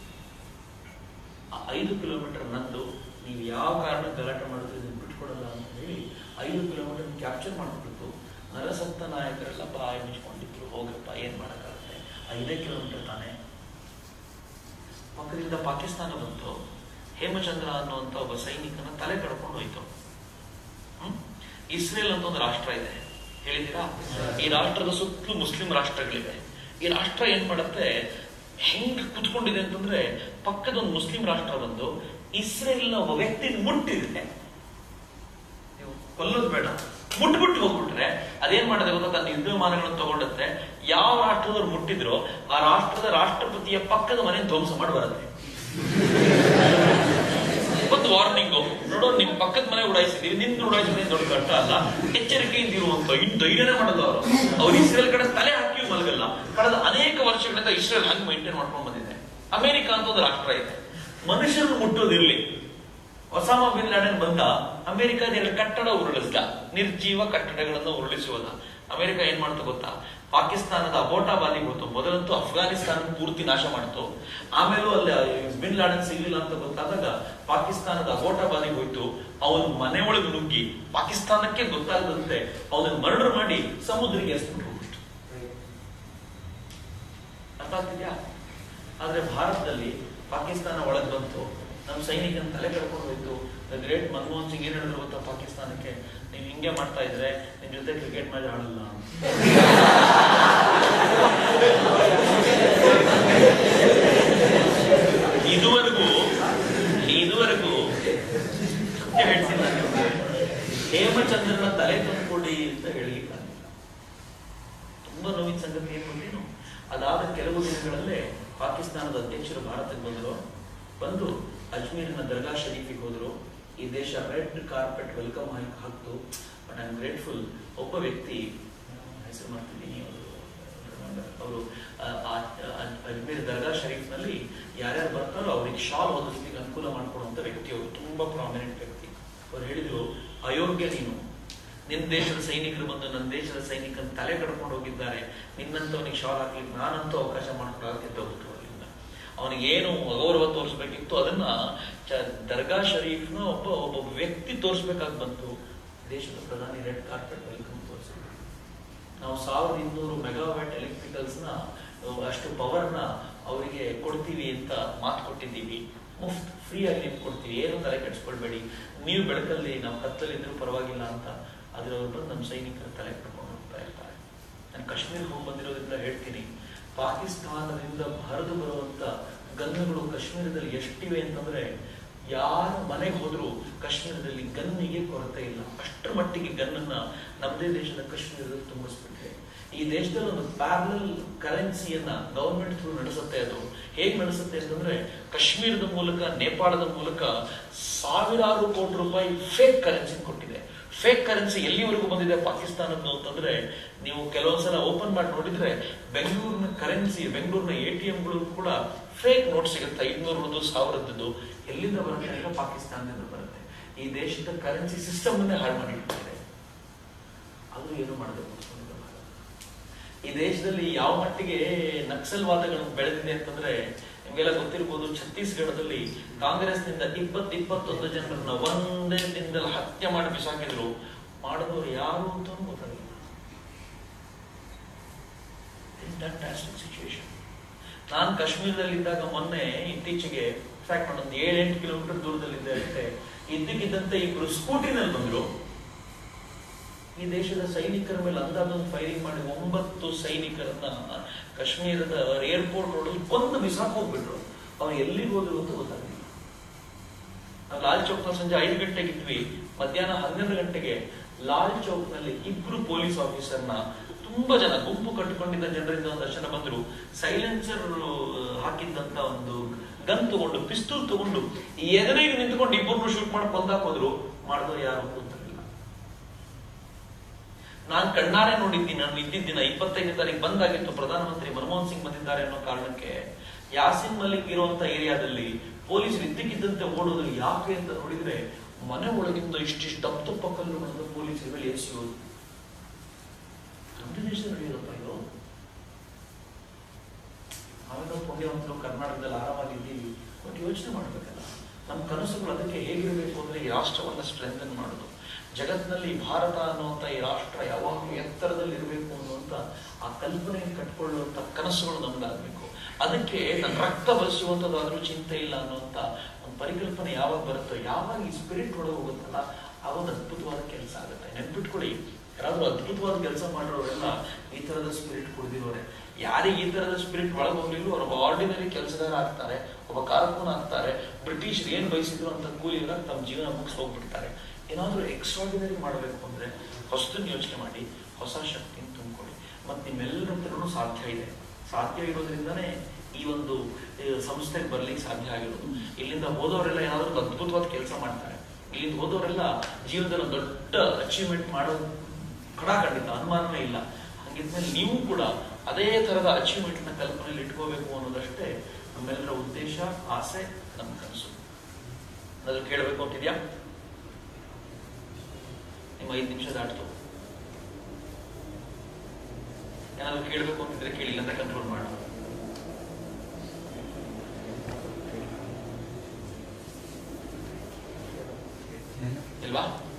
Speaker 1: ಆ ಐದು ಕಿಲೋಮೀಟರ್ ನಂದು ನೀವು ಯಾವ ಕಾರಣ ಗಲಾಟೆ ಮಾಡಿದ್ರೆ ಇದನ್ನ ಬಿಟ್ಕೊಡಲ್ಲ ಅಂತ ಹೇಳಿ ಐದು ಕಿಲೋಮೀಟರ್ ಕ್ಯಾಪ್ಚರ್ ಮಾಡ್ಬಿಟ್ಟು ನರಸತ್ತ ನಾಯಕರೆಲ್ಲ ಬಾಯಿ ಮುಚ್ಕೊಂಡಿದ್ರು ಹೋಗಪ್ಪ ಏನ್ ಮಾಡಕ್ಕಾಗುತ್ತೆ ಐದೇ ಕಿಲೋಮೀಟರ್ ತಾನೇ ಪಕ್ಕದಿಂದ ಪಾಕಿಸ್ತಾನ ಬಂತು ಹೇಮಚಂದ್ರ ಅನ್ನುವಂತ ಒಬ್ಬ ಸೈನಿಕನ ತಲೆ ಕಡ್ಕೊಂಡು ಹೋಯ್ತು ಹ್ಮ್? ಇಸ್ರೇಲ್ ಅಂತ ಒಂದು ರಾಷ್ಟ್ರ ಇದೆ ಹೇಳಿದ್ದೀರಾ ಈ ರಾಷ್ಟ್ರದ ಸುತ್ತಲೂ ಮುಸ್ಲಿಂ ರಾಷ್ಟ್ರಗಳಿವೆ ಈ ರಾಷ್ಟ್ರ ಏನ್ ಮಾಡುತ್ತೆ ಹೆಂಗ್ ಕುತ್ಕೊಂಡಿದೆ ಅಂತಂದ್ರೆ ಪಕ್ಕದ ಒಂದು ಮುಸ್ಲಿಂ ರಾಷ್ಟ್ರ ಬಂದು ಇಸ್ರೇಲ್ನ ಒಬ್ಬ ವ್ಯಕ್ತಿ ಮುಟ್ಟಿದೆ ನೀವು ಕೊಲ್ಲೋದು ಬೇಡ ಮುಟ್ಬಿಟ್ಟು ಹೋಗ್ಬಿಟ್ರೆ ಅದೇನ್ ಮಾಡಿದೆ ಗೊತ್ತಾ ತನ್ನ ಯುದ್ಧ ವಿಮಾನಗಳನ್ನು ತಗೊಂಡತ್ತೆ ಯಾವ ರಾಷ್ಟ್ರದವ್ರು ಮುಟ್ಟಿದ್ರೋ ಆ ರಾಷ್ಟ್ರದ ರಾಷ್ಟ್ರಪತಿಯ ಪಕ್ಕದ ಮನೆ ಧ್ವಂಸ ಮಾಡಿ ಬರುತ್ತೆ ಒಂದು ವಾರ್ನಿಂಗ್ ನೋಡೋ ನಿಮ್ ಪಕ್ಕದ ಮನೆ ಉಡಾಯಿಸಿದೀವಿ ನಿಮ್ದು ಉಡಾಯಿಸಿದ್ರೆ ದೊಡ್ಡ ಕಷ್ಟ ಅಲ್ಲ ಎಚ್ಚರಿಕೆಯಿಂದ ಇರುವಂತ ಇನ್ ಧೈರ್ಯನೇ ಮಾಡಲ್ಲ ಅವರು ಅವ್ರು ಇಸ್ರೇಲ್ ಕಡೆ ತಲೆ ಹಾಕಿ ಮಲಗಲ್ಲ ಕಳೆದ ಅನೇಕ ವರ್ಷಗಳಿಂದ ಇಸ್ರೇಲ್ ಹಂಗೆ ಮೈಂಟೈನ್ ಮಾಡ್ಕೊಂಡು ಬಂದಿದೆ ಅಮೆರಿಕ ಅಂತ ಒಂದು ರಾಷ್ಟ್ರ ಇದೆ ಮನುಷ್ಯರನ್ನು ಮುಟ್ಟೋದಿರ್ಲಿ ಒಸಾಮಾ ಬಿನ್ ಲಾಡೆನ್ ಬಂದ ಅಮೆರಿಕದ ಎರಡು ಕಟ್ಟಡ ಉರುಳಿಸ್ದ ನಿರ್ಜೀವ ಕಟ್ಟಡಗಳನ್ನು ಉರುಳಿಸುವುದ ಅಮೆರಿಕ ಏನ್ ಮಾಡ್ತು ಗೊತ್ತಾ ಪಾಕಿಸ್ತಾನದ ಅಬೋಟಾಬಾದಿ ಗೊತ್ತು ಮೊದಲಂತೂ ಅಫ್ಘಾನಿಸ್ತಾನ ಪೂರ್ತಿ ನಾಶ ಮಾಡ್ತು ಆಮೇಲೂ ಅಲ್ಲಿ ಬಿನ್ ಲಾಡೆನ್ ಸಿಗ್ಲಿಲ್ಲ ಅಂತ ಗೊತ್ತಾದಾಗ ಪಾಕಿಸ್ತಾನದ ಅಬೋಟಾಬಾದಿಗೆ ಹೋಯ್ತು ಅವನು ಮನೆ ಒಳಗೆ ನುಗ್ಗಿ ಪಾಕಿಸ್ತಾನಕ್ಕೆ ಗೊತ್ತಾಗದಂತೆ ಅವನನ್ನು ಮರ್ಡರ್ ಮಾಡಿ ಸಮುದ್ರಕ್ಕೆ ಎಸ್ಬಿಟ್ಟು ಹೋಗ್ಬಿಟ್ಟು ಅರ್ಥ ಆಗ್ತಿದ್ಯಾ ಆದ್ರೆ ಭಾರತದಲ್ಲಿ ಪಾಕಿಸ್ತಾನ ಒಳಗೆ ಬಂತು ನಮ್ಮ ಸೈನಿಕನ ತಲೆ ಕಳ್ಕೊಂಡು ಹೋಯ್ತು ಗ್ರೇಟ್ ಮನಮೋಹನ್ ಸಿಂಗ್ ಏನ್ ಹೇಳಿದ್ರು ಗೊತ್ತಾ ಪಾಕಿಸ್ತಾನಕ್ಕೆ ನೀವು ಹಿಂಗೆ ಮಾಡ್ತಾ ಇದ್ರೆ ನಿಮ್ ಜೊತೆ ಕ್ರಿಕೆಟ್ ಮ್ಯಾಚ್ ಆಡಲ್ಲ ಅಂತ. ಇದುವರೆಗೂ ಇದುವರೆಗೂ ಸತ್ಯ ಹೇಳ್ತೀನಿ ನಾನು ನಿಮ್ಗೆ. ಹೇಮಚಂದ್ರನ ತಲೆ ತಂದ್ಕೊಡಿ ಅಂತ ಹೇಳಿಲ್ಲ ತುಂಬಾ ನೋವಿನ ಸಂಗತಿ ಏನ್ ಗೊತ್ತೇನು ಅದಾದ ಕೆಲವು ದಿನಗಳಲ್ಲೇ ಪಾಕಿಸ್ತಾನದ ಅಧ್ಯಕ್ಷರು ಭಾರತಕ್ಕೆ ಬಂದರು ಬಂದು ಅಜ್ಮೀರಿನ ದರ್ಗಾ ಶರೀಫಿಗೆ ಹೋದ್ರು ಈ ದೇಶ ರೆಡ್ ಕಾರ್ಪೆಟ್ ವೆಲ್ಕಮ್ ಹಾಕ್ತು ಬಟ್ ಐ ಆಮ್ ಗ್ರೇಟ್ಫುಲ್ ಒಬ್ಬ ವ್ಯಕ್ತಿ ಹೆಸರು ಮಾಡ್ತಿದ್ದೀನಿ ಅವರು ಅಜ್ಮೀರ್ ದರ್ಗಾ ಶರೀಫ್ನಲ್ಲಿ ಯಾರ್ಯಾರು ಬರ್ತಾರೋ ಅವ್ರಿಗೆ ಶಾಲ್ ಹೊದಿಸ್ಲಿಕ್ಕೆ ಅನುಕೂಲ ಮಾಡ್ಕೊಡುವಂತ ವ್ಯಕ್ತಿ ಅವರು ತುಂಬಾ ಪ್ರಾಮಿನೆಂಟ್ ವ್ಯಕ್ತಿ ಅವ್ರು ಹೇಳಿದ್ರು ಅಯೋಗ್ಯ ನೀನು ನಿನ್ನ ದೇಶದ ಸೈನಿಕರು ಬಂದು ನನ್ನ ದೇಶದ ಸೈನಿಕನ ತಲೆ ಕಡ್ಕೊಂಡು ಹೋಗಿದ್ದಾರೆ ನಿನ್ನಂತವನಿಗೆ ಶಾಲ್ ಹಾಕ್ಲಿಕ್ಕೆ ನಾನಂತೂ ಅವಕಾಶ ಮಾಡ್ಕೊಡೋಕೆ ಎದ್ದೋಗ್ಬಿಟ್ರು ಅಲ್ಲಿಂದ ಅವನಿಗೆ ಏನು ಅಗೌರವ ತೋರಿಸ್ಬೇಕಿತ್ತು ಅದನ್ನ ಚ- ದರ್ಗಾ ಶರೀಫ್ನ ಒಬ್ಬ ಒಬ್ಬ ವ್ಯಕ್ತಿ ತೋರಿಸ್ಬೇಕಾಗಿ ಬಂತು ದೇಶದ ಪ್ರಧಾನಿ ರೆಡ್ ಕಾರ್ಪೆಟ್ ವೆಲ್ಕಮ್ ತೋರಿಸಿದ್ರು ನಾವು ಸಾವಿರದ ಇನ್ನೂರು ಮೆಗಾವ್ಯಾಟ್ ಎಲೆಕ್ಟ್ರಿಕಲ್ಸ್ ನ ಅಹ್, ಅಷ್ಟು ಪವರ್ ನ ಅವರಿಗೆ ಕೊಡ್ತೀವಿ ಅಂತ ಮಾತು ಕೊಟ್ಟಿದ್ದೀವಿ ಮುಫ್ತ್ ಫ್ರೀ ಆಗಿ ನಿಮ್ಗೆ ಕೊಡ್ತೀವಿ ಏನು ತಲೆ ಕೆಡಿಸ್ಕೊಳ್ಬೇಡಿ ನೀವು ಬೆಳಕಲ್ಲಿ ನಾವು ಕತ್ತಲ್ಲಿ ಇದ್ರೂ ಪರವಾಗಿಲ್ಲ ಅಂತ ಆದ್ರೆ ಅವ್ರು ಬಂದು ನಮ್ಮ ಸೈನಿಕರ ತಲೆ ಕಟ್ಕೊಂಡು ಹೋಗ್ತಾ ಇರ್ತಾರೆ ನಾನು ಕಾಶ್ಮೀರ ಹೋಗಿ ಬಂದಿರೋದ್ರಿಂದ ಹೇಳ್ತೀನಿ ಪಾಕಿಸ್ತಾನದಿಂದ ಹರಿದು ಬರುವಂತ ಗನ್ನುಗಳು ಕಾಶ್ಮೀರದಲ್ಲಿ ಎಷ್ಟಿವೆ ಅಂತಂದ್ರೆ ಯಾರ ಮನೆಗೆ ಹೋದ್ರು ಕಾಶ್ಮೀರದಲ್ಲಿ ಗನ್ನಿಗೆ ಕೊರತೆ ಇಲ್ಲ ಅಷ್ಟರ ಮಟ್ಟಿಗೆ ಗನ್ನನ್ನ ನಮ್ಮದೇ ದೇಶದ ಕಾಶ್ಮೀರದಲ್ಲಿ ತುಂಬಿಸ್ಬಿಟ್ರೆ ಈ ದೇಶದಲ್ಲಿ ಒಂದು ಪ್ಯಾರಲಲ್ ಕರೆನ್ಸಿಯನ್ನ ಗವರ್ಮೆಂಟ್ ಥ್ರೂ ನಡೆಸುತ್ತೆ ಅದು ಹೇಗ್ ನಡೆಸುತ್ತೆ ಅಂತಂದ್ರೆ ಕಾಶ್ಮೀರದ ಮೂಲಕ ನೇಪಾಳದ ಮೂಲಕ ಸಾವಿರಾರು ಕೋಟಿ ರೂಪಾಯಿ ಫೇಕ್ ಕರೆನ್ಸಿ ಕೊಟ್ಟಿದೆ ಫೇಕ್ ಕರೆನ್ಸಿ ಎಲ್ಲಿವರೆಗೂ ಬಂದಿದೆ ಪಾಕಿಸ್ತಾನದ್ದು ಅಂತಂದ್ರೆ ನೀವು ಕೆಲವೊಂದ್ಸಲ ಓಪನ್ ಮಾಡಿ ನೋಡಿದ್ರೆ ಬೆಂಗಳೂರಿನ ಕರೆನ್ಸಿ ಬೆಂಗಳೂರಿನ ಎ ಟಿ ಎಂಗಳು ಕೂಡ ಫೇಕ್ ನೋಟ್ ಸಿಗುತ್ತೆ ಐದ್ನೂರದ್ದು ಸಾವಿರದ್ದು ಎಲ್ಲಿಂದ ಬರುತ್ತೆ ಅಂದ್ರೆ ಪಾಕಿಸ್ತಾನದಿಂದ ಬರುತ್ತೆ ಈ ದೇಶದ ಕರೆನ್ಸಿ ಸಿಸ್ಟಮ್ ಅನ್ನೇ ಹಾಳು ಮಾಡಿಬಿಟ್ಟಿದೆ ಅದು ಏನು ಮಾಡಬೇಕು ಈ ದೇಶದಲ್ಲಿ ಯಾವ ಮಟ್ಟಿಗೆ ನಕ್ಸಲ್ವಾದಗಳು ಬೆಳೆದಿದೆ ಅಂತಂದ್ರೆ ನಿಮ್ಗೆಲ್ಲ ಗೊತ್ತಿರ್ಬೋದು ಛತ್ತೀಸ್ಗಢದಲ್ಲಿ ಕಾಂಗ್ರೆಸ್ನಿಂದ ಇಪ್ಪತ್ ಇಪ್ಪತ್ತೊಂದು ಜನರನ್ನ ಒಂದೇ ದಿನದಲ್ಲಿ ಹತ್ಯೆ ಮಾಡಿ ಬಿಸಾಕಿದ್ರು ಮಾಡಿದವರು ಯಾರು ಅಂತ ಗೊತ್ತಾಗಿಲ್ಲ ಸಿಚುವೇಶನ್ ನಾನು ಕಾಶ್ಮೀರದಲ್ಲಿದ್ದಾಗ ಮೊನ್ನೆ ಇತ್ತೀಚೆಗೆ ಇನ್ಫ್ಯಾಕ್ಟ್ ನಾನೊಂದು ಏಳೆಂಟು ಕಿಲೋಮೀಟರ್ ದೂರದಲ್ಲಿದ್ದೆ ಅಷ್ಟೇ ಇದ್ದಕ್ಕಿದ್ದಂತೆ ಇಬ್ರು ಸ್ಕೂಟಿನಲ್ಲಿ ಬಂದ್ರು ಈ ದೇಶದ ಸೈನಿಕರ ಮೇಲೆ ಅಂದಾಜೊಂದು ಫೈರಿಂಗ್ ಮಾಡಿ ಒಂಬತ್ತು ಸೈನಿಕರನ್ನ ಕಾಶ್ಮೀರದ ಏರ್ಪೋರ್ಟ್ ರೋಡಲ್ಲಿ ಕೊಂದು ಬಿಸಾಕ್ ಹೋಗ್ಬಿಟ್ರು ಅವ್ರು ಎಲ್ಲಿಗೆ ಹೋದ್ರು ಅಂತ ಗೊತ್ತಾಗಲಿಲ್ಲ ನಾವು ಲಾಲ್ ಚೌಕ್ ಸಂಜೆ ಐದು ಗಂಟೆಗೆ ಇದ್ವಿ ಮಧ್ಯಾಹ್ನ ಹನ್ನೆರಡು ಗಂಟೆಗೆ ಲಾಲ್ ಚೌಕ್ ನಲ್ಲಿ ಇಬ್ರು ಪೊಲೀಸ್ ಆಫೀಸರ್ನ ತುಂಬಾ ಜನ ಗುಂಪು ಕಟ್ಟಿಕೊಂಡಿದ್ದ ಜನರಿಂದ ಒಂದಷ್ಟು ಜನ ಬಂದ್ರು ಸೈಲೆನ್ಸರ್ ಹಾಕಿದ್ದಂತ ಒಂದು ಗನ್ ತಗೊಂಡು ಪಿಸ್ತೂಲ್ ತಗೊಂಡು ಎದುರಿಗೆ ನಿಂತ್ಕೊಂಡು ಇಬ್ಬರನ್ನು ಶೂಟ್ ಮಾಡಿ ಕೊಂದಾಕ್ ಹೋದ್ರು ಮಾಡಿದವರು ಯಾರು ಗೊತ್ತಿಲ್ಲ ನಾನು ಕಣ್ಣಾರೆ ನೋಡಿದ್ದೀನಿ ನಾನು ಇದ್ದಿದ್ದ ದಿನ ಇಪ್ಪತ್ತೈದನೇ ತಾರೀಕು ಬಂದಾಗಿತ್ತು ಪ್ರಧಾನಮಂತ್ರಿ ಮನಮೋಹನ್ ಸಿಂಗ್ ಬಂದಿದ್ದಾರೆ ಅನ್ನೋ ಕಾರಣಕ್ಕೆ ಯಾಸಿನ್ ಮಲ್ಲಿಕ್ ಇರುವಂತ ಏರಿಯಾದಲ್ಲಿ ಪೊಲೀಸರು ಇದ್ದಕ್ಕಿದ್ದಂತೆ ಓಡೋದು ಯಾಕೆ ಅಂತ ನೋಡಿದ್ರೆ ಮನೆ ಒಳಗಿಂದ ಇಷ್ಟಿಷ್ಟು ದಪ್ಪ ದಪ್ಪ ಕಲ್ಲುಗಳನ್ನು ಪೊಲೀಸರ ಮೇಲೆ ಎಸೆಯೋದು ನಮ್ಮ ದೇಶದಲ್ಲಿ ನಡೆಯೋದಪ್ಪ ಇದು ನಾವೆಲ್ಲ ಪುಣ್ಯವಂತರು ಕರ್ನಾಟಕದಲ್ಲಿ ಆರಾಮಾಗಿದ್ದೀವಿ ಬಟ್ ಯೋಚನೆ ಮಾಡ್ಬೇಕಲ್ಲ ನಮ್ಮ ಕನಸುಗಳು ಅದಕ್ಕೆ ಹೇಗಿರಬೇಕು ಅಂದ್ರೆ ಈ ರಾಷ್ಟ್ರವನ್ನ ಸ್ಟ್ರೆಂಥನ್ ಮಾಡೋದು ಜಗತ್ತಿನಲ್ಲಿ ಭಾರತ ಅನ್ನುವಂಥ ಈ ರಾಷ್ಟ್ರ ಯಾವಾಗಲೂ ಎತ್ತರದಲ್ಲಿ ಇರಬೇಕು ಅನ್ನುವಂಥ ಆ ಕಲ್ಪನೆಯನ್ನು ಕಟ್ಕೊಳ್ಳುವಂಥ ಕನಸುಗಳು ನಮ್ದಾಗಬೇಕು ಅದಕ್ಕೆ ನನ್ನ ರಕ್ತ ಬಲಿಸುವಂಥದ್ದಾದ್ರೂ ಚಿಂತೆ ಇಲ್ಲ ಅನ್ನುವಂಥ ಒಂದು ಪರಿಕಲ್ಪನೆ ಯಾವಾಗ ಬರುತ್ತೋ ಯಾವಾಗ ಈ ಸ್ಪಿರಿಟ್ ಒಳಗೆ ಹೋಗುತ್ತಲ್ಲ ಆವಾಗ ಅದ್ಭುತವಾದ ಕೆಲಸ ಆಗುತ್ತೆ ನೆನ್ಪಿಟ್ಕೊಳ್ಳಿ ಯಾರಾದ್ರೂ ಅದ್ಭುತವಾದ ಕೆಲಸ ಮಾಡಿರೋರೆಲ್ಲ ಈ ತರದ ಸ್ಪಿರಿಟ್ ಕುಡಿದಿರೋರೆ ಯಾರಿಗೆ ಈ ತರದ ಸ್ಪಿರಿಟ್ ಒಳಗೆ ಹೋಗ್ಲಿಲ್ಲ ಅವ್ರು ಆರ್ಡಿನರಿ ಕೆಲಸಗಾರ ಆಗ್ತಾರೆ ಒಬ್ಬ ಕಾರಕೂನ ಆಗ್ತಾರೆ ಬ್ರಿಟಿಷ್ ಏನ್ ಬಯಸಿದ್ರು ಅಂತ ಕೂಲಿಗಳ ತಮ್ಮ ಜೀವನ ಮುಗಿಸ್ ಹೋಗ್ಬಿಡ್ತಾರೆ ಏನಾದ್ರೂ ಎಕ್ಸ್ಟ್ರಾರ್ಡಿನರಿ ಮಾಡಬೇಕು ಅಂದ್ರೆ ಹೊಸದನ್ನ ಯೋಚನೆ ಮಾಡಿ ಹೊಸ ಶಕ್ತಿಯನ್ನು ತುಂಬಿಕೊಳ್ಳಿ ಮತ್ತೆ ನಿಮ್ಮೆಲ್ಲರ ಹತ್ರನೂ ಸಾಧ್ಯ ಇದೆ ಸಾಧ್ಯ ಇರೋದ್ರಿಂದನೇ ಈ ಒಂದು ಆ, ಸಂಸ್ಥೆಗೆ ಬರ್ಲಿಕ್ಕೆ ಸಾಧ್ಯ ಆಗಿರೋದು ಇಲ್ಲಿಂದ ಹೋದವರೆಲ್ಲ ಏನಾದ್ರೂ ಒಂದು ಅದ್ಭುತವಾದ ಕೆಲಸ ಮಾಡ್ತಾರೆ ಇಲ್ಲಿಂದ ಹೋದವರೆಲ್ಲ ಜೀವನದಲ್ಲಿ ಒಂದು ದೊಡ್ಡ ಅಚೀವ್ಮೆಂಟ್ ಮಾಡೋದು ಖಡ ಖಂಡಿತ ಅನುಮಾನವೇ ಇಲ್ಲ ಹಂಗಿದ್ಮೇಲೆ ನೀವು ಕೂಡ ಅದೇ ತರದ ಅಚೀವ್ಮೆಂಟ್ ನ ಕಲ್ಪನೆಯಲ್ಲಿ ಇಟ್ಕೋಬೇಕು ಅನ್ನೋದಷ್ಟೇ ನಮ್ಮೆಲ್ಲರ ಉದ್ದೇಶ ಆಸೆ ನಮ್ಮ ಕನಸು ಅದು ಕೇಳಬೇಕು ಅಂತಿದ್ಯಾ ನಿಮ್ಮ ಐದು ನಿಮಿಷ ದಾಟ್ತು ಏನಾದ್ರು ಕೇಳಬೇಕು ಅಂತಿದ್ರೆ ಕೇಳಿ ಅಂತ ಕಂಟ್ರೋಲ್ ಮಾಡ ಇಲ್ವಾ